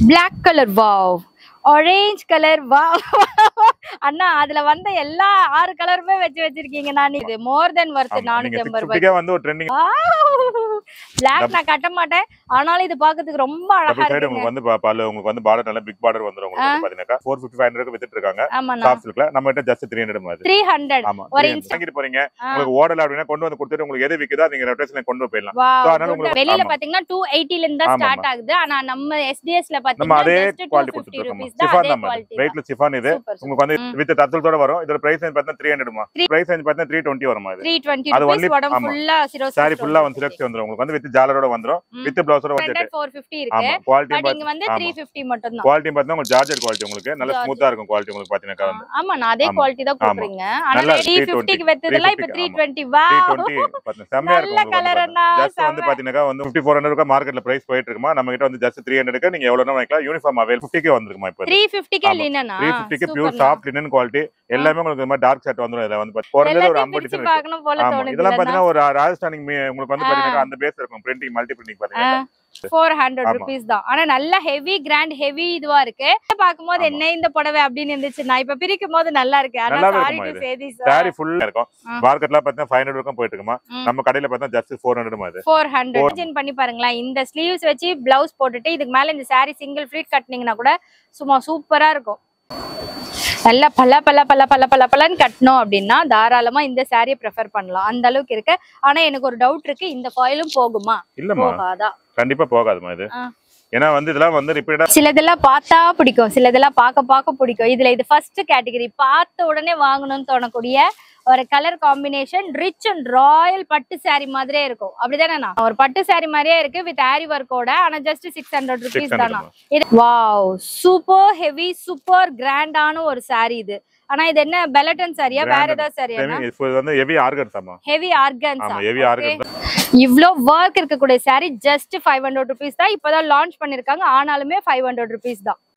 Black colour wow orange colour வா அண்ணா அதுல வந்த எல்லா ஆறு கலருமே வச்சு வச்சிருக்கீங்க நான் இது மோர் தென் ஒர்த் ஆமா, நீங்க நானூத்தி சிக்ஸ் ஐம்பது ரூபாய் ஃபிஃப்டிக்கே வந்து ஒரு ட்ரெண்டிங் பிளாக் நான் கட்ட மாட்டேன் ஆனாலும் இது பாக்கிறதுக்கு ரொம்ப அழகா டபுள் சைடு இருக்குங்க உங்களுக்கு வந்து பா- பல்லு உங்களுக்கு வந்து பார்டர் நல்ல பிக் பார்டர் வந்துரும் உங்களுக்கு வந்து பாத்தீங்கன்னா ஃபோர் ஃபிஃப்டி ஃபைவ் ஹண்ட்ரட் வித்துட்டு இருக்காங்க ஆமாண்ணா சாஃப்ட் சில்க்ல நம்ம கிட்ட ஜஸ்ட் த்ரீ ஹண்ட்ரட் மாதிரி த்ரீ ஹண்ட்ரட் ஆமா ஒரு 300 insta- வாங்கிட்டு போறீங்க ஆ. உங்களுக்கு ஓடல அப்படின்னா கொண்டு வந்து கொடுத்துட்டு உங்களுக்கு எது விக்குதோ நீங்க ரொட்டேஷன்ல கொண்டு போயிடலாம் வா So, அதனால உங்களுக்கு- வெளியில ஆமா. பாத்தீங்கன்னா டூ எயிட்டில இருந்து தான் ஆமா, ஸ்டார்ட் ஆகுது ஆனா நம்ம எஸ்டிஎஸ்ல நம்ம பாத்தீங்கன்னா அதே just 250 குவாலிட்டி கொடுத்துட்டு இருக்கோம் rupees தான் சிஃபான் அதே தான் குவாலிட்டி வெயிட்ல சிஃபான் இது சூப்பர் உங்களுக்கு வந்து ம். வித் டத்தல்ஸோட வரும் இதோட பிரைஸ் ரேஞ்ச் பார்த்தா த்ரீ ஹண்ட்ரட்மா Three- பிரைஸ் ரேஞ்ச் பார்த்தா த்ரீ டுவெண்ட்டி வருமா இது த்ரீ டுவெண்ட்டி அது ருபீஸ் only- உடம்பு ஆமா. ஃபுல்லா சிரோ சாரி ஃபுல்லா வந்து சிலக்ஸ் வந்துரும் உங்களுக்கு வந்து வித் ஜாலரோட வந்துரும் ம். வித் பிளவுஸோட வந்துட்டு ஃபோர் ஃபிஃப்டி இருக்கு ஆமா குவாலிட்டி பட் இங்க வந்து த்ரீ ஃபிஃப்டி மட்டும் தான் குவாலிட்டி பார்த்தா உங்களுக்கு ஜார்ஜெட் குவாலிட்டி உங்களுக்கு நல்ல Georgette. ஸ்மூத்தா இருக்கும் குவாலிட்டி உங்களுக்கு பாத்தீங்கன்னா வந்து ஆமா நான் அதே ஆமா. குவாலிட்டி தான் ஆமா. கொடுக்குறீங்க ஆனா நல்லா த்ரீ 320, ஃபிஃப்டிக்கு வெத்ததெல்லாம் இப்ப த்ரீ 350, டுவெண்ட்டி வா த்ரீ டுவெண்ட்டி பாத்தீங்கன்னா செம்மையா நல்ல இருக்கும் colour அண்ணா, ஜஸ்ட் வந்து செம்ம. பாத்தீங்கன்னா வந்து ஃபிஃப்டி ஃபோர் ஹண்ட்ரட் மார்க்கெட்ல பிரைஸ் போயிட்டு இருக்குமா நம்ம கிட்ட வந்து ஜஸ்ட் த்ரீ ஹண்ட்ரட்க்கு நீங்க எவ்வளவு வாங்கிக்கலாம் யூனிஃபார்ம் அவைல் ஃபிஃப்டிக்கே வந்துருக்குமா இப்போ த்ரீ ஃபிஃப்டிக்கே ஆமா. லினனா த்ரீ ஃபிஃப்டிக்கு பியூர் சாஃப்ட் லினன் குவாலிட்டி எல்லாமே உங்களுக்கு இந்த மாதிரி டார்க் ஷர்ட் வந்துரும் இதுல வந்து பாத்தீங்கன்னா குறைஞ்சது ஒரு ஐம்பது டிசைன் இருக்கு பார்க்கணும் போல ஆமா தோணுது இதெல்லாம் பாத்தீங்கன்னா ஒரு ராஜஸ்தானி மீ- உங்களுக்கு வந்து ஆ. பாத்தீங்கன்னா அந்த பேஸ் இருக்கும் பிரிண்டிங் மல்டி பிரிண்டிங் பாத்தீங்கன்னா ஃபோர் ஹண்ட்ரட் ஆமா. ருபீஸ் தான் ஆனா நல்ல ஹெவி கிராண்ட் ஹெவி இதுவா இருக்கு பாக்கும்போது ஆமா. என்ன இந்த புடவை அப்படின்னு இருந்துச்சு நான் இப்ப பிரிக்கும் போது நல்லா இருக்கு ஆனா நல்லாவே சாரி இருக்குமா டு இது? சேதி சாரி ஃபுல்லா இருக்கும் ஆ. மார்க்கெட்ல பாத்தீங்கன்னா ஃபைவ் ஹண்ட்ரட் வரைக்கும் போயிட்டு இருக்குமா ம். நம்ம கடையில பார்த்தா ஜஸ்ட் ஃபோர் ஹண்ட்ரட் அது ஃபோர் ஹண்ட்ரட் பண்ணி பாருங்களேன் இந்த ஸ்லீவ்ஸ் வச்சு பிளவுஸ் போட்டுட்டு இதுக்கு மேல இந்த சாரி சிங்கிள் ஃபிளீட் கட்டினீங்கன்னா கூட சும்மா சூப்பரா இருக்கும் நல்லா பல பல பல பல பல பலன்னு கட்டணும் அப்படின்னா தாராளமா இந்த சாரியை ப்ரிஃபர் பண்ணலாம் அந்த அளவுக்கு இருக்கு ஆனா எனக்கு ஒரு டவுட் இருக்கு இந்த காயிலும் போகுமா இல்லம்மா போகாதா கண்டிப்பா போகாதுமா இது ஆ. ஏன்னா வந்து இதெல்லாம் வந்து ரிப்பீட்டா சிலதெல்லாம் பார்த்தா பிடிக்கும் சிலதெல்லாம் பார்க்க பார்க்க பிடிக்கும் இதுல இது ஃபர்ஸ்ட் கேட்டகரி பார்த்த உடனே வாங்கணும்னு தோணக்கூடிய ஒரு colour combination rich and royal பட்டு saree மாதிரியே இருக்கும் அப்படிதானே நான் ஒரு பட்டு saree மாதிரியே இருக்கு வித் ஆரி ஒர்க்கோட ஆனா just six hundred six rupees தானா ஹண்ட்ரட் இது வாவ் சூப்பர் ஹெவி சூப்பர் கிராண்டான ஒரு saree இது ஆனா இது என்ன பெலட்டன் சாரியா வேற Branded. ஏதாவது சாரியா இப்போ இது வந்து ஹெவி ஆர்கன்ஸ் ஆமா ஹெவி ஆர்கன்ஸா ஆமா ஹெவி ஆர்கன்ஸ் இவ்ளோ ஒர்க் இருக்கக்கூடிய saree just five hundred rupees தான் இப்பதான் லான்ச் பண்ணிருக்காங்க ஆனாலுமே ஃபைவ் ஹண்ட்ரட் ருபீஸ் தான்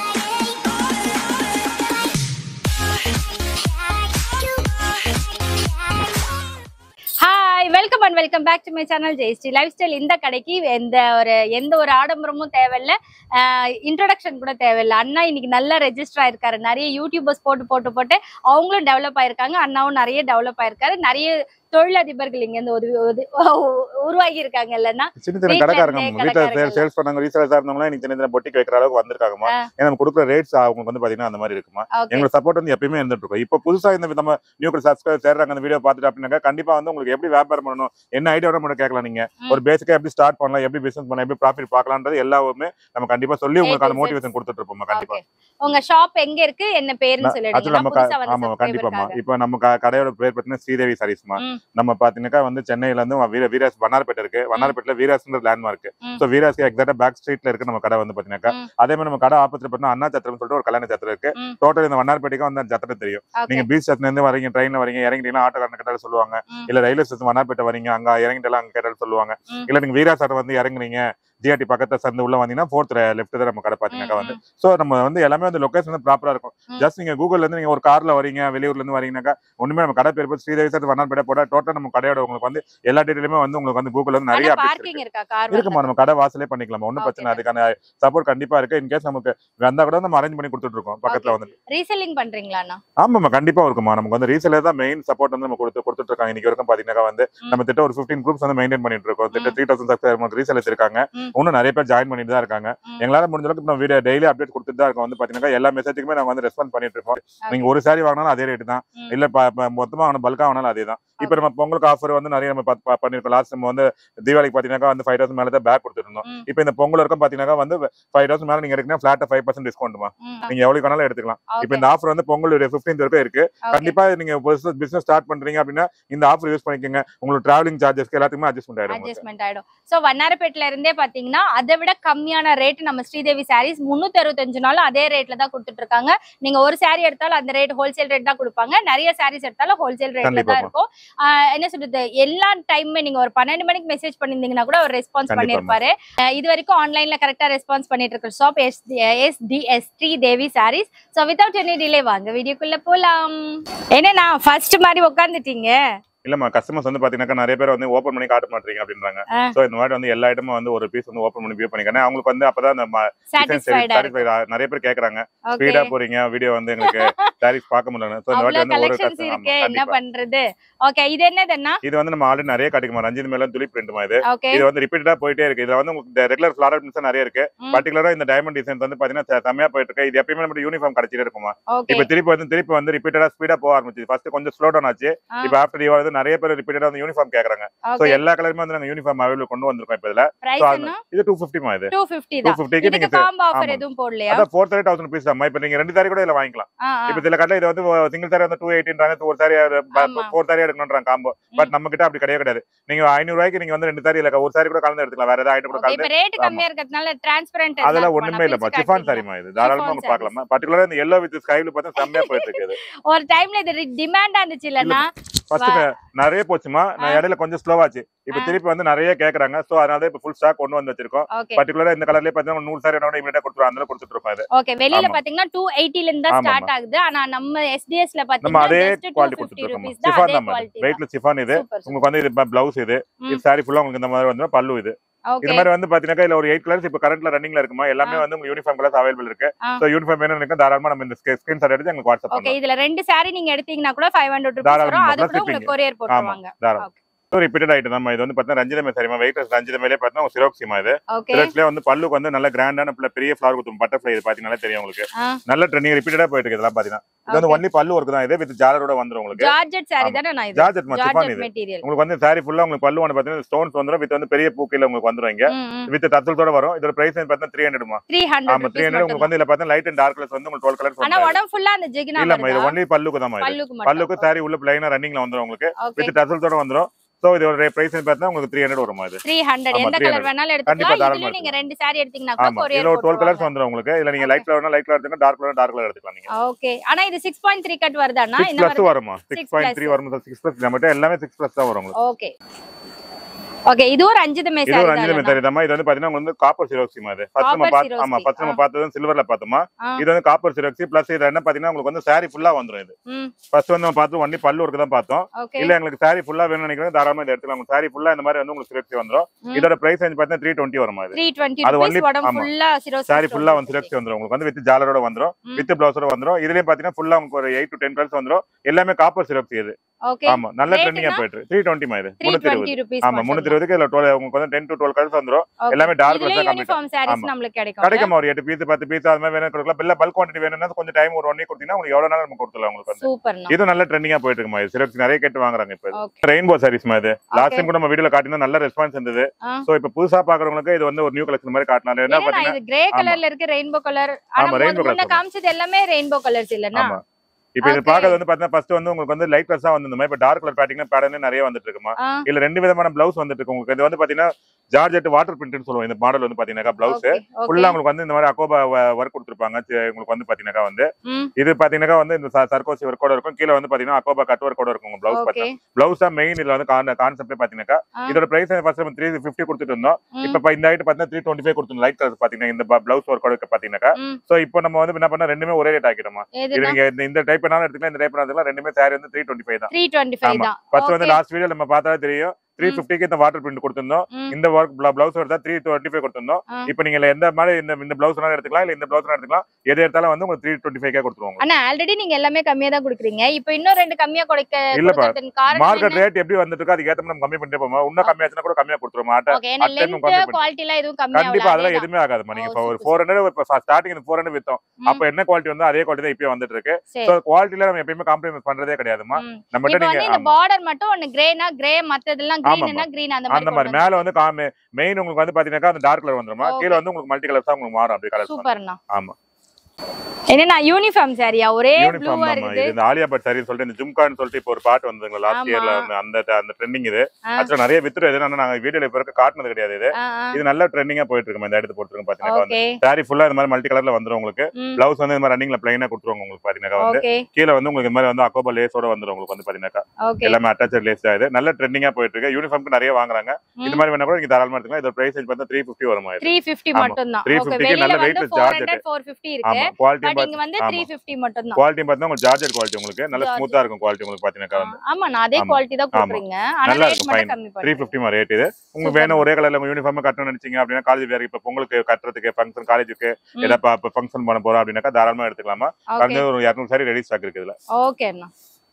hi welcome and welcome back to my channel Jayashree lifestyle இந்த கடைக்கு எந்த ஒரு எந்த ஒரு ஆடம்பரமும் தேவையில்ல இன்ட்ரடக்ஷன் கூட தேவையில்ல அண்ணா இன்னைக்கு நல்லா ரெஜிஸ்டர் ஆயிருக்காரு நிறைய யூடியூபர்ஸ் போட்டு போட்டு போட்டு அவங்களும் டெவலப் ஆயிருக்காங்க அண்ணாவும் நிறைய டெவலப் ஆயிருக்காரு நிறைய தொழிலதிபர்கள் இங்க இருந்து உதவி உதவி- உருவாகி இருக்காங்க இல்லைன்னா சின்ன சின்ன வீட்ல கடைக்காரங்க இருந்தே வீட்டுல கடைக்காரங்க. சேல்ஸ் பண்ணவங்க ரீசேல்ஸ் இருந்தவங்க இன்னைக்கு சின்ன சின்ன பொட்டிக்கு வைக்கிற அளவுக்கு வந்திருக்காங்கம்மா ஆ. ஏன்னா நம்ம கொடுக்குற ரேட்ஸ் அவங்களுக்கு வந்து பாத்தீங்கன்னா அந்த மாதிரி இருக்குமா ஓகே எங்களோட சப்போர்ட் வந்து எப்பயுமே இருந்துட்டு இருக்கும் இப்போ புதுசா இந்த நம்ம நியூ சப்ஸ்கிரைப் சேர்றாங்க அந்த வீடியோ பார்த்துட்டு அப்படின்னாக்கா கண்டிப்பா வந்து உங்களுக்கு எப்படி வியாபாரம் பண்ணணும் என்ன ஐடியா மட்டும் கேட்கலாம் நீங்க ம். ஒரு பேசிக்கா எப்படி ஸ்டார்ட் பண்ணலாம் எப்படி பிசினஸ் பண்ணலாம் எப்படி ப்ராஃபிட் பார்க்கலாம்ன்றது எல்லாமே நம்ம கண்டிப்பா சொல்லி உங்களுக்கு to அந்த Z. மோட்டிவேஷன் கொடுத்துட்டு இருப்போம் கண்டிப்பா ஓகே உங்க ஷாப் எங்க இருக்கு என்ன பேருன்னு ஆக்சுவலி சொல்லிடுங்க நம்ம புதுசா க- வந்து ஆமா கண்டிப்பாமா subscriber-க்காக. இப்போ நம்ம க- கடையோட பேர் பார்த்தீங்கன்னா ஸ்ரீதேவி சாரீஸ்மா ம். நம்ம பாத்தீங்கன்னா வந்து சென்னையில இருந்து வீர வீராஸ் வண்ணாரப்பேட்டை இருக்கு வண்ணாரப்பேட்டில வீராஸ்ன்ற லேண்ட்மார்க் ம். சோ வீராஸ்க்கு எக்ஸாக்டா பேக் ஸ்ட்ரீட்ல இருக்கு நம்ம கடை வந்து பாத்தீங்கன்னா ம். அதே மாதிரி நம்ம கடை ஆப்பத்துல பார்த்தீங்கன்னா அண்ணா சத்திரம் சொல்லிட்டு ஒரு கல்யாண சத்திரம் இருக்கு ம். டோட்டல் இந்த வண்ணாரப்பேட்டைக்கு வந்து அந்த சத்திரம் தெரியும் Okay. நீங்க பீச் ஸ்டேஷன்ல இருந்து வரீங்க ட்ரெயின்ல வரீங்க இறங்கிட்டீங்கன்னா ஆட்டோக்காரன் கேட்டாலும் சொல்லுவாங்க ம். இல்ல ரயில்வே ஸ்டேஷன் வண்ணாரப்பேட்டை வரீங்க அங்க இறங்கிட்டாலும் அங்க கேட்டாலும் சொல்லுவாங்க ம். இல்ல நீங்க வீராசாரம் வந்து இறங்குறீங்க ஜிஆர்டி பக்கத்துல சந்து உள்ள வந்தீங்கன்னா ஃபோர்த் லெஃப்ட் தான் நம்ம கடை பாத்தீங்கன்னா ம், வந்து சோ நம்ம வந்து எல்லாமே வந்து லொகேஷன் வந்து ப்ராப்பரா இருக்கும் ம். ஜஸ்ட் நீங்க கூகுள்ல இருந்து நீங்க ஒரு கார்ல வரீங்க வெளியூர்ல இருந்து வரீங்கன்னாக்கா ஒண்ணுமே நம்ம கடை பேர் போட்டு ஸ்ரீதேவி சார் வண்ணார்பேட்டை போட்டா டோட்டல் நம்ம கடையோட உங்களுக்கு வந்து எல்லா டீடைலுமே வந்து உங்களுக்கு வந்து கூகுள்ல வந்து நிறைய ஆனா அப்டேட்ஸ் பார்க்கிங் இருக்கு இருக்கா கார் இருக்குமா நம்ம கடை வாசலே பண்ணிக்கலாம் ஒன்றும் Okay, பிரச்சனை இல்லை. அதுக்கான சப்போர்ட் கண்டிப்பா இருக்கு இன்கேஸ் நமக்கு வந்தா கூட நம்ம அரேஞ்ச் பண்ணி கொடுத்துட்டு இருக்கோம் பக்கத்துல வந்து ரீசெல்லிங் பண்றீங்களாண்ணா ஆமாமா கண்டிப்பா இருக்குமா நமக்கு வந்து ரீசேல தான் மெயின் சப்போர்ட் வந்து நம்ம கொடுத்து கொடுத்துட்டு இருக்காங்க இன்னைக்கு வரைக்கும் பாத்தீங்கன்னா வந்து ம். நம்ம திட்ட ஒரு 15 குரூப்ஸ் வந்து மெயின்டைன் பண்ணிட்டு இருக்கோம் திட்ட ம். த்ரீ தௌசண்ட் சப்ஸ்கிரைபர் ரீசேலர்ஸ் இருக்காங்க ம். இன்னும் நிறைய பேர் ஜாயின் பண்ணிட்டு தான் இருக்காங்க ம். எங்களால முடிஞ்ச அளவுக்கு நம்ம வீடியோ டெய்லி அப்டேட் கொடுத்துட்டு தான் இருக்கோம் வந்து பாத்தீங்கன்னா எல்லா மெசேஜுக்குமே நாங்க வந்து ரெஸ்பாண்ட் பண்ணிட்டு இருக்கோம் நீங்க ஒரு சாரி வாங்கினாலும் அதே ரேட் தான் ம். இல்ல ப- ப- மொத்தமா வாங்கின பல்கா வாங்கினாலும் அதே தான் இப்ப நம்ம பொங்கலுக்கு ஆஃபர் வந்து நிறைய நம்ம ப- ப- பண்ணிருக்கோம் லாஸ்ட் நம்ம வந்து தீபாவளிக்கு பாத்தீங்கன்னா வந்து ஃபைவ் தௌசண்ட் மேல தான் பேக் கொடுத்துருந்தோம் ம். இப்போ இந்த பொங்கல் வரைக்கும் பாத்தீங்கன்னா வந்து ஃபைவ் தௌசண்ட் மேல நீங்க எடுக்கணும் ஃபிளாட் ஃபைவ் பர்சன்ட் டிஸ்கவுண்ட்மா ம். நீங்க எவ்வளவு வேணாலும் எடுத்துக்கலாம் இப்போ Okay, இந்த ஆஃபர் வந்து பொங்கல் பிப்டீன்த் வரைக்கும் இருக்கு okay. கண்டிப்பா நீங்க பிசினஸ் ஸ்டார்ட் பண்றீங்க அப்படின்னா இந்த ஆஃபர் யூஸ் பண்ணிக்கோங்க உங்களுக்கு டிராவலிங் சார்ஜஸ்க்கு எல்லாத்துக்குமே அட்ஜஸ்ட்மெண்ட் ஆயிடும் உங்களுக்கு. அட்ஜஸ்ட்மெண்ட் ஆயிடும் சோ வண்ணாரப்பேட்ல இருந்தே பாத்தீங்கன்னா அதை விட கம்மியான ரேட் நம்ம ஸ்ரீதேவி சாரீஸ் முன்னூத்தி அறுபத்தஞ்சு நாளும் அதே ரேட்ல தான் கொடுத்துட்டு இருக்காங்க நீங்க ஒரு saree எடுத்தாலும் அந்த ரேட் ஹோல்சேல் ரேட் தான் கொடுப்பாங்க நிறைய sarees எடுத்தாலும் ஹோல்சேல் ரேட்ல கண்டிப்பா. தான் இருக்கும் ஆஹ் என்ன சொல்றது எல்லா டைமுமே நீங்க ஒரு பன்னெண்டு மணிக்கு மெசேஜ் பண்ணிருந்தீங்கன்னா கூட ஒரு ரெஸ்பான்ஸ் கண்டிப்பா. பண்ணிருப்பாரு ஆஹ் இது வரைக்கும் ஆன்லைன்ல கரெக்டா ரெஸ்பான்ஸ் பண்ணிட்டு இருக்க shop S S T S Sri Devi sarees so without any delay வாங்க வீடியோக்குள்ள போலாம் என்னண்ணா ஃபர்ஸ்ட் மாதிரி உட்காந்துட்டீங்க இல்லம்மா கஸ்டமர்ஸ் வந்து பாத்தீங்கன்னா நிறைய பேர் வந்து ஓப்பன் பண்ணி காட்ட மாட்டீங்க அப்படின்றாங்க ஆ. சோ இந்த மாதிரி வந்து எல்லா ஐட்டமும் வந்து ஒரு பீஸ் வந்து ஓப்பன் பண்ணி வியூ பண்ணிக்கிறேன் அவங்களுக்கு வந்து அப்பதான் அந்த ம- design சரி, சாட்டிஸ்ஃபைடா satisfied ஆ- நிறைய பேர் கேக்குறாங்க ஓகே ஸ்பீடா போறீங்க வீடியோ வந்து எங்களுக்கு சாரீஸ் பார்க்க முடியல சோ இந்த வாட்டி அவ்வளவு வந்து ஒரு கலெக்ஷன்ஸ் customer- இருக்கு ஆமா, என்ன கண்டிப்பா. பண்றது ஓகே இது என்னதுன்னா இது வந்து நம்ம ஆல்ரெடி நிறைய கிடைக்குமா ரஞ்சித் மேல துளி பிரிண்ட்மா இது ஓகே இது வந்து ரிப்பீட்டடா போயிட்டே இருக்கு இதுல வந்து உங்களுக்கு ரெகுலர் ஃபிளாரல் பிரிண்ட்ஸ் நிறைய இருக்கு ம். பர்டிகுலரா இந்த டைமண்ட் டிசைன்ஸ் வந்து பாத்தீங்கன்னா செம்மையா போயிட்டு இருக்கு இது எப்பயுமே நம்ம யூனிஃபார்ம் கிடைச்சிட்டே இருக்குமா ஓகே இப்ப திருப்பி வந்து திருப்பி வந்து ரிப்பீட்டடா ஸ்பீடா போக ஆரம்பிச்சு ஃபர்ஸ்ட் கொஞ்சம் ஸ்லோ டவுன் ஆச்சு ஆ. இப்ப ஆஃப்டர் யூ வந்து நிறைய பேர் ரிப்பீட்டடா வந்து யூனிஃபார்ம் கேக்குறாங்க சோ ஓகே எல்லா கலருமே வந்து நாங்க யூனிஃபார்ம் அவைலபிள் கொண்டு வந்திருக்கோம் இப்ப இதுல பிரைஸ் So, என்ன இது டூ ஃபிஃப்டிமா இது 250 டூ தான் ஃபிஃப்டிக்கு இதுக்கு நீங்க காம்போ ஆஃபர் ஆமா. எதுவும் போடலையா அதான் ஃபோர் தேர்ட்டி தௌசண்ட் ருபீஸ் தான் இப்ப நீங்க ரெண்டு சாரி கூட இதுல வாங்கிக்கலாம் ஆ, ஆ. இப்ப இதுல கட்டல இது வந்து சிங்கிள் சாரி வந்து டூ எயிட்டின்றாங்க ஒரு சாரி ஆமா. ஃபோர் சாரி எடுக்கணும்ன்றாங்க காம்போ பட் நம்ம கிட்ட அப்படி கிடையவே கிடையாது நீங்க ஐநூறு ரூபாய்க்கு நீங்க வந்து ரெண்டு சாரி இல்ல ஒரு சாரி கூட கலந்து எடுத்துக்கலாம் வேற ஏதாவது ஐட்டம் கூட ஓகே கலந்து இப்ப ரேட் ஆமா. கம்மியா இருக்கிறதுனால டிரான்ஸ்பரண்ட் அதெல்லாம் ஒண்ணுமே இல்லப்பா சிஃபான் சாரிமா இது தாராளமா Chiffon உங்களுக்கு பார்க்கலாமா பர்டிகுலரா இந்த எல்லோ வித் ஸ்கைல பார்த்தா செம்மையா போயிட்டு இருக்கு இது ஒரு டைம்ல இது டிமாண்டா இருந்துச்சு இல்லனா ஃபர்ஸ்ட் நிறைய போச்சுமா நான் இடையில கொஞ்சம் ஸ்லோவாச்சு இப்ப ஆ. திருப்பி வந்து நிறைய கேக்குறாங்க சோ அதனால இப்ப ஃபுல் ஸ்டாக் கொண்டு வந்து வச்சிருக்கோம் ஓகே பர்டிகுலரா இந்த கலர்லயே பாத்தீங்கன்னா நூறு சாரி வேணா இமீடியட்டா கொடுத்துருவோம் அந்த கொடுத்துட்டு இருப்போம் இது ஓகே வெளியில ஆமா. பாத்தீங்கன்னா 280 ல இருந்து தான் ஆமா, ஸ்டார்ட் ஆகுது ஆனா நம்ம SDS ல நம்ம பாத்தீங்கன்னா அதே just குவாலிட்டி 250 கொடுத்துட்டு இருக்கோம் rupees தான் சிஃபான் அதே தான் குவாலிட்டி வெயிட்ல சிஃபான் இது சூப்பர் உங்களுக்கு வந்து இது பிளவுஸ் இது ம். இது சாரி ஃபுல்லா உங்களுக்கு இந்த மாதிரி வந்து பல்லு இது இது ஓகே மாதிரி வந்து பாத்தீங்கன்னா இல்ல ஒரு எயிட் கலர்ஸ் இப்ப கரண்ட்ல ரன்னிங்ல இருக்குமா எல்லாமே ஆ. வந்து உங்களுக்கு யூனிஃபார்ம் கலர்ஸ் அவைலபிள் இருக்கு ஆ. சோ யூனிஃபார்ம் வேணும் நினைக்கும் தாராளமா நம்ம இந்த ஸ்கிரீன் ஷாட் எடுத்து எங்களுக்கு வாட்ஸ்அப் ஓகே பண்ணலாம் இதுல ரெண்டு saree நீங்க எடுத்தீங்கன்னா கூட 500 rupees தாராளமா வரும் அது plus கூட உங்களுக்கு shipping. கொரியர் போட்டுருவாங்க தாராளம் ஒரு ரிப்பீட்டட் ஐட்டம் தான் இது வந்து பாத்தீங்கன்னா ரஞ்சிதமே சரிமா வெயிட் ரஞ்சிதமேலே பாத்தீங்கன்னா சிரோக்ஸிமா இது ஓகே சிரோக்ஸ்லயே வந்து பல்லுக்கு வந்து நல்ல கிராண்டான பெரிய ஃபிளவர் குத்தும் பட்டர்ஃபிளை இது பாத்தீங்கன்னா தெரியும் உங்களுக்கு ஆ. நல்ல ட்ரெண்டிங் ரிப்பீட்டடா போயிட்டு இருக்கு இதெல்லாம் பாத்தீங்கன்னா இது வந்து ஒன்லி பல்லு ஒர்க் தான் இது வித் ஜாலரோட வந்துரும் உங்களுக்கு ஜார்ஜெட் saree ஆமா. தானே நான் இது ஜார்ஜெட் சிஃபான் ஜார்ஜெட் இது மெட்டீரியல் உங்களுக்கு வந்து சாரி ஃபுல்லா உங்களுக்கு பல்லு வந்து பாத்தீங்கன்னா ஸ்டோன்ஸ் வந்துரும் வித் வந்து பெரிய பூக்கில உங்களுக்கு வந்துரும் இங்க வித் டசல்ஸோட வரும் இதோட பிரைஸ் பாத்தீங்கன்னா த்ரீ ஹண்ட்ரட்மா த்ரீ ஹண்ட்ரட் ஆமா த்ரீ ஹண்ட்ரட் உங்களுக்கு வந்து இதுல பாத்தீங்கன்னா லைட் அண்ட் டார்க் கலர்ஸ் வந்து உங்களுக்கு டுவெல் கலர்ஸ் ஆனா உடம்பு ஃபுல்லா அந்த ஜிகினா இல்லம்மா இது வருதா ஒன்லி பல்லுக்கு தான் இது பல்லுக்கு மட்டும் பல்லுக்கு சாரி உள்ள பிளைனா ரன்னிங்ல வந்துரும் உங்களுக்கு ஓகே வித் டசல்ஸோட வந்துரும் சோ இதோட பிரைஸ் பாத்தீங்கன்னா உங்களுக்கு த்ரீ ஹண்ட்ரட் வருமா இது 300 ஆமா, எந்த 300. கலர் வேணாலும் கண்டிப்பா எடுத்துக்கலாம் தாராளமா இதுலயும் நீங்க எடுத்துக்கலாம். ரெண்டு saree எடுத்தீங்கன்னா கூட ஆமா கொரியர் இதுல ஒரு டுவெல் கலர்ஸ் போட்டுருவாங்க வந்துரும் உங்களுக்கு இல்ல நீங்க லைட் கலர் லைட் கலர் எடுத்துக்கலாம் டார்க் கலர் டார்க் கலர் எடுத்துக்கலாம் நீங்க ஓகே ஆனா இது 6.3 கட் வருதானா சிக்ஸ் என்ன பிளஸ் வருது வருமா Six six point plus. Three வரும் சிக்ஸ் பிளஸ் நம்மகிட்ட எல்லாமே சிக்ஸ் பிளஸ் தான் வரும் உங்களுக்கு ஓகே ஓகே இது ஒரு அஞ்சுதமே இது ஒரு அஞ்சு saree மெத்தட் இதாமா இது வந்து பாத்தீங்கன்னா உங்களுக்கு வந்து காப்பர் சிரோக்ஸிமா இது ஃபர்ஸ்ட் நம்ம Copper பார்த்து ஆமா Xeroxy. ஃபர்ஸ்ட் நம்ம பார்த்தது சில்வர்ல பார்த்தோமா ஆ. இது வந்து காப்பர் சிரோக்ஸி பிளஸ் இது என்ன பாத்தீங்கன்னா உங்களுக்கு வந்து சாரி ஃபுல்லா வந்துரும் இது ம் ஃபர்ஸ்ட் வந்து நம்ம பார்த்து ஒன்லி பல்லு ஒர்க்கு தான் பார்த்தோம் ஓகே இல்ல எங்களுக்கு சாரி ஃபுல்லா வேணும்னு நினைக்கிறேன் தாராளமா இதை எடுத்துக்கலாம் உங்களுக்கு சாரி ஃபுல்லா இந்த மாதிரி வந்து உங்களுக்கு சிரோக்ஸி வந்துரும் ம். இதோட பிரைஸ் வந்து பாத்தீங்கன்னா த்ரீ டுவெண்ட்டி வருமா இது 320 அது rupees only- உடம்பு ஆமா. ஃபுல்லா சிரோஸ் சாரி ஃபுல்லா வந்து சிரோக்ஸி வந்துரும் உங்களுக்கு வந்து வித் ஜாலரோட வந்துரும் ம். வித் பிளவுஸோட வந்துரும் இதுலயும் பாத்தீங்கன்னா ஃபுல்லா உங்களுக்கு ஒரு எயிட் டு டென் கலர்ஸ் வந்துரும் எல்லாமே காப்பர் சிரோக்ஸி இது ஓகே ஆமா நல்ல Rate ட்ரெண்டிங்கா என்ன? போயிட்டு த்ரீ டுவெண்ட்டி இது முன்னூத்தி இருபது 320 rupees ஆமா முன்னூத்தி இருபதுக்கு இதுல 12 உங்களுக்கு வந்து டென் டு டுவெல் கலர்ஸ் வந்துரும் எல்லாமே dark colours தான் complete. யூனிஃபார்ம் sarees ஆமா. நம்மளுக்கு கிடைக்கும் கிடைக்கும் ஒரு எட்டு பீஸ் பத்து பீஸ் அது மாதிரி வேணும் கொடுக்கலாம் இல்ல பல்க் குவான்டிட்டி வேணும்னா கொஞ்சம் டைம் ஒரு ஒன் வீக் கொடுத்தீங்கன்னா உங்களுக்கு எவ்வளவு நாள் நம்ம கொடுத்துலாம் உங்களுக்கு வந்து சூப்பர்ண்ணா இது நல்ல ட்ரெண்டிங்கா போயிட்டு இருக்குமா இது சிறப்பு நிறைய கேட்டு வாங்குறாங்க இப்ப ஓகே ரெயின்போ சாரீஸ் இது லாஸ்ட் Okay. டைம் கூட நம்ம வீடியோல காட்டினா நல்ல ரெஸ்பான்ஸ் இருந்தது ஆ. சோ இப்ப புதுசா பாக்குறவங்களுக்கு இது வந்து ஒரு நியூ கலெக்ஷன் மாதிரி காட்டலாம் என்ன ஏன்னா பாத்தீங்கன்னா இது கிரே கலர்ல இருக்கு ரெயின்போ கலர் ஆனா ஆமா, rainbow முன்ன colours. காமிச்சது எல்லாமே ரெயின்போ கலர்ஸ் இல்லனா ஆமா இப்ப இது Okay. பாக்குறது வந்து பாத்தீங்கன்னா ஃபர்ஸ்ட் வந்து உங்களுக்கு வந்து லைட் கலர்ஸா வந்து இந்த மாதிரி இப்ப டார்க் கலர் பேட்டிங் பேட்டர்ன் நிறைய வந்துட்டு இருக்குமா ஆ இல்ல ரெண்டு விதமான பிளவுஸ் வந்துட்டு இருக்கு உங்களுக்கு இது வந்து பாத்தீங்கன்னா ஜார்ஜெட் வாட்டர் பிரிண்ட்னு சொல்லுவோம் இந்த மாடல் வந்து பாத்தீங்கன்னா பிளவுஸ் ஓகே ஃபுல்லா உங்களுக்கு வந்து இந்த மாதிரி அக்கோபா ஒர்க் கொடுத்துருப்பாங்க சி- உங்களுக்கு வந்து பாத்தீங்கன்னா வந்து ம் இது பாத்தீங்கன்னா வந்து இந்த ச- சர்க்கோசி ஒர்க்கோட இருக்கும் கீழ வந்து பாத்தீங்கன்னா அக்கோபா கட் ஒர்க்கோட இருக்கும் உங்க பிளவுஸ் ஓகே பாத்தீங்கன்னா பிளவுஸ் தான் மெயின் இதுல வந்து கான்செப்ட் பாத்தீங்கன்னா ஆ. இதோட பிரைஸ் ஃபர்ஸ்ட் நம்ம த்ரீ ஃபிஃப்டி கொடுத்துட்டு இருந்தோம் ம். இப்ப இப்ப இந்த ஐட்டு பாத்தீங்கன்னா த்ரீ டுவெண்ட்டி ஃபைவ் கொடுத்துருந்தோம் லைட் கலர் பாத்தீங்கன்னா இந்த பிளவுஸ் ஒர்க்கோட பாத்தீங்கன்னா ம் சோ இப்போ நம்ம வந்து என்ன பண்ணா ரெண்டுமே ஒரே ரேட் ஆக்கிட்டோமா இது எதுனா நீங்க இந்த- இந்த டைப் வேணாலும் எடுத்துக்கலாம் இந்த டைப் வேணாலும் எடுத்துக்கலாம் ரெண்டுமே சாரி வந்து த்ரீ டுவெண்ட்டி ஃபைவ் தான் 325 ஆமா. தான் ஃபர்ஸ்ட் வந்து Okay. லாஸ்ட் வீடியோ நம்ம பார்த்தாலே தெரியும் த்ரீ ம். ஃபிஃப்டிக்கு இந்த வாட்டர் பிரிண்ட் கொடுத்திருந்தோம் ம். இந்த ஒர்க் பிளவுஸ் எடுத்தா த்ரீ டுவெண்ட்டி ஃபைவ் கொடுத்திருந்தோம் ஆ. இப்போ நீங்க எந்த மாதிரி இந்த இந்த பிளவுஸ் எடுத்துக்கலாம் இல்ல இந்த பிளவுஸ் எடுத்துக்கலாம் எது எடுத்தாலும் வந்து உங்களுக்கு த்ரீ டுவெண்ட்டி ஃபைவ் கொடுத்துருவாங்க ஆனா ஆல்ரெடி நீங்க எல்லாமே கம்மியா தான் குடுக்குறீங்க இப்போ இன்னும் ரெண்டு கம்மியா கொடுக்க இல்லப்பா. கொடுக்கறதுக்கு காரணம் மார்க்கெட் என்ன? ரேட் எப்படி வந்துட்டு இருக்கோ அதுக்கு ஏத்த மாதிரி நம்ம கம்மி பண்ணிட்டே போமா இன்னும் கம்மியாச்சுன்னா கூட கம்மியா கொடுத்துருவோம் ஆட்ட ஓகே ஏன்னா at time லென்த் கம்மி பண்ணி- குவாலிட்டி எல்லாம் எதுவும் கம்மியா கண்டிப்பா அதெல்லாம் எதுவுமே ஆகாதுமா நீங்க ஓ, இப்ப ஒரு super, ஃபோர் ஹண்ட்ரட் இப்போ ஸ்டார்டிங் ஃபோர் ஹண்ட்ரட் வித்தோம் ம். அப்ப என்ன குவாலிட்டி வந்தோ அதே குவாலிட்டி தான் இப்பயும் வந்துட்டு இருக்கு சரி ஸோ குவாலிட்டில நம்ம எப்பயுமே காம்ப்ரமைஸ் பண்றதே கிடையாதுமா ம். நம்மகிட்ட இப்போ நீங்க வந்து இந்த ஆமா. பார்டர் மட்டும் ஒன்னு கிரேனா கிரே மத்ததெல்லாம் கிரீன்னா கிரீன் அந்த அந்த மாதிரி மாதிரி மேல வந்து காமி மெயின் உங்களுக்கு வந்து பாத்தீங்கன்னா அந்த டார்க் கலர் வந்துருமா Okay. கீழ வந்து உங்களுக்கு மல்டி கலர்ஸ் உங்களுக்கு மாறும் அப்படி கலர்ஸ் சூப்பர்ண்ணா ஆமா என்னன்னா யூனிஃபார்ம் சாரியா ஒரே யூனிஃபார்ம் ப்ளூவா ஆமா இருக்குது இது இந்த ஆலியா பட் சரி சொல்லிட்டு இந்த ஜும்கான்னு சொல்லிட்டு இப்போ ஒரு பாட்டு வந்ததுங்களா லாஸ்ட் ஆமா. இயர்ல வந்து அந்த அந்த ட்ரெண்டிங் இது ஆ. ஆக்சுவலா நிறைய வித்துரு எதுனா நாங்க வீடியோல இப்ப இருக்க காட்டுனது கிடையாது இது ஆ, ஆ. இது நல்ல ட்ரெண்டிங்கா போயிட்டு இருக்கு இந்த இடத்து போட்டுருங்க பாத்தீங்கன்னா வந்து ஓகே சாரி ஃபுல்லா இந்த மாதிரி மல்டி கலர்ல வந்துரும் உங்களுக்கு ம் பிளவுஸ் வந்து இந்த மாதிரி ரன்னிங்ல பிளைனா கொடுத்துருவாங்க உங்களுக்கு பாத்தீங்கன்னா வந்து ஓகே கீழ வந்து உங்களுக்கு இந்த மாதிரி வந்து அக்கோபா லேஸோட வந்துரும் உங்களுக்கு வந்து பாத்தீங்கன்னா ஓகே எல்லாமே அட்டாச்சட் லேஸ் தான் இது நல்ல ட்ரெண்டிங்கா போயிட்டு இருக்கு யூனிஃபார்ம்க்கு நிறைய வாங்குறாங்க இந்த மாதிரி வேணா கூட நீங்க தாராளமா எடுத்துக்கலாம் இதோட பிரைஸ் பார்த்தா த்ரீ ஃபிஃப்டி வருமா இது த்ரீ ஃபிஃப்டி ஆமா. மட்டும் தான் 350 ஓகே க்கு வெளியில நல்ல வந்து weightless four charge hundred four fifty இருக்கு ஆமா குவாலிட்டியும் பட் ஸ்டார்டிங் வந்து ஆமா. த்ரீ பிப்டி மட்டும் தான் குவாலிட்டி பார்த்தீங்கன்னா உங்களுக்கு ஜார்ஜர் குவாலிட்டி உங்களுக்கு நல்ல Georgette. ஸ்மூத்தா இருக்கும் குவாலிட்டி உங்களுக்கு பாத்தீங்கன்னா வந்து ஆமா நான் அதே ஆமா. குவாலிட்டி தான் ஆமா. கொடுக்குறீங்க ஆனா நல்லா ரேட் இருக்கும், மட்டும் fine. கம்மி த்ரீ பண்ணுங்க ஃபிஃப்டி ரேட் இது உங்களுக்கு Super. வேணும் ஒரே கலர்ல உங்க யூனிஃபார்ம் கட்டணும்னு நினைச்சீங்க அப்படின்னா காலேஜ் வேற இப்ப பொங்கலுக்கு கட்டுறதுக்கு ஃபங்க்ஷன் காலேஜுக்கு ம். ஏதாவது ஃபங்க்ஷன் பண்ண போறோம் அப்படின்னாக்கா தாராளமா எடுத்துக்கலாமா ஓகே வந்து ஒரு இரநூறு சாரி ரெடி ஸ்டாக் இருக்குதுல ஓகே அண்ணா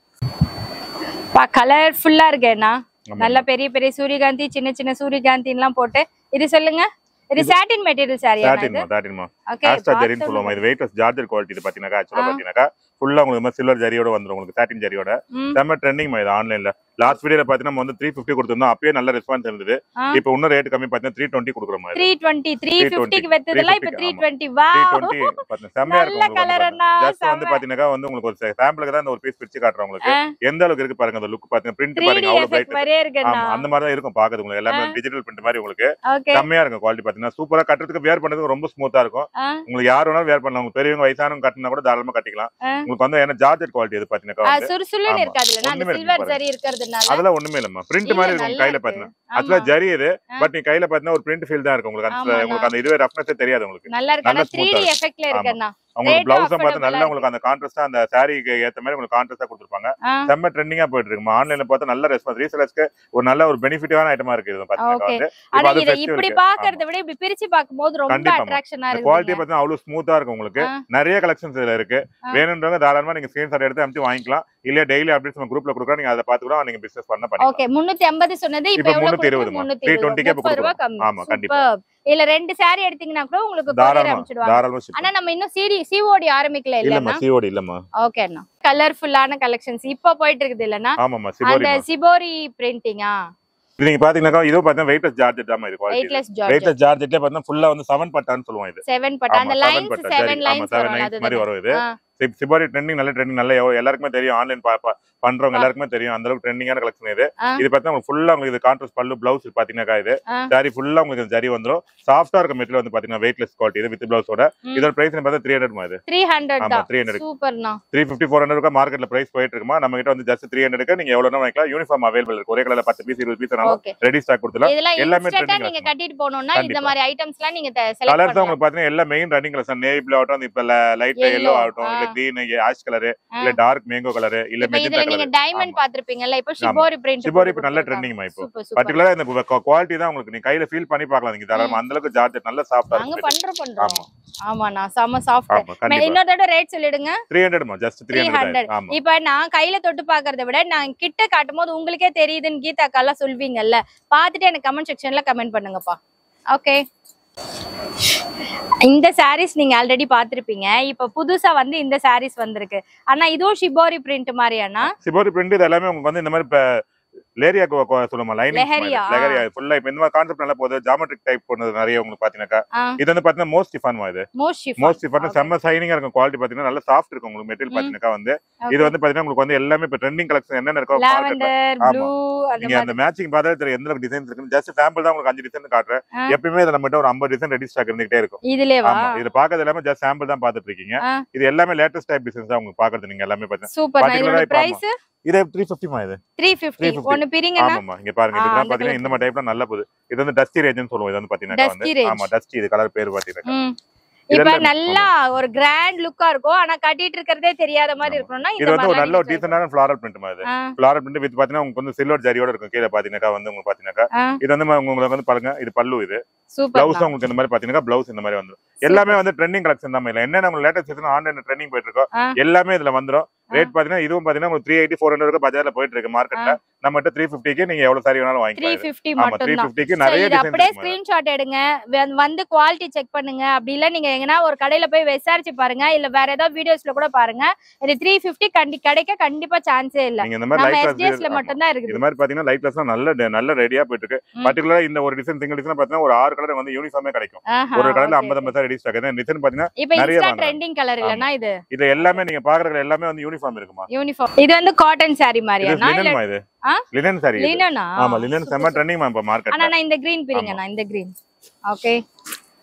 பா கலர்ஃபுல்லா இருக்கு அண்ணா ஆமா. நல்ல பெரிய பெரிய சூரியகாந்தி சின்ன சின்ன சூரியகாந்தி எல்லாம் போட்டு இது சொல்லுங்க இது சாட்டின் மெட்டீரியல் சாரி தேர்ட்டின்மா தேர்ட்டின்மா ஓகே ஆஸ்டா ஜரின்னு சொல்லுவோம் இது வெயிட்லெஸ் ஜார்ஜர் குவாலிட்டி இது பாத்தீங்கன்னா ஆக்சுவலா ஆ. பாத்தீங்கன்னா ஃபுல்லா உங்களுக்கு சில்வர் ஜரியோட வந்துரும் உங்களுக்கு சாட்டின் ஜரியோட செம்ம ட்ரெண்டிங் இது ஆன்லைன்ல லாஸ்ட் வீடியோல பாத்தீங்கன்னா நம்ம வந்து த்ரீ ஃபிஃப்டி கொடுத்திருந்தோம் அப்பயே நல்ல ரெஸ்பான்ஸ் இருந்தது இப்போ இன்னும் ரேட் கம்மி பாத்தீங்கன்னா த்ரீ டுவெண்ட்டி கொடுக்குற மாதிரி த்ரீ டுவெண்ட்டி த்ரீ 320, பிப்டிக்கு வெத்ததெல்லாம் இப்ப த்ரீ 350, டுவெண்ட்டி வா த்ரீ டுவெண்ட்டி பாத்தீங்கன்னா செம்மையா நல்ல இருக்கும் கலர் அண்ணா ஜஸ்ட் வந்து பாத்தீங்கன்னா வந்து உங்களுக்கு ஒரு சாம்பிளுக்கு தான் இந்த ஒரு பீஸ் பிரிச்சு காட்டுறோம் உங்களுக்கு எந்த அளவுக்கு இருக்கு பாருங்க அந்த லுக் பாருங்க பிரிண்ட் த்ரீ டி பாருங்க அவ்வளவு எஃபெக்ட் பிரைட் மாதிரியே இருக்கு ஆமா அண்ணா அந்த மாதிரி தான் இருக்கும் பாக்குறது உங்களுக்கு எல்லாமே டிஜிட்டல் பிரிண்ட் மாதிரி உங்களுக்கு ஓகே செம்மையா இருக்கும் குவாலிட்டி பாத்தீங்கன்னா சூப்பரா கட்டுறதுக்கு வேர் பண்றதுக்கு ரொம்ப ஸ்மூத்தா இருக்கும் உங்களுக்கு யார் வேணாலும் வேர் பண்ணலாம் உங்க பெரியவங்க வயசானவங்க கட்டினா கூட தாராளமா கட்டிக்கலாம் ஆ. உங்களுக்கு வந்து ஏன்னா ஜார்ஜெட் குவாலிட்டி இது பாத்தீங்கன்னா வந்து சுறுசுறுன்னு ஆமா. இருக்காதுல்ல அந்த ஒண்ணுமே இருக்கு சில்வர் பாருங்க. ஜரி இருக்கிறதுனால அதெல்லாம் ஒண்ணுமே இல்லம்மா பிரிண்ட் இல்ல, மாதிரி இருக்கும் நல்லா கையில இருக்கு. பாத்தீங்கன்னா ஆமா. ஆக்சுவலா ஜரி இது ஆ. பட் நீ கையில பாத்தீங்கன்னா ஒரு பிரிண்ட் ஃபீல் தான் இருக்கும் உங்களுக்கு அந்த ஆமாண்ணா. உங்களுக்கு அந்த இதுவே ரஃப்னஸே தெரியாது உங்களுக்கு நல்லா இருக்கு ஆனா நல்லா த்ரீ smooth டி ஆ எஃபெக்ட்ல இருக்கு அண்ணா உங்களுக்கு Rate பிளவுஸும் affordable பார்த்து ஆ நல்லா இருக்கு. உங்களுக்கு அந்த கான்ட்ராஸ்டா அந்த சாரிக்கு ஏத்த மாதிரி உங்களுக்கு கான்ட்ராஸ்டா கொடுத்துருப்பாங்க ஆ. செம்ம ட்ரெண்டிங்கா போயிட்டு இருக்குமா ஆன்லைன்ல பார்த்தா நல்ல ரெஸ்பான்ஸ் ரீசெலர்ஸ்க்கு ஒரு நல்ல ஒரு பெனிஃபிட்டான ஐட்டமா இருக்கு இது பாத்தீங்கன்னா Okay. வந்து ஆனா இப்போ அது இத festival இப்படி இருக்கு. பாக்குறத விட இப்படி பிரிச்சு பாக்கும்போது ரொம்ப கண்டிப்பாமா. அட்ராக்ஷனா இந்த இருக்கு குவாலிட்டி பார்த்தீங்கன்னா அவ்வளவு ஸ்மூத்தா இருக்கும் உங்களுக்கு ஆ. நிறைய கலெக்ஷன்ஸ் இதுல இருக்கு ஆ. வேணுன்றவங்க தாராளமா நீங்க ஸ்கிரீன்ஷாட் எடுத்து அமுத்தி வாங்கிக்கலாம் இல்ல டெய்லி அப்டேட்ஸ் நம்ம குரூப்ல கொடுக்குறோம் நீங்க அதை பார்த்து கூட நீங்க பிசினஸ் பண்ண பண்ணிக்கலாம் ஓகே முன்னூத்தி ஐம்பது சொன்னது இப்ப இப்ப எவ்வளவு முன்னூத்தி கொடுக்குது? இருபதுமா. முன்னூத்தி 320 க்கு இப்ப முப்பது ரூபாய் கொடுக்குறோம். கம்மி ஆமா, கண்டிப்பா. Superb. இல்ல ரெண்டு சாரி எடுத்தீங்கன்னா கூட உங்களுக்கு கொரியர் தாராளமா அனுப்பிச்சிடுவாங்க தாராளமா ship ஆனா நம்ம இன்னும் சிடி சிஓடி ஆரம்பிக்கல இல்லம்மா இல்லன்னா சிஓடி இல்லம்மா ஓகே அண்ணா கலர்ஃபுல்லான கலெக்ஷன்ஸ் இப்ப போயிட்டு இருக்குது இல்லன்னா ஆமாமா அந்த சிபோரி சிபோரி பிரிண்டிங்கா இது நீங்க பாத்தீங்கன்னா இதுவும் பாத்தீங்கன்னா வெயிட்லெஸ் ஜார்ஜெட் தான் இது குவாலிட்டி வெயிட்லெஸ் ஜார்ஜ் வெயிட்லெஸ் ஜார்ஜெட்ல பாத்தீங்கன்னா ஃபுல்லா வந்து செவன் பட்டான்னு சொல்லுவோம் இது செவன் பட் அந்த ஆமா, seven லைன்ஸ் பட்டா செவன் ஜரி. ஆமா லைன்ஸ் செவன் வரும் லைன்ஸ் மாதிரி அது வரும் இது சிப்- சிபாரி ட்ரெண்டிங் நல்ல ட்ரெண்டிங் நல்ல எவ்வளவு- எல்லாருக்குமே தெரியும் ஆன்லைன் பண்றவங்க ஆ. எல்லாருக்குமே தெரியும் அந்த அளவுக்கு ட்ரெண்டிங்கான கலெக்ஷன் இது ஆ. இது பார்த்தா ஃபுல்லா உங்களுக்கு இது கான்ட்ராஸ்ட் பல்லு பிளவுஸ் பாத்தீங்கன்னா இது ஆ. சாரி ஃபுல்லா உங்களுக்கு இந்த ஜரி வந்துரும் சாஃப்டா இருக்க மெட்டீரியல் வந்து பாத்தீங்கன்னா வெயிட்லெஸ் குவாலிட்டி இது வித் பிளவுஸோட ம். இதோட பிரைஸ் பார்த்தா த்ரீ ஹண்ட்ரட் இது த்ரீ ஹண்ட்ரட் ஆமா தான் த்ரீ ஹண்ட்ரட் சூப்பர்ண்ணா த்ரீ ஃபிஃப்டி ஃபோர் ஹண்ட்ரட் மார்க்கெட்ல பிரைஸ் போயிட்டு இருக்குமா நம்ம கிட்ட வந்து ஜஸ்ட் த்ரீ ஹண்ட்ரட் நீங்க எவ்வளவு வாங்கிக்கலாம் யூனிஃபார்ம் அவைலபிள் இருக்கு ஒரே கலர்ல பத்து பீஸ் இருபது பீஸ் ஓகே ரெடி ஸ்டாக் கொடுத்துலாம் இதெல்லாம் எல்லாமே இன்ஸ்டன்டா trending நீங்க ஆகும். கட்டிட்டு போகணும்னா இந்த கண்டிப்பா. மாதிரி ஐட்டம்ஸ்லாம் நீங்க செலக்ட் கலர் தான் பண்ணலாம் உங்களுக்கு பாத்தீங்கன்னா எல்லா main running colours navy blue ஆகட்டும் இப்ப லைட் Yellow, எல்லோ ஆகட்டும் இல்ல ஆ. கிரீன் ஆஷ் கலர் ஆ. இல்ல டார்க் மேங்கோ கலர் இல்ல இப்ப இதுல மெஜந்தா நீங்க கலர் டைமண்ட் ஆமா. பாத்திருப்பீங்கல்ல இப்ப ஷிபோரி பிரிண்ட் சிபாரி இப்ப நல்ல ட்ரெண்டிங் இப்போ சூப்பர் சூப்பர் பர்டிகுலரா இந்த குவாலிட்டி தான் உங்களுக்கு நீ கையில ஃபீல் பண்ணி பார்க்கலாம் நீங்க தாராளமா அந்த அளவுக்கு ஜார்ஜெட் நல்ல சாஃப்டா நாங்க இருக்கும் பண்றோம் பண்றோம் ஆமா. ஆமாண்ணா செம சாஃப்ட் ஆமா கண்டிப்பா இன்னொரு தடவை ரேட் சொல்லிடுங்க த்ரீ ஹண்ட்ரட்மா ஜஸ்ட் த்ரீ 300. ஹண்ட்ரட் ஆமா இப்ப நான் கையில தொட்டு பாக்குறத விட நான் கிட்ட காட்டும் போது உங்களுக்கே தெரியுதுன்னு கீதாக்கா எல்லாம் சொல்வீங்கல்ல பாத்துட்டு எனக்கு கமெண்ட் செக்ஷன்ல கமெண்ட் பண்ணுங்கப்பா ஓகே இந்த சாரீஸ் நீங்க ஆல்ரெடி பாத்திருப்பீங்க இப்ப புதுசா வந்து இந்த சாரீஸ் வந்திருக்கு ஆனா இதுவும் ஷிபோரி பிரிண்ட் மாதிரியாண்ணா சிபோரி பிரிண்ட் இது எல்லாமே உங்களுக்கு வந்து இந்த மாதிரி இப்ப லேரியா சொல்லுமா லைனிங் லெஹரியா. லெஹரியா ஃபுல்லா இப்ப இந்த மாதிரி கான்செப்ட் நல்லா போகுது ஜாமெட்ரிக் டைப் போனது நிறைய உங்களுக்கு பாத்தீங்கன்னா இது வந்து பாத்தீங்கன்னா மோஸ்ட் டிஃபன் இது most chiffon most chiffon Okay. செம்ம சைனிங்கா இருக்கும் குவாலிட்டி பாத்தீங்கன்னா நல்ல சாஃப்ட் இருக்கும் உங்களுக்கு மெட்டீரியல் ம். பாத்தீங்கன்னா வந்து இது வந்து பாத்தீங்கன்னா உங்களுக்கு வந்து எல்லாமே இப்ப ட்ரெண்டிங் கலெக்ஷன் என்னென்ன இருக்கோ மார்க்கெட்ல லாவெண்டர் ஆமா. ப்ளூ அந்த நீங்க அந்த மாதிரி மேட்சிங் பார்த்தாலே தெரியும் எந்த அளவுக்கு டிசைன்ஸ் இருக்குன்னு ஜஸ்ட் சாம்பிள் தான் உங்களுக்கு அஞ்சு டிசைன் காட்டுறேன் ஆ. எப்பயுமே இதுல நம்மகிட்ட ஒரு ஐம்பது டிசைன் ரெடி ஸ்டாக் இருந்துகிட்டே இருக்கும் இதுலவா ஆமா இது பாக்குறது எல்லாமே ஜஸ்ட் சாம்பிள் தான் பாத்துட்டு இருக்கீங்க ஆ. இது எல்லாமே லேட்டஸ்ட் டைப் டிசைன்ஸ் தான் உங்களுக்கு பாக்குறது நீங்க எல்லாமே பாத்தீங்கன்னா சூப்பர் Particular இதோட ஆ இப்ப பிரைஸ் இது த்ரீ ஃபிஃப்டிமா இது த்ரீ பிப்டி 350. ஒன்னு பிரிங்கன்னா ஆமாமா இங்க பாருங்க ஆ, இதுதான் அந்த பாத்தீங்கன்னா இந்த மாதிரி டைப்ல நல்ல போகுது இது வந்து டஸ்டி ரேஞ்சுன்னு சொல்லுவோம் இது வந்து பாத்தீங்கன்னா Dusty வந்து range. ஆமா டஸ்டி இது கலர் பேர் பாத்தீங்கன்னா ம். இது இப்ப எல்லாமே- நல்லா ஒரு கிராண்ட் லுக்கா இருக்கும் ஆனா கட்டிட்டு இருக்கிறதே தெரியாத மாதிரி ஆமா. இருக்கணும்னா இது இந்த வந்து ஒரு மாதிரி நல்ல ஒரு டீசென்டான ஃபிளாரல் பிரிண்ட் மாதிரி ஆ, ஃபிளாரல் பிரிண்ட் வித் பாத்தீங்கன்னா உங்களுக்கு வந்து சில்வர் ஜரியோட இருக்கும் கீழே பாத்தீங்கன்னா வந்து உங்களுக்கு பாத்தீங்கன்னா ஆ. இது வந்து உங்களுக்கு வந்து பாருங்க இது பல்லு இது சூப்பர் பிளவுஸ் உங்களுக்கு இந்த மாதிரி பாத்தீங்கன்னா பிளவுஸ் இந்த மாதிரி வந்துரும் எல்லாமே வந்து ட்ரெண்டிங் கலெக்ஷன் தான் இல்ல என்னென்ன உங்களுக்கு லேட்டஸ்ட் ஆன்லைன் ட்ரெண்டிங் போயிட்டு இருக்கோ ஆ. எல்லாமே இதுல வந்துரும் ரேட் பாத்தீங்கன்னா இதுவும் பாத்தீங்கன்னா உங்களுக்கு த்ரீ எயிட்டி ஃபோர் ஹண்ட்ரட் பஜார்ல போயிட்டு இருக்கு மார்க்கெட்ல நம்ம த்ரீ ஃபிஃப்டிக்கு நீங்க எவ்வளவு சாரி வேணாலும் த்ரீ வாங்கிக்கலாம் இது. பிப்டி ஆமா த்ரீ மட்டும் தான் ஃபிஃப்டிக்கு நிறைய இது அப்படியே டிசைன் ஸ்கிரீன்ஷாட் எடுங்க வந்து- வந்து குவாலிட்டி செக் பண்ணுங்க அப்படி இல்ல நீங்க எங்கன்னா ஒரு கடையில போய் விசாரிச்சு பாருங்க இல்ல வேற ஏதாவது வீடியோஸ்ல கூட பாருங்க இது த்ரீ பிப்டி கண்டி கிடைக்க கண்டிப்பா சான்ஸே இல்ல நீங்க இந்த மாதிரி நம்ம லைட் எஸ்டிஎஸ்ல கிளாஸ் மட்டும் தான் இது இருக்குது மாதிரி பாத்தீங்கன்னா லைட் கிளாஸ் நல்ல நல்ல ரெடியா போயிட்டு இருக்கு ம். பர்டிகுலரா இந்த ஒரு டிசைன் சிங்கிள் டிசைன் பாத்தீங்கன்னா ஒரு ஆறு கலர் வந்து யூனிஃபார்மே கிடைக்கும் ஆஹா, ஒரு கடையில okay, ஐம்பது okay. ஐம்பது ரெடி ஸ்டாக் டிசைன் பாத்தீங்கன்னா இப்ப நிறைய இன்ஸ்டா வாங்குறாங்க. ட்ரெண்டிங் கலர் இல்லனா இது இது எல்லாமே நீங்க பாக்குற எல்லாமே வந்து யூனிஃபார்ம் இருக்குமா யூனிஃபார்ம் இது வந்து காட்டன் saree இது மாதிரியாண்ணா இல்ல லினன் இது ஆ? லினன் சாரி லினனா ஆமா லினன் செம்ம ட்ரெண்டிங் இப்ப ஆனா மார்க்கெட்ல நான் இந்த கிரீன் பிரிங்கண்ணா இந்த கிரீன் ஓகே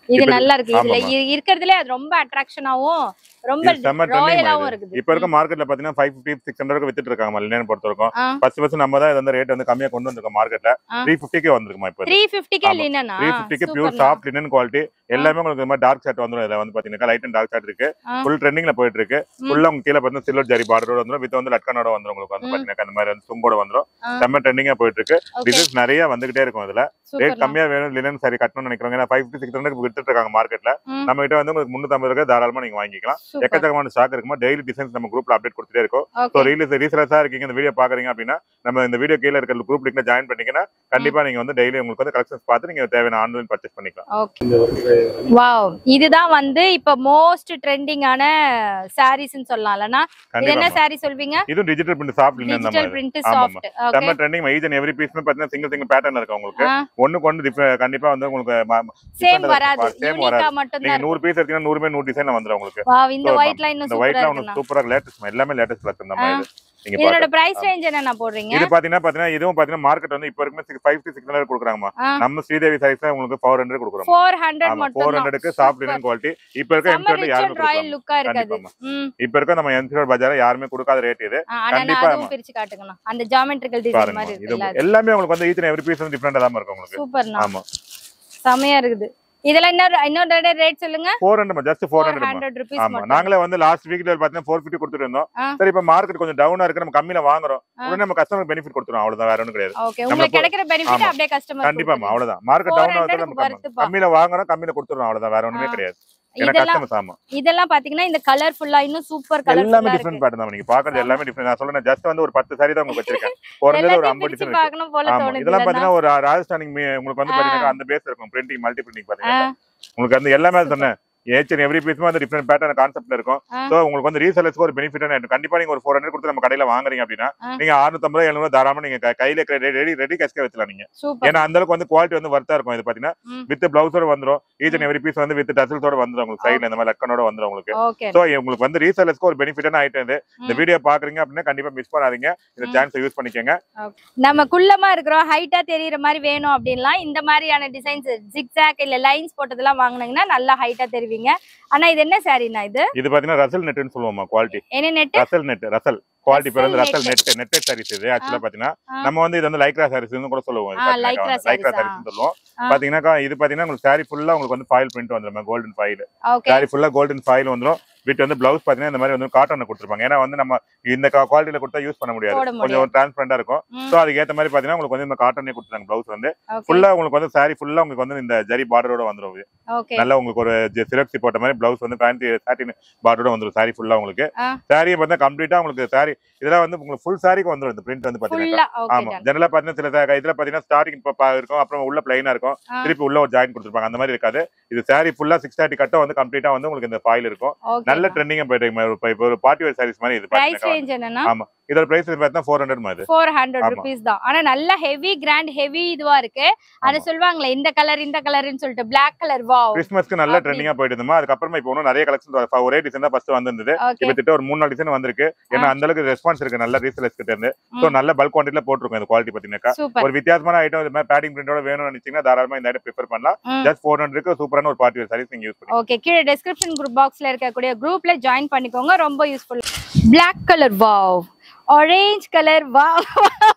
இது இப்ப நல்லா இருக்கு இதுல ஆமாம்மா. இ- இருக்கிறதுலே அது ரொம்ப அட்ராக்ஷனாவும் ரொம்ப இது செம்ம trending ராயலாவும் இது. இருக்குது இப்ப இருக்க மார்க்கெட்ல பாத்தீங்கன்னா ஃபைவ் ஃபிஃப்டி சிக்ஸ் ஹண்ட்ரட் வித்துட்டு இருக்காங்க லினன் பொறுத்த வரைக்கும் ஆ. ஃபர்ஸ்ட் ஃபர்ஸ்ட் நம்ம தான் இது வந்து ரேட் வந்து கம்மியா கொண்டு வந்திருக்கோம் மார்க்கெட்ல ஆ. த்ரீ ஃபிஃப்டிக்கே வந்திருக்குமா இப்போ த்ரீ ஃபிஃப்டிக்கே ஆமா. லினனா த்ரீ ஃபிஃப்டிக்கு பியூர் சாஃப்ட் லினன் குவாலிட்டி எல்லாமே உங்களுக்கு இந்த மாதிரி டார்க் ஷர்ட் வந்துரும் இதுல வந்து பாத்தீங்கன்னா லைட் அண்ட் டார்க் ஷர்ட் இருக்கு ஆ. ஃபுல் ட்ரெண்டிங்ல போயிட்டு இருக்கு ம். ஃபுல்லா உங்க கீழே பாத்தீங்கன்னா சில்வர் ஜரி பார்டரோட வந்துரும் வித் வந்து லட்கனோட வந்துரும் உங்களுக்கு வந்து ம். பாத்தீங்கன்னா இந்த மாதிரி வந்து தும்போட வந்துரும் ஆ. செம்ம ட்ரெண்டிங்கா போயிட்டு இருக்கு ஓகே டிசைன்ஸ் நிறைய வந்துகிட்டே இருக்கும் இதுல ரேட் சூப்பர் கம்மியா வேணும் லினன் சரி கட்டணும்னு நினைக்கிறவங்க ஏன்னா ஃபைவ் சிக்ஸ் ஹண்ட்ரட் வித்துட்டு இருக்காங்க மார்க்கெட்ல ம். நம்ம கிட்ட வந்து உங்களுக்கு முன்னூத்தி ரூபாய் தாராளமா நீங்க வாங்கிக்கலாம் சூப்பர் எக்கச்சக்கமான ஸ்டாக் இருக்குமா டெய்லி டிசைன்ஸ் நம்ம குரூப்ல அப்டேட் கொடுத்துட்டே இருக்கோம் ஸோ ஓகே ரீல்ஸ் ரீசலர்ஸா இருக்கீங்க இந்த வீடியோ பாக்குறீங்க அப்படின்னா நம்ம இந்த வீடியோ கீழே இருக்கிற குரூப் லிங்க்ல ஜாயின் பண்ணீங்கன்னா கண்டிப்பா நீங்க வந்து டெய்லி உங்களுக்கு வந்து கலெக்ஷன்ஸ் பார்த்து நீங்க தேவையான ஆன்லைன் பர்ச்சேஸ் பண்ணிக்கலாம் ஓகே வாவ் இதுதான் வந்து இப்ப மோஸ்ட் ட்ரெண்டிங்கான சாரீஸ்னு சொல்லலாம்லனா இது என்ன கண்டிப்பா சாரி சொல்வீங்க இதுவும் digital print soft linen digital நம்ம பிரிண்ட் ஆமாம்மா. சாஃப்ட் ஓகே செம்ம ட்ரெண்டிங் ஈச் அண்ட் எவ்ரி பீஸ்மே பாத்தீங்கன்னா சிங்கிள் சிங்கிள் பேட்டர்ன் இருக்கு உங்களுக்கு ஆ. ஒண்ணுக்கு ஒன்று different- கண்டிப்பா வந்து உங்களுக்கு சேம் வராது சேம் யூனிக்கா வராது மட்டும் நீங்க தான் நூறு பீஸ் எடுத்தீங்கன்னா நூறுமே நூறு டிசைன்ல வந்துரும் உங்களுக்கு வாவ் இந்த So, ஒயிட்ல இன்னும் இந்த சூப்பரா ஒயிட்ல இருக்குண்ணா உங்களுக்கு சூப்பரா லேட்டஸ்ட் எல்லாமே லேட்டஸ்ட் கலெக்ஷன் தான் ஆ. இது நீங்க இதோட பாருங்க பிரைஸ் ரேஞ்ச் என்னென்ன போடுறீங்க இது பாத்தீங்கன்னா பாத்தீங்கன்னா இதுவும் பாத்தீங்கன்னா மார்க்கெட் வந்து இப்ப இருக்குமே six five to six hundred கொடுக்குறாங்கம்மா ஆ. நம்ம ஸ்ரீதேவி சைஸ் உங்களுக்கு ஃபோர் ஹண்ட்ரட் கொடுக்குறோம் ஃபோர் ஹண்ட்ரட் ஆமா மட்டும் ஃபோர் ஹண்ட்ரடுக்கு சாஃப்ட் லினன் குவாலிட்டி இப்ப இருக்க செம்ம எம்சார்ட்ல ரிச் யாருமே அண்ட் ராயல் கொடுக்காம லுக்கா இருக்காது கண்டிப்பாம்மா. ம் இப்ப இருக்க நம்ம எம்சிஆர் பஜார யாருமே கொடுக்காத ரேட் இது ஆ, ஆனா நான் கண்டிப்பா அதுவும் பிரிச்சு காட்டுங்கண்ணா அந்த ஜாமெட்ரிக்கல் டிசைன் பாருங்க மாதிரி இது இருக்குல்ல அது. எல்லாமே உங்களுக்கு வந்து ஈச் அண்ட் எவ்ரி பீஸ் வந்து டிஃப்ரெண்டா தான் இருக்கும் உங்களுக்கு சூப்பர்ண்ணா ஆமா செமையா இருக்குது இதெல்லாம் இன்னொரு இன்னொரு ரேட் சொல்லுங்க four hundred just four four hundred hundred rupees ஆமா மட்டும் நாங்களே வந்து லாஸ்ட் வீக்ல பாத்தீங்கன்னா ஃபோர் ஃபிஃப்டி கொடுத்துட்டு இருந்தோம் ஆ. சரி இப்ப மார்க்கெட் கொஞ்சம் டவுனா இருக்கு நம்ம கம்மியில வாங்குறோம் ஆ. உடனே நம்ம கஸ்டமர் பெனிஃபிட் கொடுத்துரும் அவ்வளவுதான் வேற ஒன்றும் கிடையாது ஓகே நம்மள உங்களுக்கு போ- கிடைக்கிற பெனிஃபிட் ஆமா. அப்படியே கஸ்டமர் கண்டிப்பாமா அவ்வளவுதான் மார்க்கெட் 400 டவுன் ஆகுது நம்ம கம்மி- வருதுப்பா. கம்மியில வாங்குறோம் கம்மியில கொடுத்துறோம் அவ்வளவுதான் வேற ஒண்ணுமே ஆ. கிடையாது ஏன்னா இதெல்லாம் கஸ்டமர்ஸ் ஆமா இதெல்லாம் பாத்தீங்கன்னா இந்த கலர்ஃபுல்லா இன்னும் சூப்பர் எல்லாமே கலர்ஃபுல்லா டிஃபரெண்ட் இருக்கு பேட்டர்ன் தான் நீங்க பாக்குறது எல்லாமே டிஃபரெண்ட் நான் சொல்றேன் ஜஸ்ட் வந்து ஒரு பத்து சாரி தான் உங்களுக்கு வச்சிருக்கேன் குறைஞ்சது ஒரு எல்லாத்தையும் ஐம்பது பிரிச்சு டிசைன் இருக்கு பார்க்கணும் போல ஆமா தோணுது இதெல்லாம் இல்லைன்னா? பாத்தீங்கன்னா ஒரு ராஜஸ்தானி உங்களுக்கு வந்து ஆ. பாத்தீங்கன்னா அந்த பேஸ் இருக்கும் பிரிண்டிங் மல்டி பிரிண்டிங் ஆ, பாத்தீங்கன்னா உங்களுக்கு வந்து எல்லாமே சொன்னேன் ஏச் அண்ட் எவ்ரி பீஸும் வந்து டிஃப்ரெண்ட் பேட்டர்ன் கான்செப்ட்ல இருக்கும் ஆ. சோ உங்களுக்கு வந்து ரீசேலர்ஸ்க்கு ஒரு பெனிஃபிட் கண்டிப்பா நீங்க ஒரு ஃபோர் ஹண்ட்ரட் கொடுத்து நம்ம கடையில வாங்குறீங்க அப்படின்னா ஆ. நீங்க அறுநூத்தம்பது எழுநூறு தாராளமா நீங்க க- கையில ரெடி ரெடி கஸ்கே வச்சலாம் நீங்க சூப்பர் ஏன்னா அந்த அளவுக்கு வந்து குவாலிட்டி வந்து வர்த்தா இருக்கும் இது பாத்தீங்கன்னா ம். வித் பிளவுஸோட வந்துரும் ஈச் அண்ட் எவ்ரி பீஸ் வந்து வித் டசல்ஸோட வந்துரும் உங்களுக்கு சைடுல இந்த மாதிரி லக்கனோட வந்துரும் உங்களுக்கு ஓகே சோ உங்களுக்கு வந்து ரீசேலர்ஸ்க்கு ஒரு பெனிஃபிட்டான ஐட்டம் இது இந்த ம். வீடியோ பாக்குறீங்க அப்படின்னா கண்டிப்பா மிஸ் பண்ணாதீங்க இந்த ம். சான்ஸ் யூஸ் பண்ணிக்கங்க நம்ம குள்ளமா இருக்கிறோம் ஹைட்டா தெரியற மாதிரி வேணும் அப்படின்லாம் இந்த மாதிரியான டிசைன்ஸ் ஜிக்ஸாக் இல்ல லைன்ஸ் போட்டதெல்லாம் வாங்குனீங்கன்னா நல்லா ஹைட்டா தெரிவிங்க ஆனா இது என்ன சாரினா இது இது பாத்தீங்கன்னா ரசல் நெட்னு சொல்லுவோமா குவாலிட்டி என்ன net russel net russel quality பேர் வந்து russel russel net netted sarees இது ஆக்சுவலா பாத்தீங்கன்னா ஆ. நம்ம வந்து இது வந்து லைக்ரா சாரீஸ் கூட சொல்லுவோம் இது ஆ, பாத்தீங்கன்னா lycra வந்து லைக்ரா sarees, சாரீஸ் சொல்லுவோம் ஆ. பாத்தீங்கன்னா இது பாத்தீங்கன்னா உங்களுக்கு சாரி ஃபுல்லா உங்களுக்கு வந்து ஃபாயில் பிரிண்ட் வந்துரும் கோல்டன் ஃபாயில் ஓகே சாரி ஃபுல்லா கோல்டன் ஃபாயில் வந்துரும் வித் வந்து பிளவுஸ் பாத்தீங்கன்னா இந்த மாதிரி வந்து காட்டன் கொடுத்துருப்பாங்க ஏன்னா வந்து நம்ம இந்த குவாலிட்டியில கொடுத்தா யூஸ் பண்ண முடியாது போட கொஞ்சம் டிரான்ஸ்பரண்டா இருக்கும் ம். சோ அதுக்கு ஏத்த மாதிரி பாத்தீங்கன்னா உங்களுக்கு வந்து இந்த காட்டனே கொடுத்துருக்காங்க பிளவுஸ் வந்து ஓகே ஃபுல்லா உங்களுக்கு வந்து சாரி ஃபுல்லா உங்களுக்கு வந்து இந்த ஜரி பார்டரோட வந்துரும் இது. ஓகே நல்லா உங்களுக்கு ஒரு சிலக்ஸி போட்ட மாதிரி பிளவுஸ் வந்து பேண்ட் சாட்டின் பார்டரோட வந்துரும் சாரி ஃபுல்லா உங்களுக்கு ஆ. சாரியை பார்த்தா கம்ப்ளீட்டா உங்களுக்கு சாரி இதெல்லாம் வந்து உங்களுக்கு ஃபுல் சாரிக்கு வந்துரும் இந்த பிரிண்ட் வந்து பாத்தீங்கன்னா ஃபுல்லா ஓகே ஆமா ஜெனரலா பாத்தீங்கன்னா சில sa- இதுல பாத்தீங்கன்னா ஸ்டார்டிங் இருக்கும் அப்புறம் உள்ள பிளைனா இருக்கும் ஆ. திருப்பி உள்ள ஒரு ஜாயின் கொடுத்துருப்பாங்க அந்த மாதிரி இருக்காது இது சாரி ஃபுல்லா சிக்ஸ் தேர்ட்டி கட்ட வந்து கம்ப்ளீட்டா வந்து உங்களுக்கு இந்த ஃபாயில் இருக்கும் ஓகே நல்ல ட்ரெண்டிங்கா போயிட்டு இருக்கு. இப்ப இப்போ ஒரு பார்ட்டி வேர் சாரீஸ் மாதிரி இது பிரைஸ் பாத்தீங்கன்னா ரேஞ்ச் என்னன்னா ஆமா இதோட பிரைஸ் பார்த்தா ஃபோர் ஹண்ட்ரட் மாதிரி ஃபோர் ஹண்ட்ரட் ஆமா. ருபீஸ் தான் ஆனா நல்ல ஹெவி கிராண்ட் ஹெவி இதுவா இருக்கு அது ஆமா. சொல்லுவாங்களே இந்த கலர் இந்த கலர்னு சொல்லிட்டு பிளாக் கலர் வாவ் கிறிஸ்மஸ்க்கு நல்ல அப்படி. ட்ரெண்டிங்கா போயிட்டு இருந்தோமா அதுக்கப்புறமா இப்போ இன்னும் நிறைய கலெக்ஷன் ஒரே டிசைன் தான் ஃபர்ஸ்ட் வந்திருந்தது ஓகே இப்ப திட்ட ஒரு மூணு நாலு டிசைன் வந்திருக்கு ஏன்னா அந்த அளவுக்கு ரெஸ்பான்ஸ் இருக்கு நல்ல ரீசேலர்ஸ் கிட்ட இருந்து சோ ம். நல்ல பல்க் குவான்டிட்டில போட்டிருக்கோம் இந்த குவாலிட்டி பாத்தீங்கன்னா சூப்பர் ஒரு வித்தியாசமான ஐட்டம் இது மாதிரி பேடிங் பிரிண்டோட வேணும்னு நினைச்சீங்கன்னா தாராளமா இந்த ஐட்டம் ப்ரிஃபர் பண்ணலாம் ம். ஜஸ்ட் ஃபோர் ஹண்ட்ரட்க்கு சூப்பரான ஒரு பார்ட்டி வேர் சாரீஸ் நீங்க யூஸ் பண்ணி ஓகே கீழே டெஸ்கிரிப்ஷன் குரூப் பாக்ஸ்ல இருக்கக்கூடிய குரூப்ல ஜாயின் பண்ணிக்கோங்க ரொம்ப useful Black colour wow orange colour wow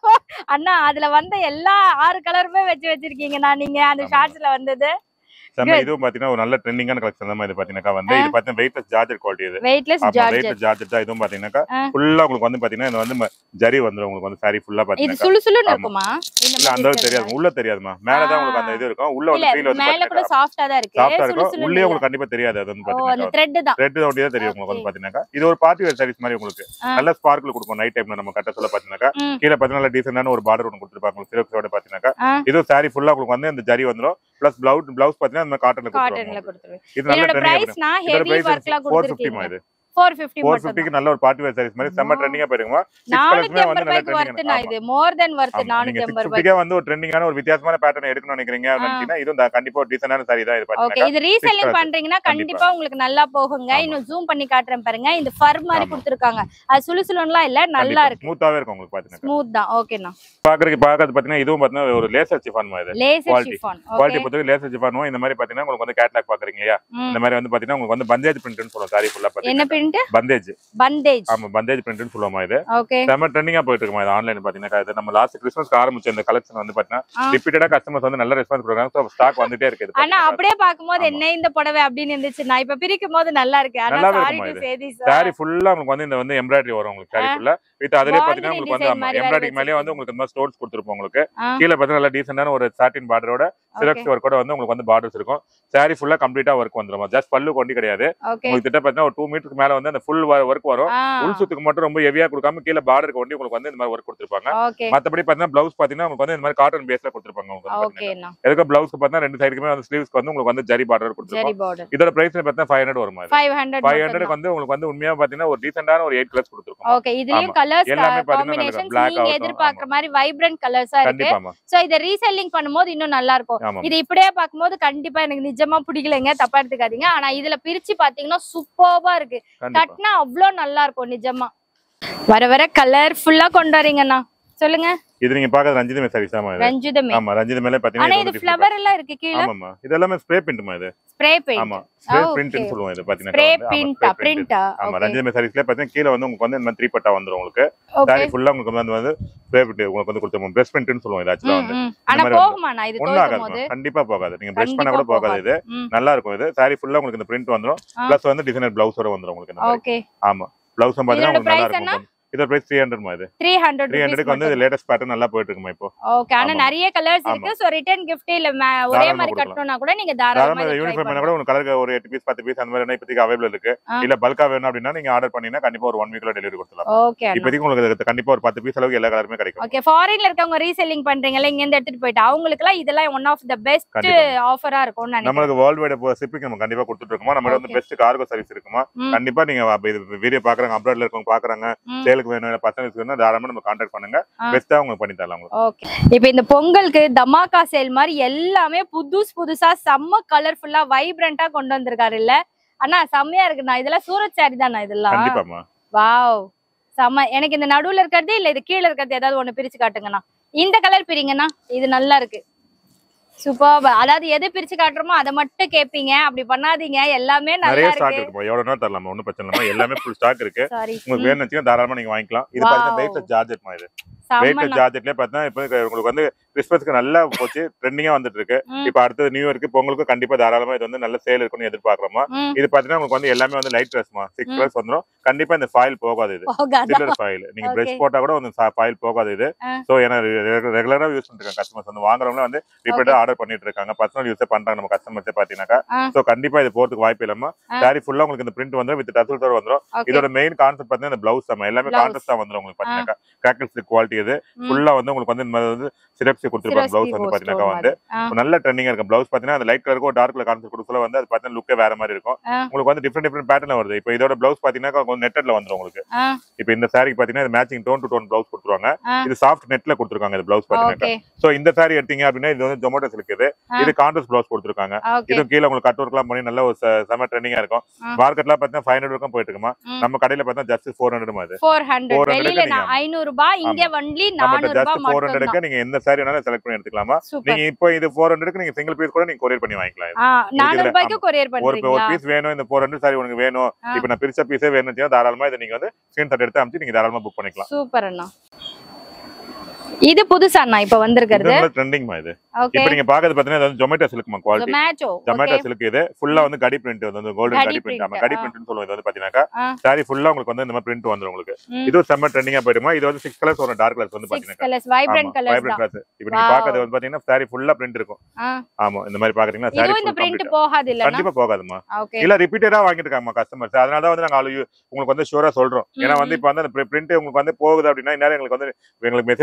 அண்ணா அதுல வந்த எல்லா ஆறு கலருமே வச்சு வச்சிருக்கீங்க நான் நீங்க அந்த ஆமா. ஷார்ட்ஸ்ல வந்தது செம்ம Good. இதுவும் பாத்தீங்கன்னா ஒரு நல்ல ட்ரெண்டிங்கான கலெக்ஷன் தான் இது பாத்தீங்கன்னா வந்து ஆ. இது பாத்தீங்கன்னா வெயிட்லெஸ் ஜார்ஜர் குவாலிட்டி இது வெயிட்லெஸ் ஆமா ஜார்ஜெட் வெயிட்லெஸ் ஜார்ஜர் தான் இதுவும் பாத்தீங்கன்னா ஆ. ஃபுல்லா உங்களுக்கு வந்து பாத்தீங்கன்னா இது வந்து ம- ஜரி வந்துரும் உங்களுக்கு வந்து சாரி ஃபுல்லா இது பாத்தீங்கன்னா சுளு சுளுன்னு ஆமா. இருக்குமா இந்த இல்ல அந்த மாதிரி அளவுக்கு தெரியாது உள்ள தெரியாதுமா மேலதான் உங்களுக்கு அந்த இது இருக்கும் உள்ள வந்து ஃபீல் இல்ல வந்து மேல கூட பாத்தீங்கன்னா சாஃப்டா தான் இருக்கு சாஃப்டா சுளு இருக்கும் சுளுன்னு உள்ளே இல்ல. உங்களுக்கு கண்டிப்பா தெரியாது அது வந்து ஓ அந்த பாத்தீங்கன்னா த்ரெட் தான் ரெட் ஒட்டியே தெரியும் உங்களுக்கு வந்து Okay. பாத்தீங்கன்னா இது ஒரு பார்ட்டி வேர் சாரீஸ் மாதிரி உங்களுக்கு ஆ. நல்ல ஸ்பார்க்கிள் கொடுக்கும் நைட் டைம்ல நம்ம கட்ட சொல்ல பாத்தீங்கன்னா ம். கீழே பாத்தீங்கன்னா நல்ல டீசென்டான ஒரு பார்டர் ஒன்று கொடுத்துருப்பாங்க உங்களுக்கு சிறப்போட பாத்தீங்கன்னா ஆ. இது சாரி ஃபுல்லா உங்களுக்கு வந்து இந்த ஜரி வந்துரும் பிளஸ் பிளவுஸ் பிளவுஸ் பாத்தீங்கன்னா இந்த காட்டன்ல காட்டன்ல கொடுத்துருவாங்க கொடுத்துருவேன் இது நல்ல இதோட ட்ரெண்டிங் பிரைஸ்னா இதோட ஹெவி பிரைஸ் ஒர்க்லாம் ஃபோர் ஃபிஃப்டிமா கொடுத்துருக்கீங்க இது ஃபோர் ஃபிஃப்டி ஃபோர் மட்டும் ஃபிஃப்டிக்கு நல்ல ஒரு பார்ட்டி வேர் சாரீஸ் மாதிரி செம்ம ஆ. ட்ரெண்டிங்கா போயிருக்குமா சிக்ஸ் நானூத்தி கலர்ஸ்மே ஐம்பது வந்து நல்ல ரூபாய்க்கு ஒர்த்து நான் ட்ரெண்டிங் இது மோர் தென் ஒர்த்து ஆமா. நானூத்தி நீங்க சிக்ஸ் ஐம்பது ரூபாய்க்கு ஃபிஃப்டிக்கே வந்து ஒரு ட்ரெண்டிங்கான ஒரு வித்தியாசமான பேட்டர்ன் எடுக்கணும்னு நினைக்கிறீங்க நினைச்சீங்கன்னா இதுவும் தான் கண்டிப்பா ஒரு டீசென்டான சாரி தான் இது ஓகே பாத்தீங்கன்னா இது ரீசெல்லிங் colours. பண்றீங்கன்னா கண்டிப்பா. கண்டிப்பா உங்களுக்கு நல்லா போகுங்க ஆமா. இன்னும் ஜூம் பண்ணி காட்டுறேன் பாருங்க இந்த ஃபர் மாதிரி ஆமா. கொடுத்துருக்காங்க அது சுளு சுளுன்னுலாம் இல்ல நல்லா இருக்கு ஸ்மூத்தாவே இருக்கும் உங்களுக்கு பாத்தீங்கன்னா ஸ்மூத் தான் ஓகேண்ணா பாக்குறதுக்கு பாக்குறது பாத்தீங்கன்னா இதுவும் பாத்தீங்கன்னா ஒரு லேசர் சிஃபான் மாதிரி laser Quality. Chiffon quality okay பொறுத்தவரை லேசர் சிஃபானும் இந்த மாதிரி பாத்தீங்கன்னா உங்களுக்கு வந்து கேட்லாக் பாக்குறீங்க இல்லையா இந்த மாதிரி வந்து பாத்தீங்கன்னா உங்களுக்கு வந்து பந்தேஜ் பிரிண்ட்னு சொல்லுவோம் சாரி ஃபுல்லா என்ன பாத்தீங்கன்னா பிரிண்ட் பந்தேஜ் பந்தேஜ் ஆமா பந்தேஜ் பிரிண்ட்னு சொல்லுவோமா இது ஓகே செம்ம ட்ரெண்டிங்கா போயிட்டு இருக்குமா இது ஆன்லைன் பாத்தீங்கன்னா இது நம்ம லாஸ்ட் கிறிஸ்மஸ்க்கு ஆரம்பிச்ச இந்த கலெக்ஷன் வந்து பாத்தீங்கன்னா ஆ. ரிப்பீட்டடா கஸ்டமர்ஸ் வந்து நல்ல ரெஸ்பான்ஸ் கொடுக்குறாங்க ஸோ ஸ்டாக் வந்துட்டே இருக்கு இது ஆனா பாத்தீங்கன்னா. அப்படியே பாக்கும்போது ஆமா. என்ன இந்த புடவை அப்படின்னு இருந்துச்சு நான் இப்ப பிரிக்கும் போது நல்லா இருக்கு ஆனா நல்லாவே சாரி இருக்குமா டு இது? சேதி சாரி ஃபுல்லா உங்களுக்கு வந்து இந்த வந்து எம்ப்ராய்டரி வரும் உங்களுக்கு சாரி ஆ. ஃபுல்லா வித் அதுலயே Bordering பாத்தீங்கன்னா உங்களுக்கு வந்து design மாதிரி வேற எம்ப்ராய்டரி மேலேயே வச்சிருக்கீங்க. வந்து உங்களுக்கு இந்த மாதிரி ஸ்டோன்ஸ் கொடுத்துருப்போம் உங்களுக்கு ஆ. கீழே பாத்தீங்கன்னா நல்லா டீசென்டான ஒரு சாட்டின் பார்டரோட சிலக்ஸ் ஒர்க்கோட வந்து உங்களுக்கு வந்து பார்டர்ஸ் இருக்கும் சாரி ஃபுல்லா கம்ப்ளீட்டா ஒர்க் வந்துரும் ஜஸ்ட் பல்லு கொண்டி கிடையாது ஓகே உங்களுக்கு திட்ட பாத்தீங்கன்னா ஒரு டூ மீட்டருக்கு மேல வந்து அந்த ஃபுல் ஒர்க் வரும் உள் சுத்துக்கு மட்டும் ரொம்ப ஹெவியா கொடுக்காம கீழே பார்டருக்கு ஒண்டி உங்களுக்கு வந்து இந்த மாதிரி ஒர்க் கொடுத்துருப்பாங்க ஓகே மத்தபடி பாத்தீங்கன்னா பிளவுஸ் பாத்தீங்கன்னா உங்களுக்கு வந்து இந்த மாதிரி காட்டன் பேஸ்ல கொடுத்துருப்பாங்க உங்களுக்கு வந்து பாத்தீங்கன்னா. ஓகேண்ணா எதுக்கு பிளவுஸ்க்கு பாத்தீங்கன்னா ரெண்டு சைடுக்குமே வந்து ஸ்லீவ்ஸ்க்கு வந்து உங்களுக்கு வந்து ஜரி பார்டர் ஜெரி கொடுத்துருப்பாங்க பார்டர் இதோட பிரைஸ் பாத்தீங்கன்னா ஃபைவ் ஹண்ட்ரட் வருமா ஃபைவ் ஹண்ட்ரட் ஃபைவ் ஹண்ட்ரட் வந்து உங்களுக்கு வந்து உண்மையா பாத்தீங்கன்னா ஒரு டீசென்டான ஒரு எயிட் கலர்ஸ் கொடுத்துருக்கோம் ஓகே இதுலயும் ஆமா. கலர்ஸ் எல்லாமே பாத்தீங்கன்னா காம்பினேஷன்ஸ் black நீங்க ஆகட்டும், எதிர்பார்க்குற மாதிரி வைப்ரண்ட் கலர்ஸா இருக்கு கண்டிப்பாமா சோ இத ரீசெல்லிங் பண்ணும்போது இன்னும் நல்லா இருக்கும் ஆமா இது இப்படியே பார்க்கும்போது கண்டிப்பா எனக்கு நிஜமா பிடிக்கலைங்க தப்பா எடுத்துக்காதீங்க ஆனா இதுல பிரிச்சு பாத்தீங்கன்னா சூப்பர்பா இருக்கு கண்டிப்பா கட்டினா அவ்வளோ நல்லா இருக்கும் நிஜமா வர வர கலர்ஃபுல்லா கொண்டு வரீங்கண்ணா சொல்லுங்க இது நீங்க பாக்குறது ரஞ்சிதமே சாரி சாமா இது ரஞ்சிதமே ஆமா ரஞ்சித மேல ஆனா பாத்தீங்கன்னா இது இது வந்து different ஃபிளவர் எல்லாம் இருக்கு ஆ- கீழே ஆமாமா இது எல்லாமே ஸ்ப்ரே பிரிண்ட்மா இது ஸ்ப்ரே ஆமா பெயிண்ட் ஸ்ப்ரே okay. பிரிண்ட்னு சொல்லுவோம் இது பாத்தீங்கன்னா ஸ்ப்ரே வந்து. ஆமா, பிரிண்டா spray print. பிரிண்டா ஆமா ஓகே ரஞ்சிதமே சாரீஸ்ல பாத்தீங்கன்னா கீழ வந்து உங்களுக்கு வந்து இந்த மாதிரி த்ரீ பட்டா வந்துரும் உங்களுக்கு ஓகே சாரி ஃபுல்லா உங்களுக்கு வந்து வந்து ஸ்ப்ரே பிரிண்ட் உங்களுக்கு வந்து கொடுத்துருவோம் பிரஸ் பிரிண்ட்னு சொல்லுவோம் இது ஆக்சுவலா வந்து ஆனா மாதிரி வந்து போகுமாண்ணா இது ஒன்னும் துவைக்கும் ஆகாது போது கண்டிப்பா போகாது நீங்க பிரஷ் பண்ணா கண்டிப்பா கூட போகாது இது ம் நல்லா இருக்கும் இது சாரி ஃபுல்லா உங்களுக்கு இந்த பிரிண்ட் வந்துரும் ஆ. பிளஸ் வந்து டிசைனர் பிளவுஸோட வந்துரும் உங்களுக்கு இந்த மாதிரி ஓகே ஆமா பிளவுஸும் பாத்தீங்கன்னா இதோட உங்களுக்கு நல்லா price இருக்கும் இதோட பிரைஸ் த்ரீ ஹண்ட்ரட் இது த்ரீ ஹண்ட்ரட் த்ரீ ஹண்ட்ரட்க்கு வந்து லேட்டஸ்ட் பேட்டர்ன் நல்லா போயிட்டு இருக்குமா இப்போ ஓகே ஆனா ஆமா. நிறைய கலர்ஸ் இருக்கு சோ ரிட்டர்ன் gift இல்ல ம- ஒரே தாராளமா மாதிரி கொடுக்கலாம். கட்டணும்னா கூட நீங்க தாராளமா தாராளமா இதை try யூனிஃபார்ம் பண்ணலாம். கூட உங்களுக்கு கலருக்கு ஒரு எட்டு பீஸ் பத்து பீஸ் அந்த மாதிரி இப்போதைக்கு அவைலபிள் இருக்கு ஆ. இல்ல பல்கா வேணும் அப்படின்னா நீங்க ஆர்டர் பண்ணீங்கன்னா கண்டிப்பா ஒரு ஒன் வீக்ல டெலிவரி கொடுத்துலாம் ஓகே அண்ணா இப்போதைக்கு உங்களுக்கு கண்டிப்பா ஒரு பத்து பீஸ் அளவுக்கு எல்லா கலருமே கிடைக்கும் ஓகே ஃபாரின்ல இருக்கவங்க ரீசெல்லிங் பண்றீங்கல்ல இங்க இருந்து எடுத்துட்டு போயிட்டு அவங்களுக்கு எல்லாம் இதெல்லாம் ஒன் ஆஃப் த பெஸ்ட் கண்டிப்பா ஆஃபரா இருக்கும்னு நினைக்கிறேன் நம்மளுக்கு வேர்ல்டு வைட் ஷிப்பிங் நம்ம கண்டிப்பா கொடுத்துட்டு இருக்கோமா நம்ம வந்து Okay. பெஸ்ட் கார்கோ சர்வீஸ் இருக்குமா ம். கண்டிப்பா நீங்க அப்ப இது வீடியோ பாக்குறாங்க அப்ராட்ல இருக்கவங்க பாக்குறாங்க ம். சேலுக்கு வேணும் இல்ல பர்சனல்ஸ் வேணும் தாராளமா நம்ம கான்டாக்ட் பண்ணுங்க ஆ. பெஸ்ட்டா உங்களுக்கு பண்ணி தரலாம் உங்களுக்கு ஓகே இப்போ இந்த பொங்கலுக்கு தமாக்கா சேல் மாதிரி எல்லாமே புதுசு புதுசா செம்ம கலர்ஃபுல்லா வைப்ரண்டா கொண்டு வந்திருக்காரு இல்ல அண்ணா செம்மையா இருக்குண்ணா இதெல்லாம் சூரத் சாரி தானா இதெல்லாம் கண்டிப்பாமா வாவ் செம்ம எனக்கு இந்த நடுவுல இருக்கிறது இல்ல இது கீழே இருக்கிறது ஏதாவது ஒண்ணு பிரிச்சு காட்டுங்கண்ணா இந்த கலர் பிரிங்கண்ணா இது நல்லா இருக்கு சூப்பர் அதாவது எது பிரிச்சு காட்டுறோமோ அதை மட்டும் கேப்பீங்க அப்படி பண்ணாதீங்க எல்லாமே நிறைய நல்லா ஸ்டாக் இருக்கு இருக்குமா எவ்வளவு நாள் தரலாமா ஒன்னும் பிரச்சனை இல்லமா எல்லாமே ஃபுல் ஸ்டாக் இருக்கு சாரி உங்களுக்கு வேணும்னு வச்சுக்கோங்க தாராளமா நீங்க வாங்கிக்கலாம் இது Wow. பாத்தீங்கன்னா வெயிட்லெஸ் ஜார்ஜெட்மா இது வெயிட்லெஸ் செம்மண்ணா ஜார்ஜெட்லயே பாத்தீங்கன்னா இப்போ உங்களுக்கு வந்து கிறிஸ்மஸ்க்கு நல்லா போச்சு ட்ரெண்டிங்கா வந்துட்டு இருக்கு ம். இப்போ அடுத்தது நியூ இயர்க்கு பொங்கலுக்கு கண்டிப்பா தாராளமா இது வந்து நல்ல சேல் இருக்கும்னு எதிர்பார்க்கறோமா ம். இது பாத்தீங்கன்னா உங்களுக்கு வந்து எல்லாமே வந்து லைட் ட்ரெஸ்மா சிக்ஸ் ம். கலர்ஸ் வந்துரும் கண்டிப்பா இந்த ஃபாயில் போகாது இது போகாதா சில்லர் ஃபாயில் நீங்க Okay. பிரஷ் போட்டா கூட வந்து ஃபாயில் போகாது இது ஆ. சோ ஏன்னா ரெகுலரா யூஸ் பண்ணிட்டு இருக்காங்க கஸ்டமர்ஸ் வந்து வாங்குறவங்க வந்து ரிப்பீட்டா ஆர்டர் பண்ணிட்டு இருக்காங்க பர்சனல் யூஸே பண்றாங்க நம்ம கஸ்டமர்ஸே பாத்தீங்கன்னாக்கா ஆ. சோ கண்டிப்பா இது போறதுக்கு வாய்ப்பு இல்லாம ஆ. சாரி ஃபுல்லா உங்களுக்கு இந்த பிரிண்ட் வந்து வித் டசல் தோட வந்துரும் ஓகே இதோட மெயின் கான்செப்ட் பாத்தீங்கன்னா இந்த பிளவுஸ் தான் எல்லாமே Blouse. கான்ட்ராஸ்ட் தான் வந்துரும் உங்களுக்கு பாத்தீங்கன்னா கிராக்கல் சில்க் குவாலிட்டி இது ம். ஃபுல்லா வந்து உங்களுக்கு வந்து இந்த மாதிரி வந்து சிரப்ஸ் கொடுத்துருப்பாங்க பிளவுஸ் வந்து பாத்தீங்கன்னா வந்து நல்ல ட்ரெண்டிங்கா இருக்கும் பிளவுஸ் பாத்தீங்கன்னா அந்த லைட் கலருக்கும் டார்க் கலர் கான்செப்ட் கொடுக்கல வந்து அது பாத்தீங்கன்னா லுக்கே வேற மாதிரி இருக்கும் ஆ. உங்களுக்கு வந்து டிஃப்ரெண்ட் டிஃப்ரெண்ட் பேட்டர்ல வருது இப்போ இதோட பிளவுஸ் பாத்தீங்கன்னா கொஞ்சம் நெட்டட்ல வந்துரும் உங்களுக்கு இப்போ இந்த சாரிக்கு பாத்தீங்கன்னா இது matching tone to tone blouse கொடுத்துருவாங்க ஆ. இது சாஃப்ட் நெட்ல கொடுத்துருக்காங்க இந்த பிளவுஸ் பாத்தீங்கன்னா ஓகே சோ இந்த சாரி எடுத்தீங்க அப்படின்னா இது வந்து ஜொமேட்டோ சில்க் இது ஆ. இது கான்ட்ராஸ்ட் பிளவுஸ் கொடுத்துருக்காங்க ஓகே இதுவும் கீழே உங்களுக்கு கட் ஒர்க்லாம் பண்ணி நல்ல ஒரு ச- செம ட்ரெண்டிங்கா இருக்கும் ஆ. மார்க்கெட்ல பாத்தீங்கன்னா ஃபைவ் ஹண்ட்ரட் வரைக்கும் போயிட்டு இருக்குமா ம். நம்ம கடையில பார்த்தா ஜஸ்ட் ஃபோர் ஹண்ட்ரட் அது ஃபோர் ஹண்ட்ரட் 400 வெளியில நீங்க- நான் ஐநூறு ரூபாய் இங்க ஒன்லி நம்மகிட்ட நானூறு ஜஸ்ட் ரூபாய் ஃபோர் மட்டும் ஹண்ட்ரடுக்கு நீங்க எந்த சாரி வேணாலும் செலக்ட் பண்ணி எடுத்துக்கலாமா சூப்பர் நீங்க இப்போ இது ஃபோர் ஹண்ட்ரடுக்கு நீங்க சிங்கிள் பீஸ் கூட நீங்க கொரியர் பண்ணி வாங்கிக்கலாம் இது. ஆ நானூறு இதுல- ரூபாய்க்கு கொரியர் ஒரு ஒரு பண்றீங்களா பீஸ் வேணும் இந்த ஃபோர் ஹண்ட்ரட் சாரி உனக்கு வேணும் ஆ. இப்போ நான் பிரிச்ச பீஸே வேணும் தாராளமா இதை நீங்க வந்து ஸ்கிரீன் எடுத்து அமைச்சு நீங்க தாராளமா புக் பண்ணிக்கலாம் சூப்பர் அண்ணா இது புதுசா அண்ணா இப்ப வந்திருக்கிறது ட்ரெண்டிங்மா இது ஓகே இப்போ நீங்க பாக்குறது பாத்தீங்கன்னா இது வந்து ஜொமேட்டோ சில்க்மா குவாலிட்டி ஜொமேட்டோ ஜொமேட்டோ சில்க் இது ஃபுல்லா வந்து கடி பிரிண்ட் வந்து கோல்டன் கடி கடி பிரிண்ட் ஆமா print, கடி ஆ. பிரிண்ட்னு சொல்லுவோம் இது வந்து பாத்தீங்கன்னா ஆ. சாரி ஃபுல்லா உங்களுக்கு வந்து இந்த மாதிரி பிரிண்ட் வந்துரும் உங்களுக்கு ம். இது ஒரு செம்ம ட்ரெண்டிங்கா போயிடுமா இது வந்து சிக்ஸ் கலர்ஸ் வரும் டார்க் கலர்ஸ் வந்து சிக்ஸ் பாத்தீங்கன்னா கலர்ஸ் வைப்ரண்ட் கலர்ஸ் தான் கலர்ஸ் இப்போ நீங்க Wow. பாக்குறது வந்து பாத்தீங்கன்னா சாரி ஃபுல்லா பிரிண்ட் இருக்கும் ஆ. ஆமா இந்த மாதிரி பாக்குறீங்கன்னா சாரி இதுவும் இந்த பிரிண்ட் போகாது இல்லனா கண்டிப்பா போகாதுமா ஓகே இல்ல ரிப்பீட்டடா வாங்கிட்டு இருக்காங்க கஸ்டமர்ஸ் அதனால தான் வந்து நாங்க அவ்வளவு உங்களுக்கு வந்து ஷூரா சொல்றோம் ஏன்னா ம், வந்து இப்போ வந்து அந்த பிரிண்ட் உங்களுக்கு வந்து போகுது அப்படின்னா இந்நேரம் எங்களுக்கு வந்து எங்களுக்கு மெசேஜ் வந்துட்டு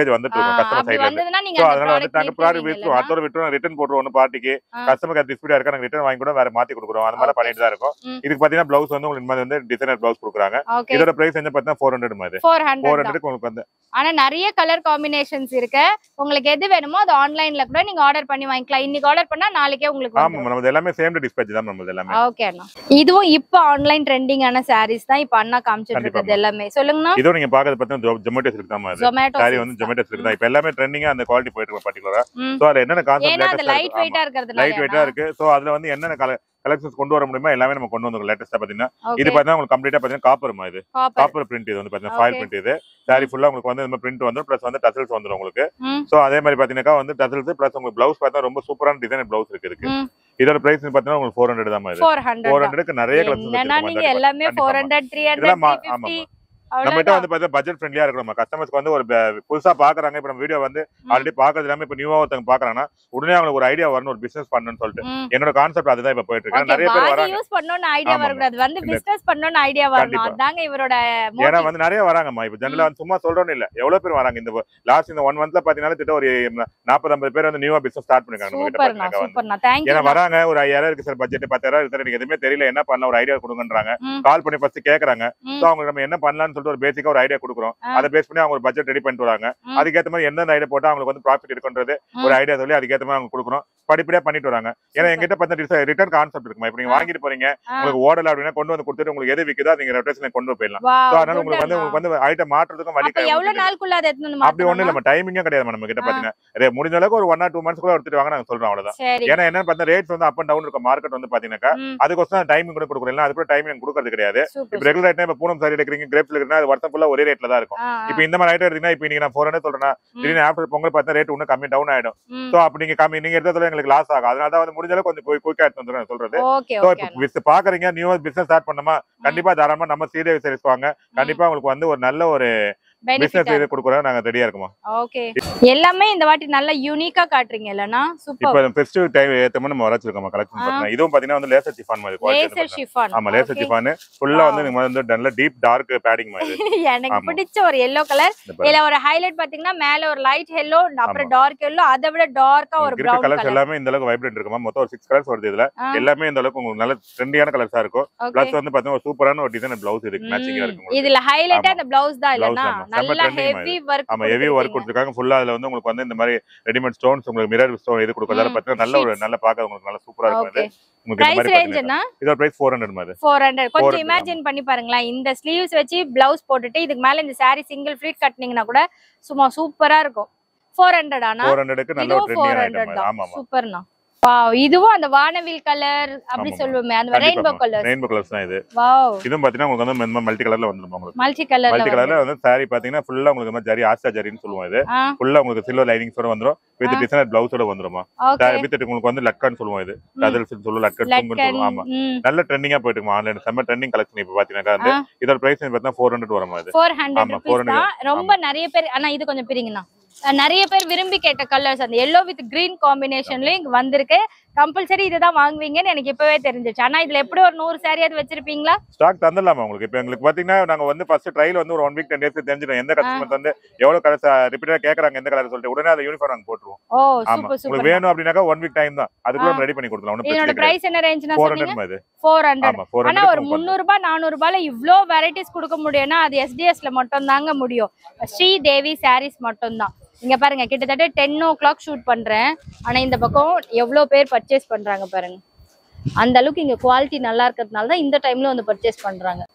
கொடுக்கும் கஸ்டமர் அப்படி சைடுல இருந்து வந்ததுன்னா நீங்க சோ அந்த அதனால வந்து நாங்க ப்ராடக்ட் ப்ராடக்ட் வித்துருவோம் அடுத்த விட்டுருவோம் ரிட்டர்ன் போட்டுருவோம் ஒன்று பார்ட்டிக்கு ஆ. கஸ்டமருக்கு அது டிஸ்பியூட் இருக்கா நாங்க ரிட்டர்ன் வாங்கி கூட வேற மாத்தி கொடுக்குறோம் அந்த மாதிரி Okay. பண்ணிட்டு தான் இருக்கும் ம். இதுக்கு பாத்தீங்கன்னா பிளவுஸ் வந்து உங்களுக்கு இந்த மாதிரி வந்து டிசைனர் பிளவுஸ் கொடுக்குறாங்க ஓகே இதோட பிரைஸ் வந்து பாத்தீங்கன்னா ஃபோர் ஹண்ட்ரட் மாதிரி ஃபோர் ஃபோர் ஹண்ட்ரட் ஹண்ட்ரட் உங்களுக்கு வந்து ஆனா நிறைய கலர் காம்பினேஷன்ஸ் இருக்கு உங்களுக்கு எது வேணுமோ அது ஆன்லைன்ல கூட நீங்க ஆர்டர் பண்ணி வாங்கிக்கலாம் இன்னைக்கு ஆர்டர் பண்ணா நாளைக்கே உங்களுக்கு ஆமா நம்ம எல்லாமே சேம் டிஸ்பேச் தான் நம்ம எல்லாமே ஓகே அண்ணா இதுவும் இப்போ ஆன்லைன் ட்ரெண்டிங்கான சாரீஸ் தான் இப்போ அண்ணா காமிச்சிட்டு கண்டிப்பா, இருக்குது எல்லாமே சொல்லுங்கண்ணா இதோ நீங்க பாக்குறது பாத்தீங்கன்னா ஜொமேட்டோ சில்க் தான் அது ஜொமேட்டோ சாரி வந்து ஜொமேட்டோ சில்க் தான் இப்ப எல்லாமே ட்ரெண்டிங்கா அந்த குவாலிட்டி போயிட்டு இருக்கு பர்டிகுலரா ம். சோ அது என்னென்ன ஏன்னா அது லைட் கான்செப்ட் வெயிட்டா இருக்கிறதுனால லைட் வெயிட்டா இருக்கு சோ அதுல வந்து என்னென்ன கலெக்ஷன்ஸ் கொண்டு வர முடியுமோ எல்லாமே நம்ம கொண்டு வந்தோம் லேட்டஸ்டா பாத்தீங்கன்னா இது பாத்தீங்கன்னா உங்களுக்கு கம்ப்ளீட்டா பாத்தீங்கன்னா காப்பர் இது காப்பர் காப்பர் பிரிண்ட் இது வந்து பாத்தீங்கன்னா ஃபாயில் Okay. பிரிண்ட் இது சாரி ஃபுல்லா உங்களுக்கு வந்து இந்த பிரிண்ட் வந்துரும் பிளஸ் வந்து டசல்ஸ் வந்துரும் உங்களுக்கு ம். சோ அதே மாதிரி பாத்தீங்கன்னா வந்து டசல்ஸ் பிளஸ் உங்களுக்கு பிளவுஸ் பார்த்தா ரொம்ப சூப்பரான டிசைன் பிளவுஸ் இருக்கு இதுக்கு ம். இதோட பிரைஸ் பாத்தீங்கன்னா உங்களுக்கு ஃபோர் ஹண்ட்ரட் தான் இது ஃபோர் ஃபோர் ஹண்ட்ரட் ஹண்ட்ரடுக்கு நிறைய என்னன்னா நீங்க கலெக்ஷன் எல்லாமே ஃபோர் ஹண்ட்ரட் த்ரீ இதெல்லாம் மா- ஹண்ட்ரட் ஆமா, ஃபிஃப்டி நம்ம கிட்ட வந்து பாத்தீங்கன்னா பட்ஜெட் ஃப்ரெண்ட்லியா இருக்கும் நம்ம கஸ்டமர்ஸ்க்கு வந்து ஒரு ப- புதுசா பாக்குறாங்க இப்ப நம்ம வீடியோ வந்து ஆல்ரெடி பாக்குறது இல்லாம இப்ப நியூவா ஒருத்தவங்க பாக்குறாங்கன்னா உடனே அவங்களுக்கு ஒரு ஐடியா வரணும் ஒரு பிசினஸ் பண்ணணும்னு சொல்லிட்டு என்னோட கான்செப்ட் அதுதான் இப்ப போயிட்டு இருக்கு நிறைய பேர் வராங்க யூஸ் பண்ணணும்னு ஐடியா ஆமாங்க. வரக்கூடாது வந்து இந்த- பிசினஸ் பண்ணணும்னு ஐடியா வரணும் கண்டிப்பா. அதாங்க இவரோட ஏன்னா motive. வந்து நிறைய வராங்கம்மா இப்ப ஜெனரலா வந்து சும்மா சொல்றோம்னு இல்ல எவ்வளவு பேர் வராங்க இந்த லாஸ்ட் இந்த ஒன் மந்த்ல பாத்தீங்கன்னா திட்ட ஒரு நாற்பது ஐம்பது பேர் வந்து நியூவா பிசினஸ் ஸ்டார்ட் பண்ணிருக்காங்க நம்ம கிட்ட சூப்பர்ண்ணா பாத்தீங்கன்னா வந்து சூப்பர்ண்ணா தேங்க்யூ ஏன்னா வராங்க ஒரு ஐயாயிரம் இருக்கு சார் பட்ஜெட் பத்தாயிரம் இருக்கு சார் எனக்கு எதுவுமே தெரியல என்ன பண்ணலாம் ஒரு ஐடியா கொடுங்கன்றாங்க ம். கால் பண்ணி ஃபர்ஸ்ட் கேக்குறாங்க ம். சோ அவங்க நம்ம என்ன பண்ணலாம்னு சொல்லிட்டு ஒரு பேசிக்கா ஒரு ஐடியா கொடுக்குறோம் ஆ. அதை பேஸ் பண்ணி அவங்க ஒரு பட்ஜெட் ரெடி பண்ணிட்டு வராங்க ம். அதுக்கேத்த மாதிரி எந்தெந்த ஐடியா போட்டா அவங்களுக்கு வந்து ப்ராஃபிட் இருக்குன்றது ம். ஒரு ஐடியா சொல்லி அதுக்கேத்த மாதிரி அவங்க கொடுக்குறோம் படிப்படியா பண்ணிட்டு வராங்க ஏன்னா எங்கிட்ட பார்த்தா ரிட்டர்ன் கான்செப்ட் இருக்குமா இப்ப நீங்க ஆ. வாங்கிட்டு போறீங்க ஆ. உங்களுக்கு ஓடல அப்படின்னா கொண்டு வந்து கொடுத்துட்டு உங்களுக்கு எது விக்குதோ நீங்க ரொட்டேஷன் கொண்டு போய் போயிடலாம் Wow, சோ அதனால good உங்களுக்கு வந்து அண்ணா. உங்களுக்கு வந்து ஐட்டம் மாற்றுறதுக்கும் வழி அப்ப எவ்வளவு கிடையாது. நாளுக்குள்ள அதை எடுத்துட்டு வந்து அப்படி ஒண்ணு மாத்தணும்னா? இல்ல டைமிங்கே கிடையாது நம்ம கிட்ட ஆ. பாத்தீங்கன்னா ரே- முடிஞ்ச அளவுக்கு ஒரு ஒன் ஆர் டூ மந்த்ஸ் கூட எடுத்துட்டு வாங்க நாங்க சொல்றோம் அவ்வளவுதான் சரி ஏன்னா என்னன்னு பார்த்தா ரேட்ஸ் வந்து அப் அண்ட் டவுன் இருக்க மார்க்கெட் வந்து பாத்தீங்கன்னா ம், அதுக்கோசம் டைமிங் கூட கொடுக்குறோம் அது கூட டைமிங் கொடுக்கறது கிடையாது super, இப்ப ரெகுலர் ரேட்னா இப்ப பூனம் சாரி எடுக்கிறீங்க கிரேப்ஸ்ல இருக்குன்னா அது வருஷம் ஃபுல்லா ஒரே ரேட்ல தான் இருக்கும் ஆ, இப்ப இந்த மாதிரி ஐட்டம் எடுத்தீங்கன்னா இப்ப நீங்க நான் ஃபோர் ஹண்ட்ரட் சொல்றேன்னா ம். திடீர்னு ஆஃப்டர் பொங்கல் பார்த்தா ரேட் இன்னும் கம்மி டவுன் ஆயிடும் ம். சோ அப்ப நீங்க கம்மி நீங்க எடுத்ததுல எங்களுக்கு லாஸ் ஆகும் அதனால தான் வந்து முடிஞ்ச அளவுக்கு கொஞ்சம் குயிக்கா எடுத்து வந்துடும் சொல்றது ஓகே சோ ஓகே இப்ப business பாக்குறீங்க நியூவா பிசினஸ் ஸ்டார்ட் பண்ணமா கண்டிப்பா தாராளமா நம்ம சீரியஸ் சர்வீஸ் வாங்க கண்டிப்பா உங்களுக்கு வந்து ஒரு நல்ல ஒரு பிசினஸ் பெனிஃபிட் இது கொடுக்குறோம் நாங்க ரெடியா இருக்குமா ஓகே எல்லாமே இந்த வாட்டி நல்லா யூனிக்கா காட்டுறீங்க இல்லனா சூப்பர் இப்ப ஃபெஸ்டிவல் டைம் ஏத்த மாதிரி நம்ம வச்சிருக்கோம் கலெக்ஷன் ஆ. பாத்தீங்கன்னா இதுவும் பாத்தீங்கன்னா வந்து லேசர் சிஃபான் மாதிரி quality வந்து லேசர் பாத்தீங்கன்னா. ஷிஃபான் ஆமா லேசர் சிஃபான் ஃபுல்லா வந்து நீங்க வந்து நல்ல டீப் டார்க் பேடிங் மாதிரி எனக்கு ஆமா. பிடிச்ச ஒரு எல்லோ கலர் இந்த பாருங்க. இதுல ஒரு ஹைலைட் பாத்தீங்கன்னா மேல ஒரு லைட் எல்லோ அப்புறம் ஆமா. டார்க் எல்லோ அதை விட டார்க்கா ஒரு உங்களுக்கு இருக்க பிரவுன் கலர்ஸ் கலர் எல்லாமே இந்த அளவுக்கு வைப்ரண்ட் இருக்குமா மொத்தம் ஒரு சிக்ஸ் கலர்ஸ் வருது இதுல எல்லாமே இந்த அளவுக்கு உங்களுக்கு நல்ல ட்ரெண்டியான கலர்ஸா இருக்கும் ஓகே பிளஸ் வந்து பாத்தீங்கன்னா ஒரு சூப்பரான ஒரு டிசைன் பிளவுஸ் இருக்கு மேட்சிங்கா இருக்கு உங்களுக்கு. இதுல ஹைலைட்டா ஆமா. அந்த பிளவுஸ் தான் Blouse இல்லனா ஆமா. செம்ம நல்லா trending ஹெவி ஒர்க் ஆமா ஹெவி ஒர்க் கொடுத்துருக்காங்க ஃபுல்லா அதுல வந்து உங்களுக்கு வந்து இந்த மாதிரி ரெடிமேட் ஸ்டோன்ஸ் உங்களுக்கு மிரர் ஸ்டோன் இது கொடுக்கறதால ம். பாத்தீங்கன்னா நல்ல ஒரு Sheets. நல்ல பார்க்க உங்களுக்கு நல்ல சூப்பரா இருக்கும் ஓகே இது உங்களுக்கு இந்த பிரைஸ் மாதிரி ரேஞ்ச் பாத்தீங்கன்னா என்ன இதோட பிரைஸ் ஃபோர் ஹண்ட்ரட் மாதிரி ஃபோர் ஹண்ட்ரட் கொஞ்சம் 400, இமேஜின் பண்ணி பாருங்களேன் இந்த ஸ்லீவ்ஸ் வச்சு பிளவுஸ் போட்டுட்டு இதுக்கு மேல இந்த saree சிங்கிள் ஃபிளீட் கட்டினீங்கன்னா கூட சும்மா சூப்பரா இருக்கும் ஃபோர் ஹண்ட்ரட் ஆனா ஃபோர் ஹண்ட்ரடுக்கு நல்ல ஒரு இதுவும் ஃபோர் ட்ரெண்டியான ஹண்ட்ரட் ஐட்டம் தான் ஆமா ஆமா சூப்பர்ண்ணா வாவ் இதுவும் அந்த வானவில் கலர் அப்படி ஆமாமா. சொல்லுவோமே அந்த ரெயின்போ கலர் ரெயின்போ கலர்ஸ் தான் இது வாவ் இதுவும் பாத்தீங்கன்னா உங்களுக்கு வந்து மல்டி கலர்ல வந்துடும் உங்களுக்கு மல்டி கலர்ல மல்டி கலர்ல வந்து சாரி பாத்தீங்கன்னா ஃபுல்லா உங்களுக்கு இந்த மாதிரி ஜரி ஆஸ்டா ஜரின்னு சொல்லுவோம் இது ஆ ஃபுல்லா உங்களுக்கு சில்வர் லைனிங்ஸோட வந்துரும் வித் ஆ. டிசைனர் பிளவுஸோட வந்துருமா ஓகே வித் உங்களுக்கு வந்து லட்கான்னு சொல்லுவோம் இது டதல்ஸ் சொல்லுவோம் லட்கன் தூங்குன்னு லட்கன் சொல்லுவோம் ஆமா ம் நல்ல ட்ரெண்டிங்கா போயிட்டு இருக்கு ஆன்லைன் செம்ம ட்ரெண்டிங் கலெக்ஷன் இப்ப பாத்தீங்கன்னா வந்து ஆ. இதோட பிரைஸ் பாத்தீங்கன்னா ஃபோர் ஹண்ட்ரட் வருமா இது ஃபோர் ஹண்ட்ரட் ஆமா, ருபீஸ் 400 தான் ரொம்ப நிறைய பேர் ஆனா இது கொஞ்சம் பிரிங்கண்ணா அஹ் நிறைய பேர் விரும்பி கேட்ட கலர்ஸ் அந்த எல்லோ வித் கிரீன் காம்பினேஷன்லயும் இங்க வந்திருக்கு கம்பல்சரி இதுதான் வாங்குவீங்கன்னு எனக்கு இப்பவே தெரிஞ்சிச்சு ஆனா இதுல எப்படி ஒரு நூறு சாரியாவது வச்சிருப்பீங்களா ஸ்டாக் தந்துடலாமா உங்களுக்கு இப்ப எங்களுக்கு பாத்தீங்கன்னா நாங்க வந்து ஃபர்ஸ்ட் ட்ரையல் வந்து ஒரு ஒன் வீக் டென் டேஸ் தெரிஞ்சிடும் எந்த கஸ்டமர்ஸ் வந்து எவ்வளவு கலர்ஸ் ரிப்பீட்டா கேக்குறாங்க எந்த கலர் சொல்லிட்டு உடனே அந்த யூனிஃபார்ம் நாங்க போட்டுருவோம் ஓ ஆமா சூப்பர் உங்களுக்கு சூப்பர் வேணும் அப்படின்னாக்கா ஒன் வீக் டைம் தான் அதுக்குள்ள ஆ. ரெடி பண்ணி கொடுக்கலாம் ஒன்றும் இதனோட பிரச்சனை கிடையாது பிரைஸ் என்ன ரேஞ்ச்னா ஃபோர் சொன்னீங்க ஹண்ட்ரட் இது ஃபோர் ஹண்ட்ரட் ஆமா ஃபோர் ஆனா ஒரு ஹண்ட்ரட் முந்நூறு ரூபாய் நானூறு ரூபாய்ல இவ்ளோ வெரைட்டிஸ் கொடுக்க முடியும்னா அது எஸ்டிஎஸ்ல மட்டும் தாங்க முடியும் ஸ்ரீ தேவி சாரீஸ் மட்டும் தான் இங்க பாருங்க கிட்டத்தட்ட டென் ஓ கிளாக் ஷூட் பண்றேன் ஆனா இந்த பக்கம் எவ்வளவு பேர் பர்ச்சேஸ் பண்றாங்க பாருங்க அந்த அளவுக்கு இங்க குவாலிட்டி நல்லா இருக்கிறதுனால தான் இந்த டைம்ல வந்து பர்ச்சேஸ் பண்றாங்க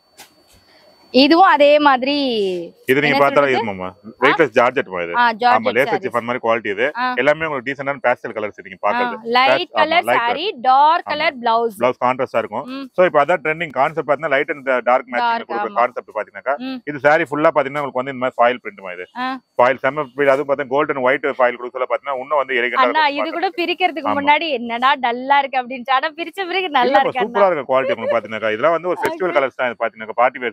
இதுவும் அதே மாதிரி இது நீங்க என்ன பார்த்தாலும் சொல்றது? இது மாமா வெயிட்லெஸ் ஜார்ஜெட் இது ஆ ஆமா லேசர் ஜார்ஜெட் சிஃபான் மாதிரி குவாலிட்டி இது ஆ. எல்லாமே உங்களுக்கு டீசென்டான பேஸ்டல் கலர்ஸ் நீங்க பாக்குறது லைட் ஆமா, கலர் light சாரி டார்க் ஆமா. கலர் பிளவுஸ் பிளவுஸ் கான்ட்ராஸ்டா இருக்கும் ம். சோ இப்போ அதான் ட்ரெண்டிங் கான்செப்ட் பாத்தீங்கன்னா light and dark matching Dark, கொடுக்குற ஆமா. கான்செப்ட் பாத்தீங்கன்னா ம். இது சாரி ஃபுல்லா பாத்தீங்கன்னா உங்களுக்கு வந்து இந்த மாதிரி ஃபாயில் பிரிண்ட் இது ஆ. ஃபாயில் செம்ம feel. அதுவும் பார்த்தா கோல்டன் ஒயிட் ஃபாயில் கொடுக்கல பாத்தீங்கன்னா இன்னும் வந்து அண்ணா எலிகண்டா இது கூட பிரிக்கிறதுக்கு ஆமா. முன்னாடி என்னடா டல்லா இருக்கு அப்படின்னு ஆனா பிரிச்ச பிறகு நல்லா இருக்கு அண்ணா சூப்பரா இருக்கும் குவாலிட்டி உங்களுக்கு பாத்தீங்கன்னா இதெல்லாம் வந்து ஒரு ஃபெஸ்டிவல் கலர்ஸ் தான் இது பாத்தீங்கன்னா பார்ட்டி வேர் சாரீஸ் மாதிரி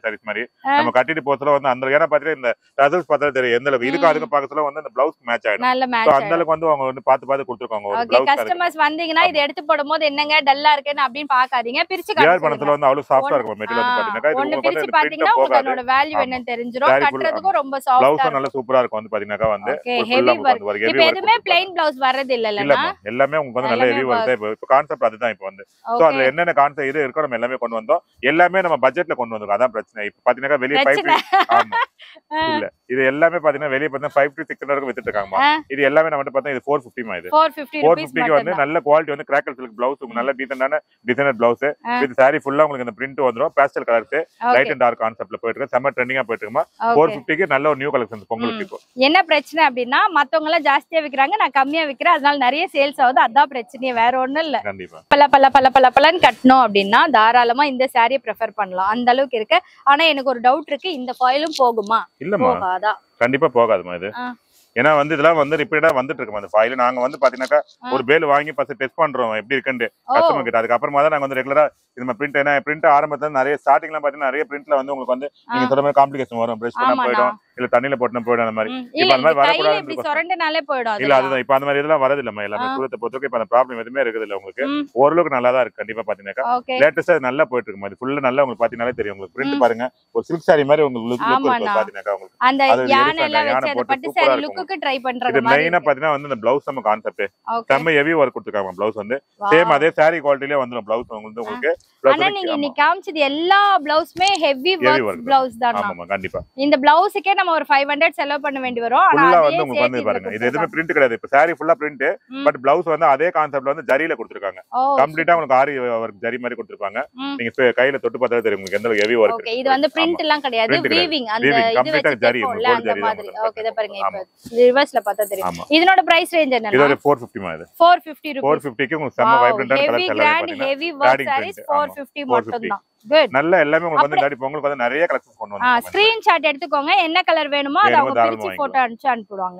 நம்ம கட்டிட்டு போறதுல வந்து அந்த ஏன்னா பாத்தீங்கன்னா இந்த டசல்ஸ் பார்த்தா தெரியும் எந்த அளவுக்கு இதுக்கு ம். அதுக்கு பக்கத்துல வந்து அந்த பிளவுஸ் மேட்ச் ஆயிடும் நல்ல So, மேட்ச் அந்த அளவுக்கு வந்து அவங்க வந்து பார்த்து பார்த்து கொடுத்துருக்காங்க ஒரு ஓகே பிளவுஸ் கஸ்டமர்ஸ் வந்தீங்கன்னா இது எடுத்து போடும்போது என்னங்க டல்லா இருக்குன்னு அப்படின்னு பாக்காதீங்க பிரிச்சு ஏர் காட்டுங்க பணத்துல வந்து அவ்வளவு சாஃப்டா ஒண்ணு- இருக்கும் மெட்டீரியல் வந்து பாத்தீங்கன்னா இது ஒண்ணு உங்களுக்கு வந்து பிரிச்சு இந்த பாத்தீங்கன்னா print உங்களுக்கு போகாது அதோட வேல்யூ ஆமா. என்னன்னு தெரிஞ்சிரும் Saree full- கட்டுறதுக்கும் ரொம்ப சாஃப்டா பிளவுஸும் நல்ல சூப்பரா இருக்கும் வந்து பாத்தீங்கன்னாக்கா வந்து ஓகே ஒரு ஹெவி full ஆ உங்களுக்கு ஒர்க் வந்து ஒரு இப்போ heavy work எதுவுமே கொடுத்திருப்பாங்க. பிளைன் பிளவுஸ் வர்றது இல்லலன்னா இல்லம்மா எல்லாமே உங்களுக்கு வந்து நல்ல எல்லாமே ஹெவி ஒர்க் இப்போ இப்போ கான்செப்ட் அதுதான் இப்போ வந்து சோ ஓகே அதுல என்னென்ன கான்செப்ட் இது இருக்கோ நம்ம எல்லாமே கொண்டு வந்தோம் எல்லாமே நம்ம பட்ஜெட்ல கொண்டு வந்திருக்கோம் அதான் பிரச்சனை இப்போ பாத்தீங்கன்னா வெளியே ஃபைவ் பிரச்சனை ஆமா இல்ல இது எல்லாமே பாத்தீங்கன்னா வெளியே பார்த்தீங்கன்னா ஃபைவ் டு சிக்ஸ் ஹண்ட்ரட் வித்துட்டு இருக்காங்கம்மா ஆ. இது எல்லாமே நம்ம பார்த்தா இது ஃபோர் ஃபிஃப்டிமா இது ஃபோர் ஃபிஃப்டி ஃபோர் ருபீஸ் ஃபிஃப்டிக்கு வந்து மட்டும் நல்ல குவாலிட்டி வந்து கிராக்கல் சில்க் பிளவுஸ் உங்களுக்கு நல்ல டீசென்டான டிசைனர் பிளவுஸ் ஆ. வித் சாரி ஃபுல்லா உங்களுக்கு இந்த பிரிண்ட் வந்துரும் pastel colours light and dark கான்செப்ட்ல போயிட்டு இருக்கு செம்ம ட்ரெண்டிங்கா போயிட்டு இருக்குமா ஃபோர் ஓகே ஃபிஃப்டிக்கு நல்ல ஒரு நியூ கலெக்ஷன் பொங்கலுக்கு இப்போ என்ன பிரச்சனை அப்படின்னா மத்தவங்க எல்லாம் ஜாஸ்தியா விக்கிறாங்க நான் கம்மியா விக்கிறேன் அதனால நிறைய சேல்ஸ் ஆகுது அதான் பிரச்சனையே வேற ஒண்ணும் இல்ல கண்டிப்பா பல பல பல பல பலன்னு கட்டணும் அப்படின்னா தாராளமா இந்த சாரியை ப்ரிஃபர் பண்ணலாம் அந்த அளவுக்கு இருக்கு ஆனா எனக்கு ஒரு டவுட் இருக்கு இந்த ஃபாயிலும் போகுமா இல்லம்மா போகாதா கண்டிப்பா போகாதுமா இது ஆ. ஏன்னா வந்து இதெல்லாம் வந்து ரிப்பீட்டா வந்துட்டு இருக்குமா அந்த ஃபைல் நாங்க வந்து பாத்தீங்கன்னாக்கா ஆ. ஒரு பேல் வாங்கி ஃபர்ஸ்ட் டெஸ்ட் பண்றோம் எப்படி இருக்குன்னு ஓ கஸ்டமர் கிட்ட அதுக்கப்புறமா தான் நாங்க வந்து ரெகுலரா இது பிரிண்ட் ஏன்னா பிரிண்ட் ஆரம்பத்துல நிறைய ஸ்டார்டிங்ல பாத்தீங்கன்னா நிறைய பிரிண்ட்ல வந்து உங்களுக்கு வந்து நீங்க சொல்ற மாதிரி காம்ப்ளிகேஷன் வரும் பிரஷ் பண்ணா ஆமாண்ணா போயிடும் இல்ல தண்ணியில போட்டுனா போயிடும் அந்த மாதிரி ம். இப்ப இல்ல அந்த இது மாதிரி கையில வரக்கூடாதுன்னு இப்படி இருக்கும். சொரண்டுனாலே போயிடும் இல்ல அதெல்லாம். அதுதான் இப்ப அந்த மாதிரி இதெல்லாம் வரது இல்லம்மா எல்லாமே ஆ. சூரத்தை பொறுத்தவரைக்கும் இப்ப அந்த ப்ராப்ளம் எதுவுமே இருக்குது இல்ல உங்களுக்கு ம். ஓரளவுக்கு நல்லா தான் இருக்கு கண்டிப்பா பாத்தீங்கன்னாக்கா ஓகே லேட்டஸ்டா நல்லா போயிட்டு இருக்கு இது ஃபுல்லா நல்லா உங்களுக்கு பாத்தீங்கன்னாலே தெரியும் உங்களுக்கு பிரிண்ட் ம். பாருங்க ஒரு சில்க் சாரி மாதிரி உங்களுக்கு லுக் லுக் ஆமாண்ணா. இருக்கும் பாத்தீங்கன்னாக்கா உங்களுக்கு அந்த அது யானை elephant, எல்லாம் யானை வச்சு அந்த போட்டு பட்டு சூப்பரா சாரி இருக்கும். லுக்குக்கு ட்ரை இது பண்றது மாதிரி மெயினா பாத்தீங்கன்னா வந்து இந்த பிளவுஸ் நம்ம கான்செப்ட் ஓகே செம்ம ஹெவி ஒர்க் கொடுத்துருக்காங்க பிளவுஸ் வந்து சேம் அதே சாரி குவாலிட்டிலே வந்துடும் பிளவுஸ் உங்களுக்கு உங்களுக்கு Plus ஆனா வந்து- நீங்க ஆமா. இன்னைக்கு காமிச்சது எல்லா பிளவுஸ்மே heavy Heavy work work. Blouse தான் ஆமாமா கண்டிப்பா இந்த பிளவுஸுக்கே நம்ம ஒரு ஃபைவ் ஹண்ட்ரட் செலவு பண்ண வேண்டி வரும் ஆனா ஃபுல்லா அதே வந்து உங்களுக்கு வந்து சேர்த்து பாருங்க இதுல இது எதுவுமே பிரிண்ட் கிடையாது இப்ப சாரி ஃபுல்லா பிரிண்ட் ம். பட் பிளவுஸ் வந்து அதே கான்செப்ட்ல வந்து ஜரியில கொடுத்துருக்காங்க ஓ கம்ப்ளீட்டா உங்களுக்கு ஆரி ஒர்க் ஜரி மாதிரி கொடுத்துருப்பாங்க ம். நீங்க இப்ப கையில தொட்டு பார்த்தா தெரியும் உங்களுக்கு எந்த ஹெவி ஒர்க் ஓகே இது வந்து பிரிண்ட் எல்லாம் கிடையாது Print கிடையாது. வீவிங் அந்த Weaving, இது complete ஆ வச்சு ஜரி, தைப்போம்ல, gold அந்த ஜரி தான் மாதிரி உங்களுக்கு ஓகே இத பாருங்க ஆமா. இப்போ ரிவர்ஸ்ல பார்த்தா தெரியும் ஆமா இதனோட பிரைஸ் ரேஞ்ச் இது என்னன்னா ஒரு ஃபோர் ஃபிஃப்டிமா இது ஃபோர் ஃபிஃப்டி ஃபோர் ருபீஸ் ஃபிஃப்டிக்கு உங்களுக்கு செம்ம வைப்ரண்டான ஹெவி கலர்ஸ் எல்லாமே கிராண்ட் பாத்தீங்கன்னா heavy work Padding saris print, four ஆமா. ஃபிஃப்டி 450. மட்டும் தான் குட் நல்ல எல்லாமே உங்களுக்கு வந்து இல்லாட்டி பொங்கலுக்கு வந்து நிறைய கலெக்ஷன் கொண்டு ஆ வந்து ஸ்கிரீன்ஷாட் எடுத்துக்கோங்க என்ன கலர் வேணுமோ அதை வேணுமோ அவங்க தாராளமா பிரிச்சு வாங்கிக்கலாம். போட்டோ அனுப்பிச்சு அனுப்பிடுவாங்க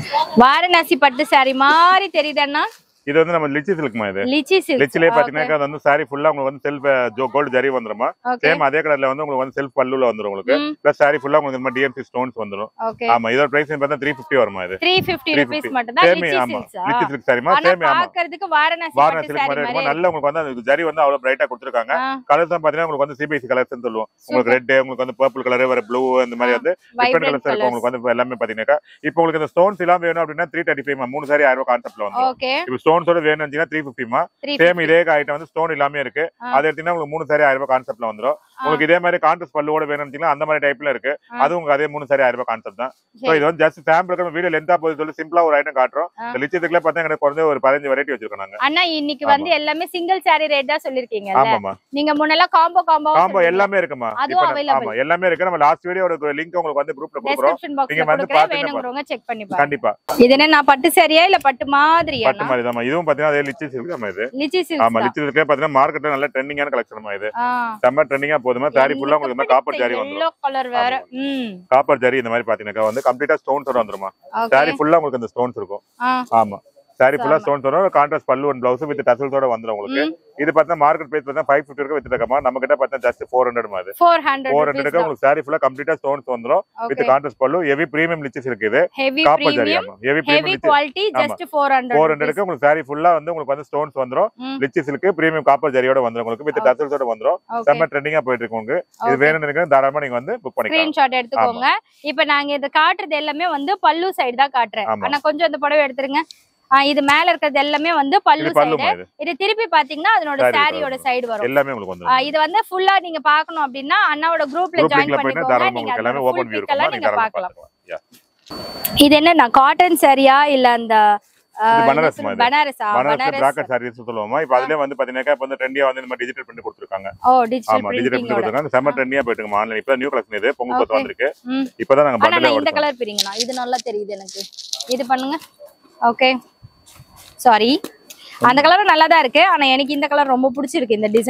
வாரணாசி பட்டு சாரி மாதிரி தெரியுதுன்னா இது வந்து நம்ம லிச்சி சில்க்மா இது லிச்சி சில்க் லிச்சிலே பாத்தீங்கன்னா அது வந்து சாரி ஃபுல்லா உங்களுக்கு வந்து செல்ஃப் கோல்டு ஜரி வந்துருமா ஓகே சேம் அதே கலர்ல வந்து உங்களுக்கு வந்து செல்ஃப் பல்லுல வந்துரும் உங்களுக்கு பிளஸ் சாரி ஃபுல்லா உங்களுக்கு இந்த டிஎம்சி ஸ்டோன்ஸ் வந்துரும் ஓகே ஆமா இதோட பிரைஸ் பார்த்தா த்ரீ ஃபிஃப்டி வருமா இது 350 350. ருபீஸ் மட்டும் தான் சேம் லிச்சி ஆமா சில்க்ஸா லிச்சி சில்க் சாரிமா ஆனா சேம் ஆமா பாக்குறதுக்கு வாரணாசி வாரணா பட்டு சில்க் சாரி மாதிரி மாதிரி இருக்கும் நல்ல உங்களுக்கு வந்து அந்த ஜரி வந்து அவ்வளவு பிரைட்டா கொடுத்துருக்காங்க ஆ, கலர்ஸ் தான் பாத்தீங்கன்னா உங்களுக்கு வந்து சிபிஎஸ்சி கலர்ஸ் சொல்லுவோம் உங்களுக்கு ரெட் உங்களுக்கு வந்து பர்பிள் கலர் வேற ப்ளூ இந்த மாதிரி வந்து டிஃபரெண்ட் vibrant கலர்ஸ் இருக்கும் colours. உங்களுக்கு வந்து இப்ப எல்லாமே பாத்தீங்கன்னாக்கா இப்போ உங்களுக்கு இந்த ஸ்டோன்ஸ் எல்லாம் வேணும் அப்படின்னா த்ரீ தேர்ட்டி ஃபைவ் மூணு சாரி ஆயிரம் ரூபாய் கான்செப்ட்ல வந்து ஓகே இப்போ ஸ்டோன்ஸோட வேணும் த்ரீ ஃபிஃப்டிமா த்ரீ சேம் இதே ஐட்டம் வந்து ஸ்டோன் இல்லாம இருக்கு ஆ. அது எடுத்தீங்கன்னா உங்களுக்கு மூணு சாரி ஆயிரம் ரூபாய் கான்செப்ட்ல வந்துரும் உங்களுக்கு இதே மாதிரி கான்ட்ரஸ்ட் பல்லுவோட வேணும்னு அந்த மாதிரி டைப்ல இருக்கு ஆ. அது உங்களுக்கு அதே மூணு சாரி ஆயிரம் ரூபாய் கான்செப்ட் தான் ஸோ சரி. இது வந்து ஜஸ்ட் சாம்பிளுக்கு வீடியோ லென்த்தா போகுது சொல்லி சிம்பிளா ஒரு ஐட்டம் காட்டுறோம் ஆ. இந்த லிச்சத்துக்குள்ள பார்த்தா குறைஞ்ச ஒரு பதினஞ்சு வெரைட்டி வச்சிருக்கோம் நாங்க அண்ணா இன்னைக்கு வந்து எல்லாமே சிங்கிள் சாரி ரேட் தான் சொல்லிருக்கீங்கல்ல ஆமாமா நீங்க முன்னெல்லாம் காம்போ காம்போ காம்போ எல்லாமே இருக்குமா அதுவும் இப்ப நம்ம- available. ஆமா எல்லாமே இருக்கு நம்ம லாஸ்ட் வீடியோ ஒரு லிங்க் உங்களுக்கு வந்து குரூப்ல கொடுக்குறோம் டெஸ்கிரிப்ஷன் பாக்ஸ்ல நீங்க வந்து கொடுக்குறேன் பாத்துட்டு வேணுங்கிறவங்க செக் பண்ணி பாருங்க கண்டிப்பா இது என்ன நான் பட்டு சாரியா இல்ல பட்டு மாதிரியா பட்டு மாதிரி தான் இதுவும் பாத்தீங்கன்னா அதே லிச்சி சில்க் நம்ம இது லிச்சி ஆமா சில்க் லிச்சி சில்க்ல பாத்தீங்கன்னா மார்க்கெட்ல நல்ல ட்ரெண்டிங்கான கலெக்ஷன் இது செம்ம ட்ரெண்டிங்கா போதுமா சாரி ஃபுல்லா உங்களுக்கு இந்த மாதிரி காப்பர் ஜாரி வந்துரும் எல்லோ கலர் வேற ம் காப்பர் ஜரி இந்த மாதிரி பாத்தீங்கன்னா வந்து கம்ப்ளீட்டா ஸ்டோன்ஸோட வந்துருமா ஓகே சாரி ஃபுல்லா உங்களுக்கு இந்த ஸ்டோன்ஸ் இருக்கும் ஆ ஆமா சாரி ஃபுல்லா ஆமா. ஸ்டோன்ஸ் வரும் கான்ட்ராஸ்ட் பல்லு அண்ட் பிளவுஸ் வித் டசல்ஸோட வந்துரும் உங்களுக்கு ம். இது பார்த்தா மார்க்கெட் பிரைஸ் பார்த்தா ஃபைவ் ஃபிஃப்டி இருக்கு வித்துருக்கமா நம்ம கிட்ட பார்த்தா ஜஸ்ட் ஃபோர் ஹண்ட்ரட் மாதிரி 400 ஃபோர் rupees ஹண்ட்ரடுக்கு உங்களுக்கு சாரி ஃபுல்லா கம்ப்ளீட்டா ஸ்டோன்ஸ் வந்துரும் வித் ஓகே கான்ட்ராஸ்ட் பல்லு ஹெவி பிரீமியம் லிச்சஸ் இருக்குது ஹெவி காப்பர் ஜரி பிரீமியம் ஆமா ஹெவி ஹெவி பிரீமியம் லிச்சஸ் குவாலிட்டி ஜஸ்ட் 400 ஃபோர் ஹண்ட்ரடுக்கு உங்களுக்கு சாரி ஃபுல்லா வந்து உங்களுக்கு வந்து ஸ்டோன்ஸ் வந்துரும் ம். லிச்சி சில்க் பிரீமியம் காப்பர் ஜரியோட வந்துரும் உங்களுக்கு வித் Okay. டசல்ஸோட வந்துரும் ஓகே செம்ம ட்ரெண்டிங்கா போயிட்டு இருக்கு உங்களுக்கு இது ஓகே வேணும்னு நினைக்கிறேன் தாராளமா நீங்க வந்து புக் பண்ணிக்கலாம் ஸ்கிரீன்ஷாட் எடுத்துக்கோங்க இப்போ நாங்க இத காட்டுறது எல்லாமே வந்து பல்லு சைடு தான் காட்டுறேன் ஆமா. ஆனா கொஞ்சம் இந்த புடவை எடுத்துருங்க ஆ, இது மேல இருக்கிறது எல்லாமே வந்து பல்லு இது பல்லு சைடு இது இது திருப்பி பாத்தீங்கன்னா அதனோட Saree சாரியோட வரும். சைடு வரும் எல்லாமே உங்களுக்கு ஆ, வந்துரும் இது வந்து ஃபுல்லா நீங்க பார்க்கணும் அப்படின்னா அண்ணாவோட குரூப்ல குரூப் ஜாயின் லிங்க்ல போயிட்டு பண்ணிக்கோங்க தாராளமா நீங்க உங்களுக்கு எல்லாமே அதோட ஓபன் ஃபுல் வியூ பிக் எல்லாம் இருக்கும் நீங்க நீங்க தாராளமா பார்க்கலாம் பார்க்கலாம் Yeah. இது என்ன நான் காட்டன் சாரியா இல்ல அந்த ஆ, இது என்ன பனாரஸ் சொல்றது? மாதிரி. பனாரஸா பனாரஸ் பனாரஸ் பிராக்கெட் சாரீஸ் சொல்லுவோமா இப்போ அதுலயே வந்து பாத்தீங்கன்னா இப்ப வந்து ட்ரெண்டியா வந்து இந்த மாதிரி டிஜிட்டல் பிரிண்ட் கொடுத்துருக்காங்க ஓ டிஜிட்டல் ஆமா டிஜிட்டல் பிரிண்ட் பிரிண்டிங்கோட கொடுத்துருக்காங்க செம்ம ட்ரெண்டியா போயிட்டு இருக்கு ஆன்லைன் இப்போ நியூ கலெக்ஷன் இது பொங்கல் பத்து Okay. வந்திருக்கு ம் இப்பதான் நாங்க ஆனா பண்டலே நான் இந்த ஓடுறோம் கலர் பிரிங்கண்ணா இது நல்லா தெரியுது எனக்கு இது பண்ணுங்க ஓகே சாரி அந்த கலரும் நல்லா தான் இருக்கு ஆனா எனக்கு இந்த கலர் ரொம்ப பிடிச்சிருக்கு இந்த டிசைன்ல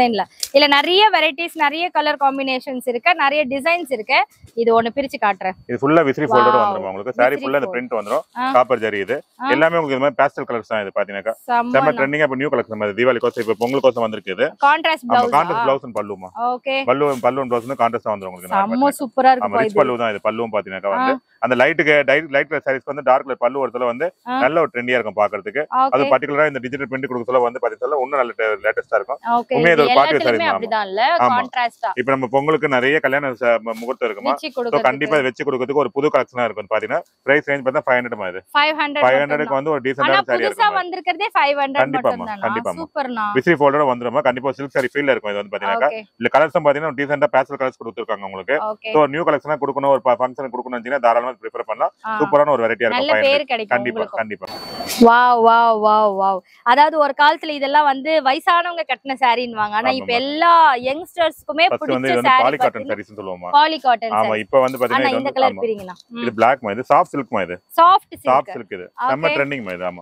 இதுல நிறைய வெரைட்டிஸ் நிறைய கலர் காம்பினேஷன்ஸ் இருக்கு நிறைய டிசைன்ஸ் இருக்கு இது ஒண்ணு பிரிச்சு காட்டுறேன் இது ஃபுல்லா விசிறி ஃபோல்டர் Wow. வந்துரும் உங்களுக்கு சாரி விசிறி ஃபுல்லா இந்த fold. பிரிண்ட் வந்துரும் ஆ. காப்பர் ஜரி இது ஆ. எல்லாமே உங்களுக்கு இது மாதிரி பேஸ்டல் கலர்ஸ் தான் இது பாத்தீங்கன்னா செம்ம செம்ம ட்ரெண்டிங்கா இப்ப நியூ கலெக்ஷன் மாதிரி தீபாவளி கோசம் இப்ப பொங்கல் கோசம் வந்திருக்கு இது கான்ட்ராஸ்ட் ஆமா கான்ட்ராஸ்ட் பிளவுஸ் பிளவுஸ் பல்லுமா ஓகே பல்லு பல்லு பிளவுஸ் வந்து கான்ட்ராஸ்ட் வந்துரும் உங்களுக்கு இந்த மாதிரி செம்ம சூப்பரா ஆமா இருக்கு ரிச் இது பல்லு தான் இது பல்லுவும் பாத்தீங்கன்னா வந்து அந்த லைட்டுக்கு லைட் கலர் சாரீஸ் வந்து டார்க் கலர் பல்லு ஒருத்தல வந்து ஆ. நல்ல ஒரு ட்ரெண்டியா இருக்கும் பாக்குறதுக்கு அது ஓகே பர்டிகுலரா இந்த டிஜிட்டல் பிரிண்ட் கொடுக்க சொல்ல வந்து பாத்தீங்கன்னா இன்னும் நல்ல லேட்டஸ்டா இருக்கும் ஓகே உண்மையா இது இது ஒரு party wear எல்லாத்துலயுமே saree அப்படிதான் இல்ல ஆமா. கான்ட்ராஸ்டா இப்ப நம்ம பொங்கலுக்கு நிறைய கல்யாண ச- ம- முகூர்த்தம் இருக்குமா நிச்சி ஸோ கொடுக்குறதுக்கு கண்டிப்பா இதை வச்சு கொடுக்கறதுக்கு ஒரு புது கலெக்ஷனா இருக்கும் பாத்தீங்கன்னா பிரைஸ் ரேஞ்ச் பார்த்தா ஃபைவ் ஹண்ட்ரட் இது 500 ஃபைவ் மட்டும் ஹண்ட்ரடுக்கு வந்து ஒரு ஆனா டீசென்டான சாரியா புதுசா இருக்கும் வந்திருக்கிறதே 500 கண்டிப்பாம்மா, மட்டும் தானா கண்டிப்பாம்மா. சூப்பர்னா விசிறி ஃபோல்டரோட வந்துருமா கண்டிப்பா சில்க் சாரி ஃபீல்ல இருக்கும் இது வந்து பாத்தீங்கன்னா ஓகே இல்ல கலர்ஸும் பாத்தீங்கன்னா டீசெண்டா பேஸ்டல் கலர்ஸ் கொடுத்துருக்காங்க உங்களுக்கு ஓகே ஸோ நியூ கலெக்ஷனா கொடுக்கணும் ஒரு ஃபங்க்ஷன் கொடுக்கணும் வச்சீங்கன்னா தாராளமா ப்ரிஃபர் பண்ணலாம் ஆ. சூப்பரான ஒரு வெரைட்டியா நல்ல இருக்கும் 500 பேர் கிடைக்கும் கண்டிப்பா உங்களுக்கு கண்டிப்பா வாவ் வாவ் வாவ் வாவ் அதாவது ஒரு காலத்துல இதெல்லாம் வந்து வயசானவங்க கட்டின சாரின்னுவாங்க ஆனா இப்ப ஆமாம்மா. எல்லா யங்ஸ்டர்ஸ்க்குமே ஃபர்ஸ்ட் வந்து பிடிச்ச இது வந்து சாரி பாலி காட்டன் சாரீஸ் சொல்லுவோமா பாலி காட்டன் ஆமா சாரி இப்போ வந்து ஆனா பாத்தீங்கன்னா இது இந்த வந்து கலர் ஆமா. பிரிங்கண்ணா இது பிளாக் மா இது சாஃப்ட் சில்க் மா இது சாஃப்ட் சாஃப்ட் சில்க் சில்க் இது செம்ம Okay. ட்ரெண்டிங் மா இது ஆமா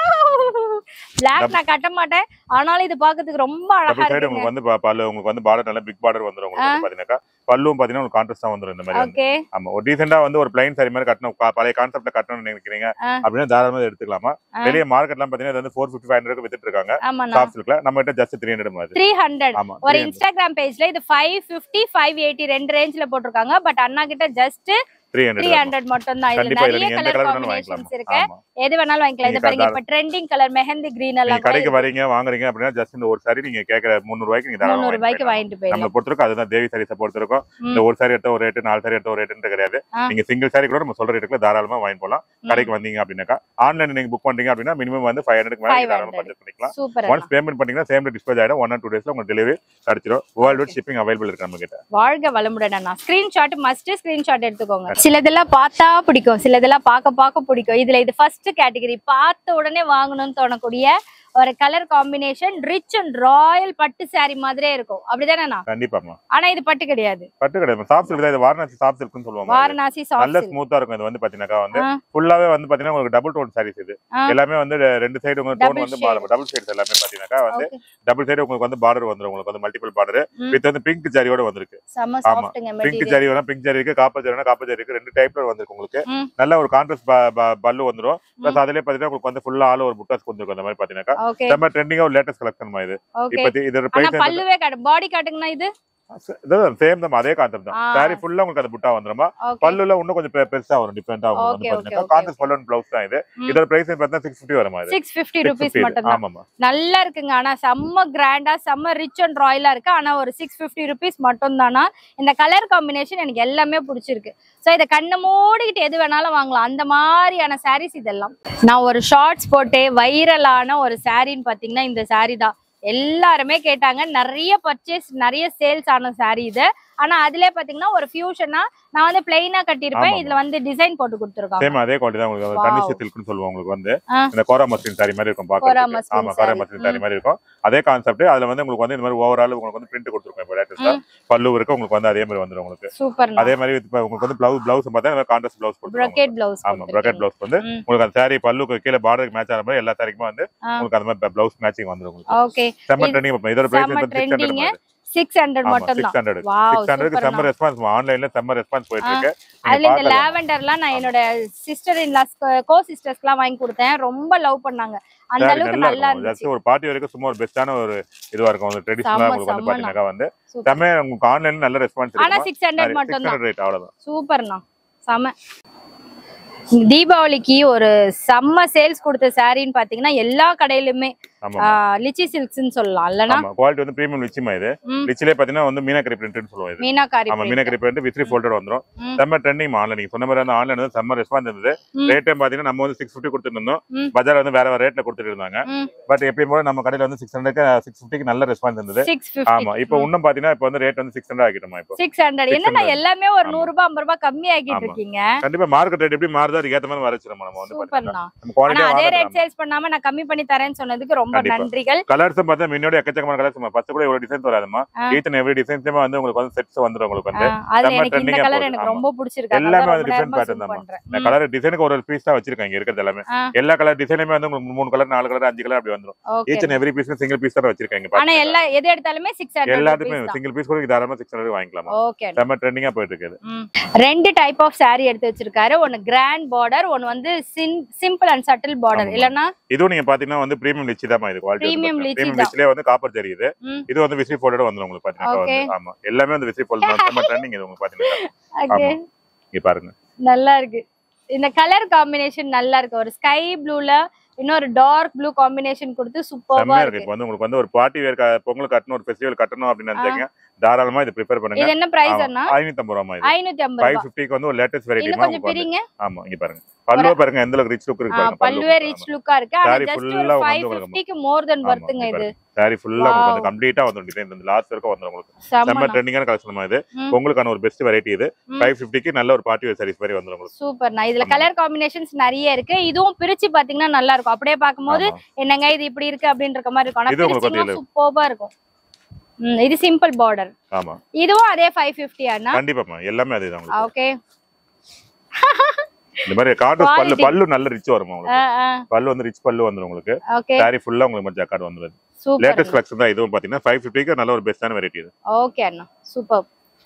பிளாக் நான் கட்ட மாட்டேன் ஆனாலும் இது பாக்குறதுக்கு ரொம்ப அழகா டபுள் சைடு இருக்குங்க உங்களுக்கு வந்து ப- பல்லு உங்களுக்கு வந்து பார்டர் நல்ல பிக் பார்டர் வந்துரும் உங்களுக்கு வந்து பாத்தீங்கன்னா பல்லும் பாத்தீங்கன்னா உங்களுக்கு கான்ட்ராஸ்டா வந்துரும் இந்த மாதிரி வந்து ஓகே ஆமா ஒரு டீசெண்டா வந்து ஒரு பிளைன் சாரி மாதிரி கட்டணும் கா- பழைய கான்செப்ட்ல கட்டணும்னு நினைக்கிறீங்க ஆ. அப்படின்னா தாராளமா இதை எடுத்துக்கலாமா ஆ. வெளிய மார்க்கெட்லாம் பாத்தீங்கன்னா இது வந்து ஃபோர் ஃபிஃப்டி ஃபைவ் ஹண்ட்ரட் வித்துட்டு இருக்காங்க ஆமாண்ணா சாஃப்ட் சில்க்ல நம்ம கிட்ட ஜஸ்ட் த்ரீ ஹண்ட்ரட் மாதிரி த்ரீ ஹண்ட்ரட் ஆமா ஒரு இன்ஸ்டாகிராம் பேஜ்ல இது ஃபைவ் பிப்டி ஃபைவ் எயிட்டி ரெண்டு ரேஞ்ச்ல போட்டிருக்காங்க பட் அண்ணா கிட்ட just three three hundred hundred மட்டும் தான் இதுல கண்டிப்பா இதுல நிறைய நீங்க எந்த கலர் கலர் வேணாலும் வாங்கிக்கலாம் காம்பினேஷன்ஸ் இருக்கு ஆமா எது வேணாலும் வாங்கிக்கலாம் இது நீங்க பாருங்க இப்ப ட்ரெண்டிங் கலர் மெஹந்தி கிரீன் நீங்க எல்லாம் கூட கடைக்கு வரீங்க வாங்குறீங்க அப்படின்னா ஜஸ்ட் இந்த ஒரு சாரி நீங்க கேக்குற முந்நூறு ரூபாய்க்கு நீங்க தாராளமா முந்நூறு ரூபாய்க்கு வாங்கிக்கலாம். வாங்கிட்டு நம்மள போயிடலாம் பொறுத்தவரைக்கும் அதுதான் தேவி சாரீஸை பொறுத்தவரைக்கும் ம். இந்த ஒரு சாரி எடுத்த ஒரு ரேட்டு நாலு சாரி எடுத்த ஒரு ரேட்டு கிடையாது ஆ. நீங்க சிங்கிள் சாரி கூட நம்ம சொல்ற ரேட்டுக்குள்ள தாராளமா வாங்கி போலாம் ம். கடைக்கு வந்தீங்க அப்படின்னாக்கா ஆன்லைன் நீங்க புக் பண்றீங்க அப்படின்னா மினிமம் வந்து ஃபைவ் ஹண்ட்ரட் மேலே 500. தாராளமா பர்ச்சேஸ் பண்ணிக்கலாம் சூப்பர் ஒன்ஸ் பேமெண்ட் பண்ணீங்கன்னா சேம் டே டிஸ்பேச் ஆயிடும் ஒன் ஆர் டூ டேஸ்ல உங்களுக்கு டெலிவரி கிடைச்சிடும் வேர்ல்டு வைட் ஷிப்பிங் அவைலபிள் இருக்கு நம்ம கிட்ட வாழ்க வளமுடன் அண்ணா ஸ்கிரீன்ஷாட் மஸ்ட் ஸ்கிரீன்ஷாட் எடுத்துக்கோங்க சிலதெல்லாம் பார்த்தா பிடிக்கும் சிலதெல்லாம் பார்க்க பார்க்க பிடிக்கும் இதுல இது ஃபர்ஸ்ட் கேட்டகரி பார்த்த உடனே வாங்கணும்னு தோணக்கூடிய ஒரு colour combination rich and royal பட்டு saree மாதிரியே இருக்கும் அப்படிதானேண்ணா கண்டிப்பாமா ஆனா இது பட்டு கிடையாது பட்டு கிடையாது சாஃப்ட் சில்க் தான் இது வாரணாசி சாஃப்ட் சில்க்னு சொல்லுவாங்க வாரணாசி நல்ல சாஃப்ட் ஸ்மூத்தா இருக்கும் இது வந்து பாத்தீங்கன்னா வந்து ஆ. ஃபுல்லாவே வந்து பாத்தீங்கன்னா உங்களுக்கு டபுள் டோன் சாரீஸ் இது ஆ. எல்லாமே வந்து ரெண்டு சைடு உங்களுக்கு Double டோன் வந்து shade. மாறும் டபுள் சைடு எல்லாமே பாத்தீங்கன்னா வந்து ஓகே டபுள் சைடு உங்களுக்கு வந்து பார்டர் வந்துரும் உங்களுக்கு வந்து மல்டிபிள் பார்டர் ம். வித் வந்து பிங்க் ஜரியோட வந்திருக்கு செம்ம ஆமா. சாஃப்ட்டுங்க பிங்க் மெட்டீரியல் ஜரி வேணா பிங்க் ஜரி இருக்கு காப்பர் ஜரி வேணா காப்பர் ஜரி இருக்கு ரெண்டு டைப்ல வந்திருக்கு உங்களுக்கு ம். நல்ல ஒரு கான்ட்ராஸ்ட் பல்லு வந்துரும் பிளஸ் அதுலயே பாத்தீங்கன்னா உங்களுக்கு வந்து ஃபுல்லா ஆல் ஒரு புட்டாஸ் வந்துருக்கும் அந்த மாதிரி பாத்தீங்கன்னா ஓகே செம்ம ட்ரெண்டிங்கா ஒரு லேட்டஸ்ட் கலெக்ஷன் இது ஓகே இப்ப இதோட ஆனா பிரைஸ் பல்லுவே காட்டு பாடி காட்டுங்கண்ணா இது சேம் தான் அதே கான்செப்ட் தான் ஆ. சாரி ஃபுல்லா உங்களுக்கு அந்த புட்டா வந்துருமா ஓகே பல்லுல இன்னும் கொஞ்சம் பெ- பெருசா வரும் டிஃபரெண்டா Okay, வரும் okay, பாத்தீங்கன்னா okay, கான்ட்ராஸ்ட் பல்லு பிளவுஸ் தான் இது ம். இதோட பிரைஸ் பார்த்தா சிக்ஸ் ஃபிஃப்டி வருமா இது சிக்ஸ் பிப்டி ருபீஸ் 650 மட்டும் தான் ஆமாமா நல்லா இருக்குங்க ஆனா செம்ம கிராண்டா செம்ம ரிச் அண்ட் ராயலா இருக்கு ஆனா ஒரு சிக்ஸ் பிப்டி ருபீஸ் மட்டும் தானா இந்த கலர் காம்பினேஷன் எனக்கு எல்லாமே பிடிச்சிருக்கு ஸோ இதை கண்ணை மூடிக்கிட்டு எது வேணாலும் வாங்கலாம் அந்த மாதிரியான சாரீஸ் இதெல்லாம் நான் ஒரு ஷார்ட்ஸ் போட்டு வைரலான ஒரு சாரின்னு பாத்தீங்கன்னா இந்த saree தான் எல்லாருமே கேட்டாங்க நிறைய பர்ச்சேஸ் நிறைய சேல்ஸ் ஆன saree இது ஆனா அதுல பாத்தீங்கன்னா ஒரு ஃபியூஷனா நான் வந்து பிளைனா கட்டியிருப்பேன் ஆமாமா. இதுல வந்து டிசைன் போட்டு கொடுத்துருக்காங்க சேம் அதே குவாலிட்டி தான் உங்களுக்கு Wow. கண்டிஷன் சில்க்னு சொல்லுவோம் உங்களுக்கு வந்து ஆ. இந்த கோரா மஸ்லின் சாரி மாதிரி இருக்கும் கோரா பாக்கிறதுக்கு மஸ்லின் ஆமா கோரா saree. மஸ்லின் சாரி மாதிரி இருக்கும் அதே கான்செப்ட் அதுல வந்து உங்களுக்கு வந்து இந்த மாதிரி ஓவரால் உங்களுக்கு வந்து பிரிண்ட் கொடுத்துருக்கோம் இப்போ லேட்டஸ்டா பல்லு இருக்கு உங்களுக்கு வந்து அதே மாதிரி வந்துரும் உங்களுக்கு சூப்பர் அதே மாதிரி இப்ப உங்களுக்கு வந்து பிளவுஸ் பிளவுஸ் பார்த்தா கான்ட்ராஸ்ட் பிளவுஸ் கொடுத்துருக்காங்க ப்ரொக்கேட் பிளவுஸ் ஆமா ப்ராக்கெட் பிளவுஸ் வந்து ம். உங்களுக்கு அந்த சாரி பல்லுக்கு கீழே பார்டருக்கு மேட்ச் ஆன மாதிரி எல்லா சாரிக்குமே வந்து ஆ. உங்களுக்கு அந்த மாதிரி பிளவுஸ் மேட்சிங் வந்துரும் உங்களுக்கு ஓகே செம்ம இது ட்ரெண்டிங் இதோட பிரைஸ் செம்ம வந்து six hundred trending six hundred ஆமா மட்டும் சிக்ஸ் தான் ஹண்ட்ரட் வாவ் சிக்ஸ் ஹண்ட்ரட்க்கு செம்ம சூப்பர் ரெஸ்பான்ஸ் ஆன்லைன்ல செம்ம ரெஸ்பான்ஸ் போயிட்டு இருக்கு நீங்க அதுல இந்த பார்க்கலாம். லாவெண்டர்லாம் நான் என்னோட சிஸ்டர் இன்லாஸ் கோ சிஸ்டர்ஸ்க்குலாம் வாங்கி கொடுத்தேன் ரொம்ப லவ் பண்ணாங்க அந்த சாரி அளவுக்கு நல்லா நல்லா இருக்கும் இருந்துச்சு ஜஸ்ட் ஒரு பார்ட்டி வரைக்கும் சும்மா ஒரு பெஸ்டான ஒரு இதுவா இருக்கும் ஒரு ட்ரெடிஷனலா செம்ம, உங்களுக்கு வந்து செம்ம பாத்தீங்கன்னா வந்து Super. செம்ம உங்களுக்கு ஆன்லைன்ல நல்ல ரெஸ்பான்ஸ் ஆனா இருக்கும் சிக்ஸ் ஹண்ட்ரட் மட்டும் சிக்ஸ் தான் ஹண்ட்ரட் ரேட் அவ்வளவுதான் சூப்பர்ண்ணா செம இந்த தீபாவளிக்கு ஒரு செம்ம சேல்ஸ் கொடுத்த சாரின்னு பாத்தீங்கன்னா எல்லா கடையிலுமே ஆமா லிச்சி சில்க்ஸ்னு சொல்லலாம் இல்லனா ஆமா குவாலிட்டி வந்து பிரீமியம் லிச்சிமா இது ம். லிச்சிலே பாத்தீங்கன்னா வந்து மீனாக்கரி பிரிண்ட்னு சொல்லுவோம் இது மீனாக்காரி ஆமா print. மீனாக்கரி பிரிண்ட் வித்ரி ஃபோல்டர் வந்துரும் ம். செம்ம ட்ரெண்டிங் ஆன்லைன் நீங்க சொன்ன மாதிரி வந்து ஆன்லைன் வந்து செம்ம ரெஸ்பான்ஸ் இருந்தது ம். ரேட் டைம் பாத்தீங்கன்னா நம்ம வந்து சிக்ஸ் ஃபிஃப்டி கொடுத்துட்டு இருந்தோம் ம். பஜார் வந்து வேற வேற ரேட்ல கொடுத்துட்டு இருந்தாங்க ம். பட் எப்பயும் போல நம்ம கடையில வந்து சிக்ஸ் ஹண்ட்ரட் சிக்ஸ் ஃபிஃப்டிக்கு நல்ல ரெஸ்பான்ஸ் இருந்தது சிக்ஸ் ஆமா இப்போ ஃபிஃப்டி இன்னும் பாத்தீங்கன்னா இப்போ வந்து ரேட் வந்து சிக்ஸ் ஹண்ட்ரட் ஆகிட்டோமா இப்போ சிக்ஸ் ஹண்ட்ரட் என்னன்னா 600. எல்லாமே ஒரு ஆமா. நூறு ரூபாய் ஐம்பது ரூபாய் கம்மி ஆக்கிட்டு ஆமா. இருக்கீங்க கண்டிப்பா மார்க்கெட் ரேட் எப்படி மாறுதோ அதுக்கு ஏத்த மாதிரி வரைச்சிரும் நம்ம வந்து பாத்தீங்கன்னா சூப்பர்ண்ணா நம்ம ஆனா அதே குவாலிட்டியா ரேட் சேல்ஸ் பண்ணாம நான் கம்மி பண்ணி தரேன்னு சொன்னதுக்கு ரொம்ப ரொம்ப கண்டிப்பா. நன்றிகள் கலர்ஸ் பார்த்தா முன்னாடி எக்கச்சக்கமான கலர்ஸ் ஃபர்ஸ்ட் கூட ஒரு டிசைன்ஸ் வராதுமா ஆ. ஈச் அண்ட் எவ்ரி டிசைன்ஸுமே வந்து உங்களுக்கு வந்து செட்ஸ் வந்துரும் உங்களுக்கு வந்து ஆஹ் அதுல செம்ம எனக்கு இந்த trending-ஆ கலர் போகுது. எனக்கு ஆமா. ரொம்ப பிடிச்சிருக்கு எல்லாமே அதனால அது ரொம்ப different நேரமா pattern zoom தாம்மா. பண்றேன் இந்த ம். கலர் டிசைனுக்கு ஒரு ஒரு பீஸ் தான் வச்சிருக்காங்க இருக்கிறது எல்லாமே ஆ. எல்லா கலர் டிசைனுமே வந்து உங்களுக்கு மூணு கலர் நாலு கலர் அஞ்சு கலர் அப்படி வந்துரும் Okay. Each and every piece single piece தான் வச்சிருக்காங்க ஆனா பாத்தீங்களா? எல்லா எது எடுத்தாலுமே சிக்ஸ் ஹண்ட்ரட் எல்லாத்துக்குமே சிங்கிள் பீஸ் கூட தாராளமா சிக்ஸ் ஹண்ட்ரட் வாங்கிக்கலாம் ஓகே செம்ம ட்ரெண்டிங்கா போயிட்டு இருக்குது ரெண்டு டைப் ஆஃப் saree எடுத்து வச்சிருக்காரு ஒன்னு கிராண்ட் பார்டர் ஒன்னு வந்து சிம்பிள் அண்ட் சட்டில் பார்டர் ஆமா. இல்லனா இதுவும் நீங்க பாத்தீங்கன்னா வந்து பிரீமியம் லிச்சி தான் இது குவாலிட்டி Premium lychee பிரீமியம் தான். லிச்சிலே வந்து காப்பர் தெரியுது ம். இது வந்து விசி ஃபோல்டோட வந்துரும் உங்களுக்கு பாத்தீங்கன்னா Okay. வந்து ஆமா எல்லாமே வந்து விசி ஃபோல்ட் தான் செம்ம ட்ரெண்டிங் இது உங்களுக்கு பாத்தீங்கன்னா ஓகே ஆமா. இங்க பாருங்க நல்லா இருக்கு இந்த கலர் காம்பினேஷன் நல்லா இருக்கு ஒரு ஸ்கை ப்ளூல இன்னொரு டார்க் ப்ளூ காம்பினேஷன் கொடுத்து சூப்பர்வா செம்மையா இருக்கு இருக்கு இப்போ வந்து உங்களுக்கு வந்து ஒரு பார்ட்டி வேர் பொங்கல் கட்டணும் ஒரு ஃபெஸ்டிவல் கட்டணும் அப்படின்னு நினைச்சீங்க தாராளமா இது ப்ரிப்பேர் பண்ணுங்க இது என்ன பிரைஸ் அண்ணா ஐநூத்தி ரூபா இது ஐநூத்தி ஐம்பது ஃபைவ் ரூபாய் ஃபிஃப்டிக்கு வந்து ஒரு லேட்டஸ்ட் வெரைட்டி இன்னும் கொஞ்சம் பிரிங்க ஆமா இங்க பாருங்க பல்லுவ பாருங்க எந்த அளவுக்கு ரிச் லுக் இருக்கு ஆ, பாருங்க பல்லுவே ரிச் லுக்கா இருக்கு ஆனா Saree ஜஸ்ட் full-ஆ ஒரு வந்து ஃபைவ் உங்களுக்கு ஃபிஃப்டிக்கு மோர் தென் ஆமா, வர்த்துங்க இங்க இது சாரி ஃபுல்லா உங்களுக்கு வந்து Wow. கம்ப்ளீட்டா வந்துரும் டிசைன் இந்த லாஸ்ட் வரைக்கும் வந்துரும் உங்களுக்கு செம்ம செம்ம ட்ரெண்டிங்கான கலெக்ஷன் இது ம். உங்களுக்கான ஒரு பெஸ்ட் வெரைட்டி இது ம். ஃபைவ் ஃபிஃப்டிக்கு நல்ல ஒரு பார்ட்டி வேர் சாரீஸ் மாதிரி வந்துரும் உங்களுக்கு சூப்பர்ண்ணா இதுல ஆமா. கலர் காம்பினேஷன்ஸ் நிறைய இருக்கு இதுவும் பிரிச்சு பாத்தீங்கன்னா நல்லா இருக்கும் அப்படியே பாக்கும்போது ஆமா. என்னங்க இது இப்படி இருக்கு அப்படின்ற மாதிரி இருக்கும் ஆனா இது உங்களுக்கு பிரிச்சிங்கன்னா வந்து சூப்பர்பா இருக்கும் ம், இது சிம்பிள் பார்டர் ஆமா இதுவும் அதே ஃபைவ் ஃபிஃப்டி அண்ணா கண்டிப்பாமா எல்லாமே அதேதான் உங்களுக்கு ஓகே இந்த மாதிரி கார்டு பல்லு Quality. பல்லு நல்ல ரிச் வரும் உங்களுக்கு பல்லு வந்து ரிச் பல்லு வந்துரும் உங்களுக்கு ஓகே சாரி ஃபுல்லா உங்களுக்கு ஜக்கார்டு வந்துரும் சூப்பர் லேட்டஸ்ட் கலெக்ஷன் தான் இதுவும் பாத்தீங்கன்னா ஃபைவ் ஃபிஃப்டிக்கு நல்ல ஒரு பெஸ்டான வெரைட்டி இது ஓகே அண்ணா சூப்பர்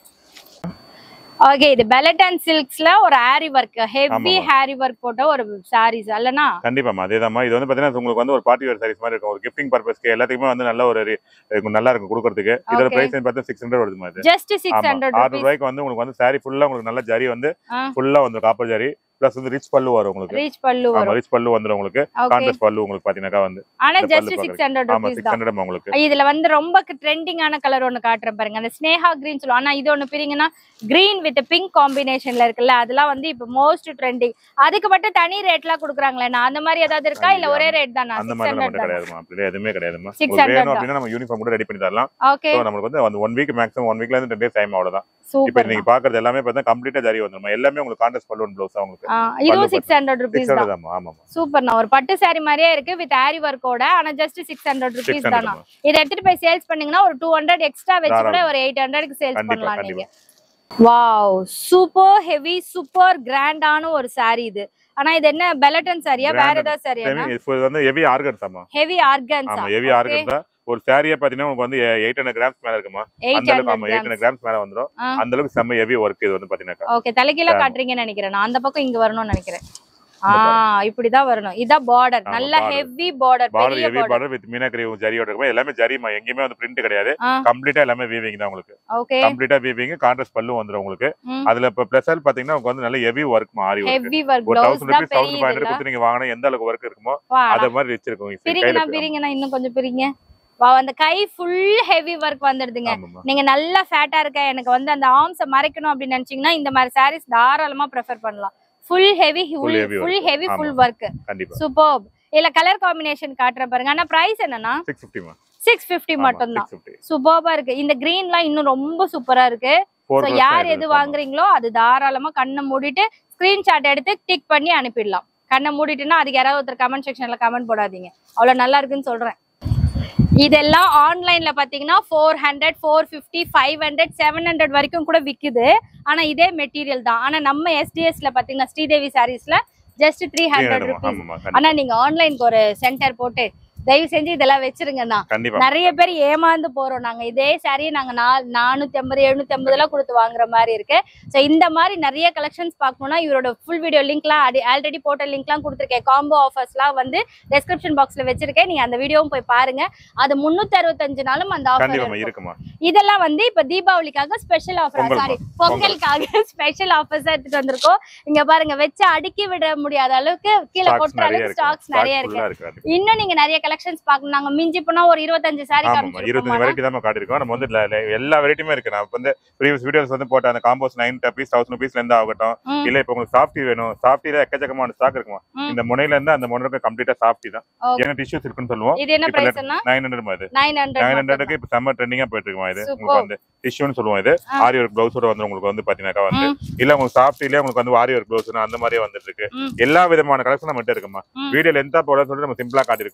ஓகே இது பெலட் அண்ட் சில்க்ஸ்ல ஒரு ஹேரி ஒர்க் ஹெவி ஆமாம்மா. ஹேரி ஒர்க் போட்ட ஒரு சாரீஸ் அல்லனா கண்டிப்பாமா அதேதாம்மா இது வந்து பாத்தீங்கன்னா உங்களுக்கு வந்து ஒரு பார்ட்டி வேர் சாரீஸ் மாதிரி இருக்கும் ஒரு கிஃப்டிங் பர்பஸ்க்கு எல்லாத்துக்குமே வந்து நல்ல ஒரு re- இருக்கும், நல்லா இருக்கும் கொடுக்கறதுக்கு இதோட Okay. பிரைஸ் பார்த்தா சிக்ஸ் ஹண்ட்ரட் வருதுமா இது ஜஸ்ட் சிக்ஸ் ஆமா ஹண்ட்ரட் ஆறு ருபீஸ் ரூபாய்க்கு வந்து உங்களுக்கு வந்து சாரி ஃபுல்லா உங்களுக்கு நல்ல ஜரி வந்து ஆ. ஃபுல்லா வந்து காப்பர் ஜரி பிளஸ் வந்து ரிச் பல்லு வரும் உங்களுக்கு ரீச் பல்லு ஆமா வரும் ரிச் பல்லு வந்துரும் உங்களுக்கு ஓகே கான்ட்ராஸ்ட் பல்லு உங்களுக்கு பாத்தீங்கன்னாக்கா வந்து ஆனா இந்த ஜஸ்ட் பல்லு சிக்ஸ் ஹண்ட்ரட் ஆமா ருபீஸ் சிக்ஸ் தான் ஹண்ட்ரட் உங்களுக்கு இதுல வந்து ரொம்ப ட்ரெண்டிங்கான கலர் ஒண்ணு காட்டுறேன் பாருங்க அந்த ஸ்னேஹா கிரீன் சொல்லுவோம் ஆனா இது ஒண்ணு பிரிங்கன்னா கிரீன் வித் பிங்க் காம்பினேஷன்ல இருக்குல்ல அதெல்லாம் வந்து இப்ப மோஸ்ட் ட்ரெண்டிங் அதுக்கு மட்டும் தனி ரேட்லாம் கொடுக்குறாங்களே நான் அந்த மாதிரி ஏதாவது இருக்கா இல்ல ஒரே ரேட் தானா அந்த சிக்ஸ் மாதிரி ஹண்ட்ரட் மட்டும் தான் கிடையாதுமா அப்படி எதுவுமே கிடையாதுமா 600 உங்களுக்கு வேணும் தான். அப்படின்னா நம்ம யூனிஃபார்ம் கூட ரெடி பண்ணி தரலாம் ஓகே ஸோ நம்மளுக்கு வந்து அந்த ஒன் வீக் மேக்ஸிமம் ஒன் வீக்ல இருந்து டென் டேஸ் டைம் அவ்வளவுதான் இப்போ சூப்பர் நீங்க பாக்குறது எல்லாமே பார்த்தா கம்ப்ளீட்டா ஜரி வந்துரும் எல்லாமே உங்களுக்கு கான்ட்ராஸ்ட் பல்லு ப்ளவுஸ் உங்களுக்கு இதுவும் பல்லு சிக்ஸ் ஹண்ட்ரட் ருபீஸ் சிக்ஸ் தான் ஹண்ட்ரட் ஆமா ஆமா சூப்பர்ண்ணா ஒரு பட்டு saree மாதிரியே இருக்கு வித் ஆரி ஒர்க்கோட ஆனா just six hundred rupees six தானா ஹண்ட்ரட் இதை எடுத்துட்டு போய் சேல்ஸ் பண்ணீங்கன்னா ஒரு டூ ஹண்ட்ரட் எக்ஸ்ட்ரா வச்சு கூட தாராளமா. ஒரு எயிட் ஹண்ட்ரட்க்கு சேல்ஸ் கண்டிப்பா, பண்ணலாம் கண்டிப்பா. நீங்க வாவ் சூப்பர் ஹெவி சூப்பர் கிராண்டான ஒரு saree இது ஆனா இது என்ன பெலட்டன் சாரியா வேற Branded. ஏதாவது சாரியா இப்போ வந்து ஹெவி ஆர்கன்ஸ் ஆமா ஹெவி ஆர்கன்ஸா ஆமா ஹெவி ஆர்கன்ஸ் தான் ஒரு சாரியே பாத்தீங்கன்னா உங்களுக்கு வந்து எயிட் ஹண்ட்ரட் கிராம்ஸ் மேல இருக்குமா எயிட் அந்த அளவுக்கு ஆமா எயிட் ஹண்ட்ரட் ஹண்ட்ரட் கிராம்ஸ் மேல வந்துரும் ஆ. அந்த அளவுக்கு செம்ம ஹெவி ஒர்க் இது வந்து பாத்தீங்கன்னா ஓகே தலைகீழ ஆமா. காட்டுறீங்கன்னு நினைக்கிறேன் நான் அந்த பக்கம் இங்க வரணும்னு நினைக்கிறேன் ஆ இந்த இப்படிதான் வரணும் இதான் பார்டர் ஆமா, நல்ல border. ஹெவி பார்டர் பார்டர் பெரிய ஹெவி பார்டர் பார்டர் வித் மீனாக்கரி ஜரியோட இருக்கும் எல்லாமே ஜரிமா எங்கேயுமே வந்து பிரிண்ட் கிடையாது ஆ கம்ப்ளீட்டா எல்லாமே வீவிங் தான் உங்களுக்கு ஓகே கம்ப்ளீட்டா வீவிங் கான்ட்ராஸ்ட் பல்லு வந்துரும் உங்களுக்கு ம். அதுல இப்ப பிளஸ் பாத்தீங்கன்னா உங்களுக்கு வந்து நல்ல ஹெவி ஒர்க் மாறி ஒர்க் ஹெவி ஒர்க் ஒரு பிளவுஸ் தௌசண்ட் தான் ருபீஸ் தௌசண்ட் ஃபைவ் பெரிய ஹண்ட்ரட் கொடுத்து நீங்க வாங்கினா எந்த அளவுக்கு ஒர்க் இருக்குமோ வா அத மாதிரி ரிச் இருக்கும் இப்ப பிரிங்கண்ணா கையில இருக்கு. பிரிங்கண்ணா இன்னும் கொஞ்சம் பிரிங்க வா அந்த கை ஃபுல் ஹெவி ஒர்க் வந்துடுதுங்க ஆமாம்மா. நீங்க நல்லா ஃபேட்டா இருக்க எனக்கு வந்து அந்த ஆர்ம்ஸை மறைக்கணும் அப்படின்னு நினைச்சீங்கன்னா இந்த மாதிரி சாரீஸ் தாராளமா ப்ரிஃபர் பண்ணலாம் full heavy Full heavy full work. Heavy full ஆமா. ஒர்க் கண்டிப்பா சூப்பர் இல்ல கலர் காம்பினேஷன் காட்டுறேன் பாருங்க ஆனா பிரைஸ் என்னன்னா சிக்ஸ் ஃபிஃப்டிமா சிக்ஸ் பிப்டி மட்டும் தான் சிக்ஸ் ஃபிஃப்டி சூப்பர்பா இருக்கு இந்த கிரீன்லாம் இன்னும் ரொம்ப சூப்பரா இருக்கு ஃபோர் ஸோ யார் எது வாங்குறீங்களோ அது தாராளமா கண்ணை மூடிட்டு ஸ்கிரீன்ஷாட் எடுத்து டிக் பண்ணி அனுப்பிடலாம் கண்ணை மூடிட்டுன்னா அதுக்கு யாராவது ஒருத்தர் கமெண்ட் செக்ஷன்ல கமெண்ட் போடாதீங்க அவ்வளவு நல்லா இருக்குன்னு சொல்றேன் இதெல்லாம் ஆன்லைன்ல பாத்தீங்கன்னா four hundred four fifty five hundred seven hundred வரைக்கும் கூட விக்குது ஆனா இதே மெட்டீரியல் தான் ஆனா நம்ம எஸ்டிஎஸ்ல பாத்தீங்கன்னா ஸ்ரீதேவி சாரீஸ்ல ஜஸ்ட் த்ரீ ஹண்ட்ரட் ருபீஸ் ஆமாமா ஆனா நீங்க ஆன்லைனுக்கு ஒரு சென்டர் போட்டு தயவு செஞ்சு இதெல்லாம் வச்சிருங்கண்ணா கண்டிப்பா நிறைய பேர் ஏமாந்து போறோம் நாங்க இதே சாரியை நாங்க நா- நானூத்தி ஐம்பது எழுநூத்தி ஐம்பது எல்லாம் கொடுத்து வாங்குற மாதிரி இருக்கு சோ இந்த மாதிரி நிறைய கலெக்ஷன்ஸ் பார்க்கணும்னா இவரோட ஃபுல் வீடியோ லிங்க்லாம் ஆல்ரெடி போட்ட லிங்க்லாம் கொடுத்துருக்கேன் காம்போ ஆஃபர்ஸ்லாம் வந்து டெஸ்கிரிப்ஷன் பாக்ஸ்ல வச்சிருக்கேன் நீங்க அந்த வீடியோவும் போய் பாருங்க அது முன்னூத்தி அறுபத்தஞ்சு நாளும் அந்த ஆஃபர் கண்டிப்பா இருக்குமா இதெல்லாம் வந்து இப்ப தீபாவளிக்காக ஸ்பெஷல் ஆஃபர் பொங்கல் சாரி பொங்கலுக்காக ஸ்பெஷல் ஆஃபர்ஸ் எடுத்துட்டு வந்திருக்கோம் இங்க பாருங்க வச்சு அடுக்கி விட முடியாத அளவுக்கு கீழே ஸ்டாக்ஸ் கொட்டுற நிறைய அளவுக்கு இருக்கு ஸ்டாக்ஸ் நிறைய ஸ்டாக் இருக்கு ஃபுல்லா இருக்கு கண்டிப்பா. இன்னும் நீங்க நிறைய கலெக்ஷன்ஸ் பார்க்கணும் நாங்க மிஞ்சி போனா ஒரு இருபத்தஞ்சு சாரி ஆமாமா இருபத்தஞ்சு வெரைட்டி தான் காட்டிருக்கோம் நம்ம வந்து ல- ல- எல்லா வெரைட்டியுமே இருக்கு நான் இப்ப வந்து ப்ரீவியஸ் வீடியோஸ் வந்து போட்ட அந்த காம்போஸ் நைன் பீஸ் தௌசண்ட் பீஸ்ல இருந்து ஆகட்டும் ம். இல்ல இப்ப உங்களுக்கு சாஃப்டி வேணும் சாஃப்டில எக்கச்சக்கமான ஸ்டாக் இருக்குமா ம். இந்த முனையில இருந்து அந்த முனைக்கு கம்ப்ளீட்டா சாஃப்டி தான் Okay. ஏன்னா டிஷ்யூஸ் இருக்குன்னு சொல்லுவோம் இது என்ன இப்ப பிரைஸ்னா நைன் ஹண்ட்ரட் இது நைன் நைன் ஹண்ட்ரட் ஹண்ட்ரடுக்கு இப்ப செம்ம ட்ரெண்டிங்கா போயிட்டு இருக்குமா இது Superb. உங்களுக்கு வந்து டிஷ்யூன்னு சொல்லுவோம் இது ஆ. ஆரி ஒர்க் பிளவுஸோட வந்து உங்களுக்கு வந்து பாத்தீங்கன்னாக்கா வந்து ம். இல்ல உங்களுக்கு சாஃப்டிலே உங்களுக்கு வந்து ஆரி ஒர்க் பிளவுஸ் அந்த மாதிரியே வந்துட்டு இருக்கு ம். எல்லா விதமான கலெக்ஷன் நம்ம கிட்ட இருக்குமா ம். வீடியோ லென்த்தா போட சொல்லிட்டு நம்ம சிம்பிளா காட்டியிருக்கோம் ம். இப்போ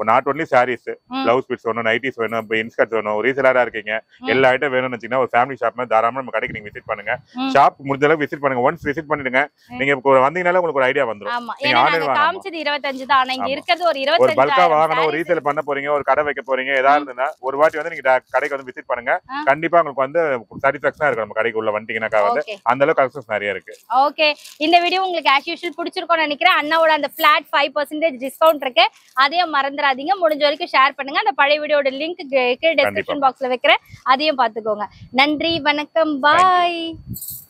நாட் ஒன்லி சாரீஸ் ம். பிளவுஸ் பீட்ஸ் வேணும் நைட்டிஸ் வேணும் இப்போ இன்ஸ்கர்ட் வேணும் ரீசெலரா இருக்கீங்க ம். எல்லா ஐட்டம் வேணும்னு வச்சீங்கன்னா ஒரு ஃபேமிலி ஷாப் மாதிரி தாராளமா நம்ம கடைக்கு நீங்க விசிட் பண்ணுங்க ம். ஷாப் முடிஞ்ச அளவுக்கு விசிட் பண்ணுங்க ஒன்ஸ் விசிட் பண்ணிடுங்க ம். நீங்க இப்போ வந்தீங்கனால உங்களுக்கு ஒரு ஐடியா வந்துரும் ஆமா நீங்க ஏன்னா online நாங்க வாங்கணும். காமிச்சது இருபத்தஞ்சு தான் ஆனா இங்க ஆமா. இருக்கிறது ஒரு ஒரு பல்கா வாங்கணும் ஒரு இருபத்தஞ்சு ரீசேல் பண்ண போறீங்க ஒரு கடை வைக்க போறீங்க ஏதாவது இருந்ததுன்னா ஒரு வாட்டி வந்து நீங்க டா- கடைக்கு வந்து விசிட் பண்ணுங்க ஆ. கண்டிப்பா உங்களுக்கு வந்து சாட்டிஸ்பாக்சனா இருக்கும் நம்ம கடைக்கு உள்ள வந்துட்டீங்கன்னாக்கா வந்து ஓகே அந்த அளவுக்கு கலெக்ஷன்ஸ் நிறைய இருக்கு ஓகே இந்த வீடியோ உங்களுக்கு ஆஸ் யூஷுவல் பிடிச்சிருக்கும்னு நினைக்கிறேன் அண்ணாவோட அந்த ஃபிளாட் ஃபைவ் பர்சன்டேஜ் டிஸ்கவுண்ட் இருக்கு அதையும் மறந்துடாதீங்க முடிஞ்ச வரைக்கும் ஷேர் பண்ணுங்க அந்த பழைய வீடியோட லிங்க் டிஸ்கிரிப்ஷன் பாக்ஸ்ல வைக்கிறேன் அதையும் பார்த்துக்கோங்க நன்றி வணக்கம் பாய்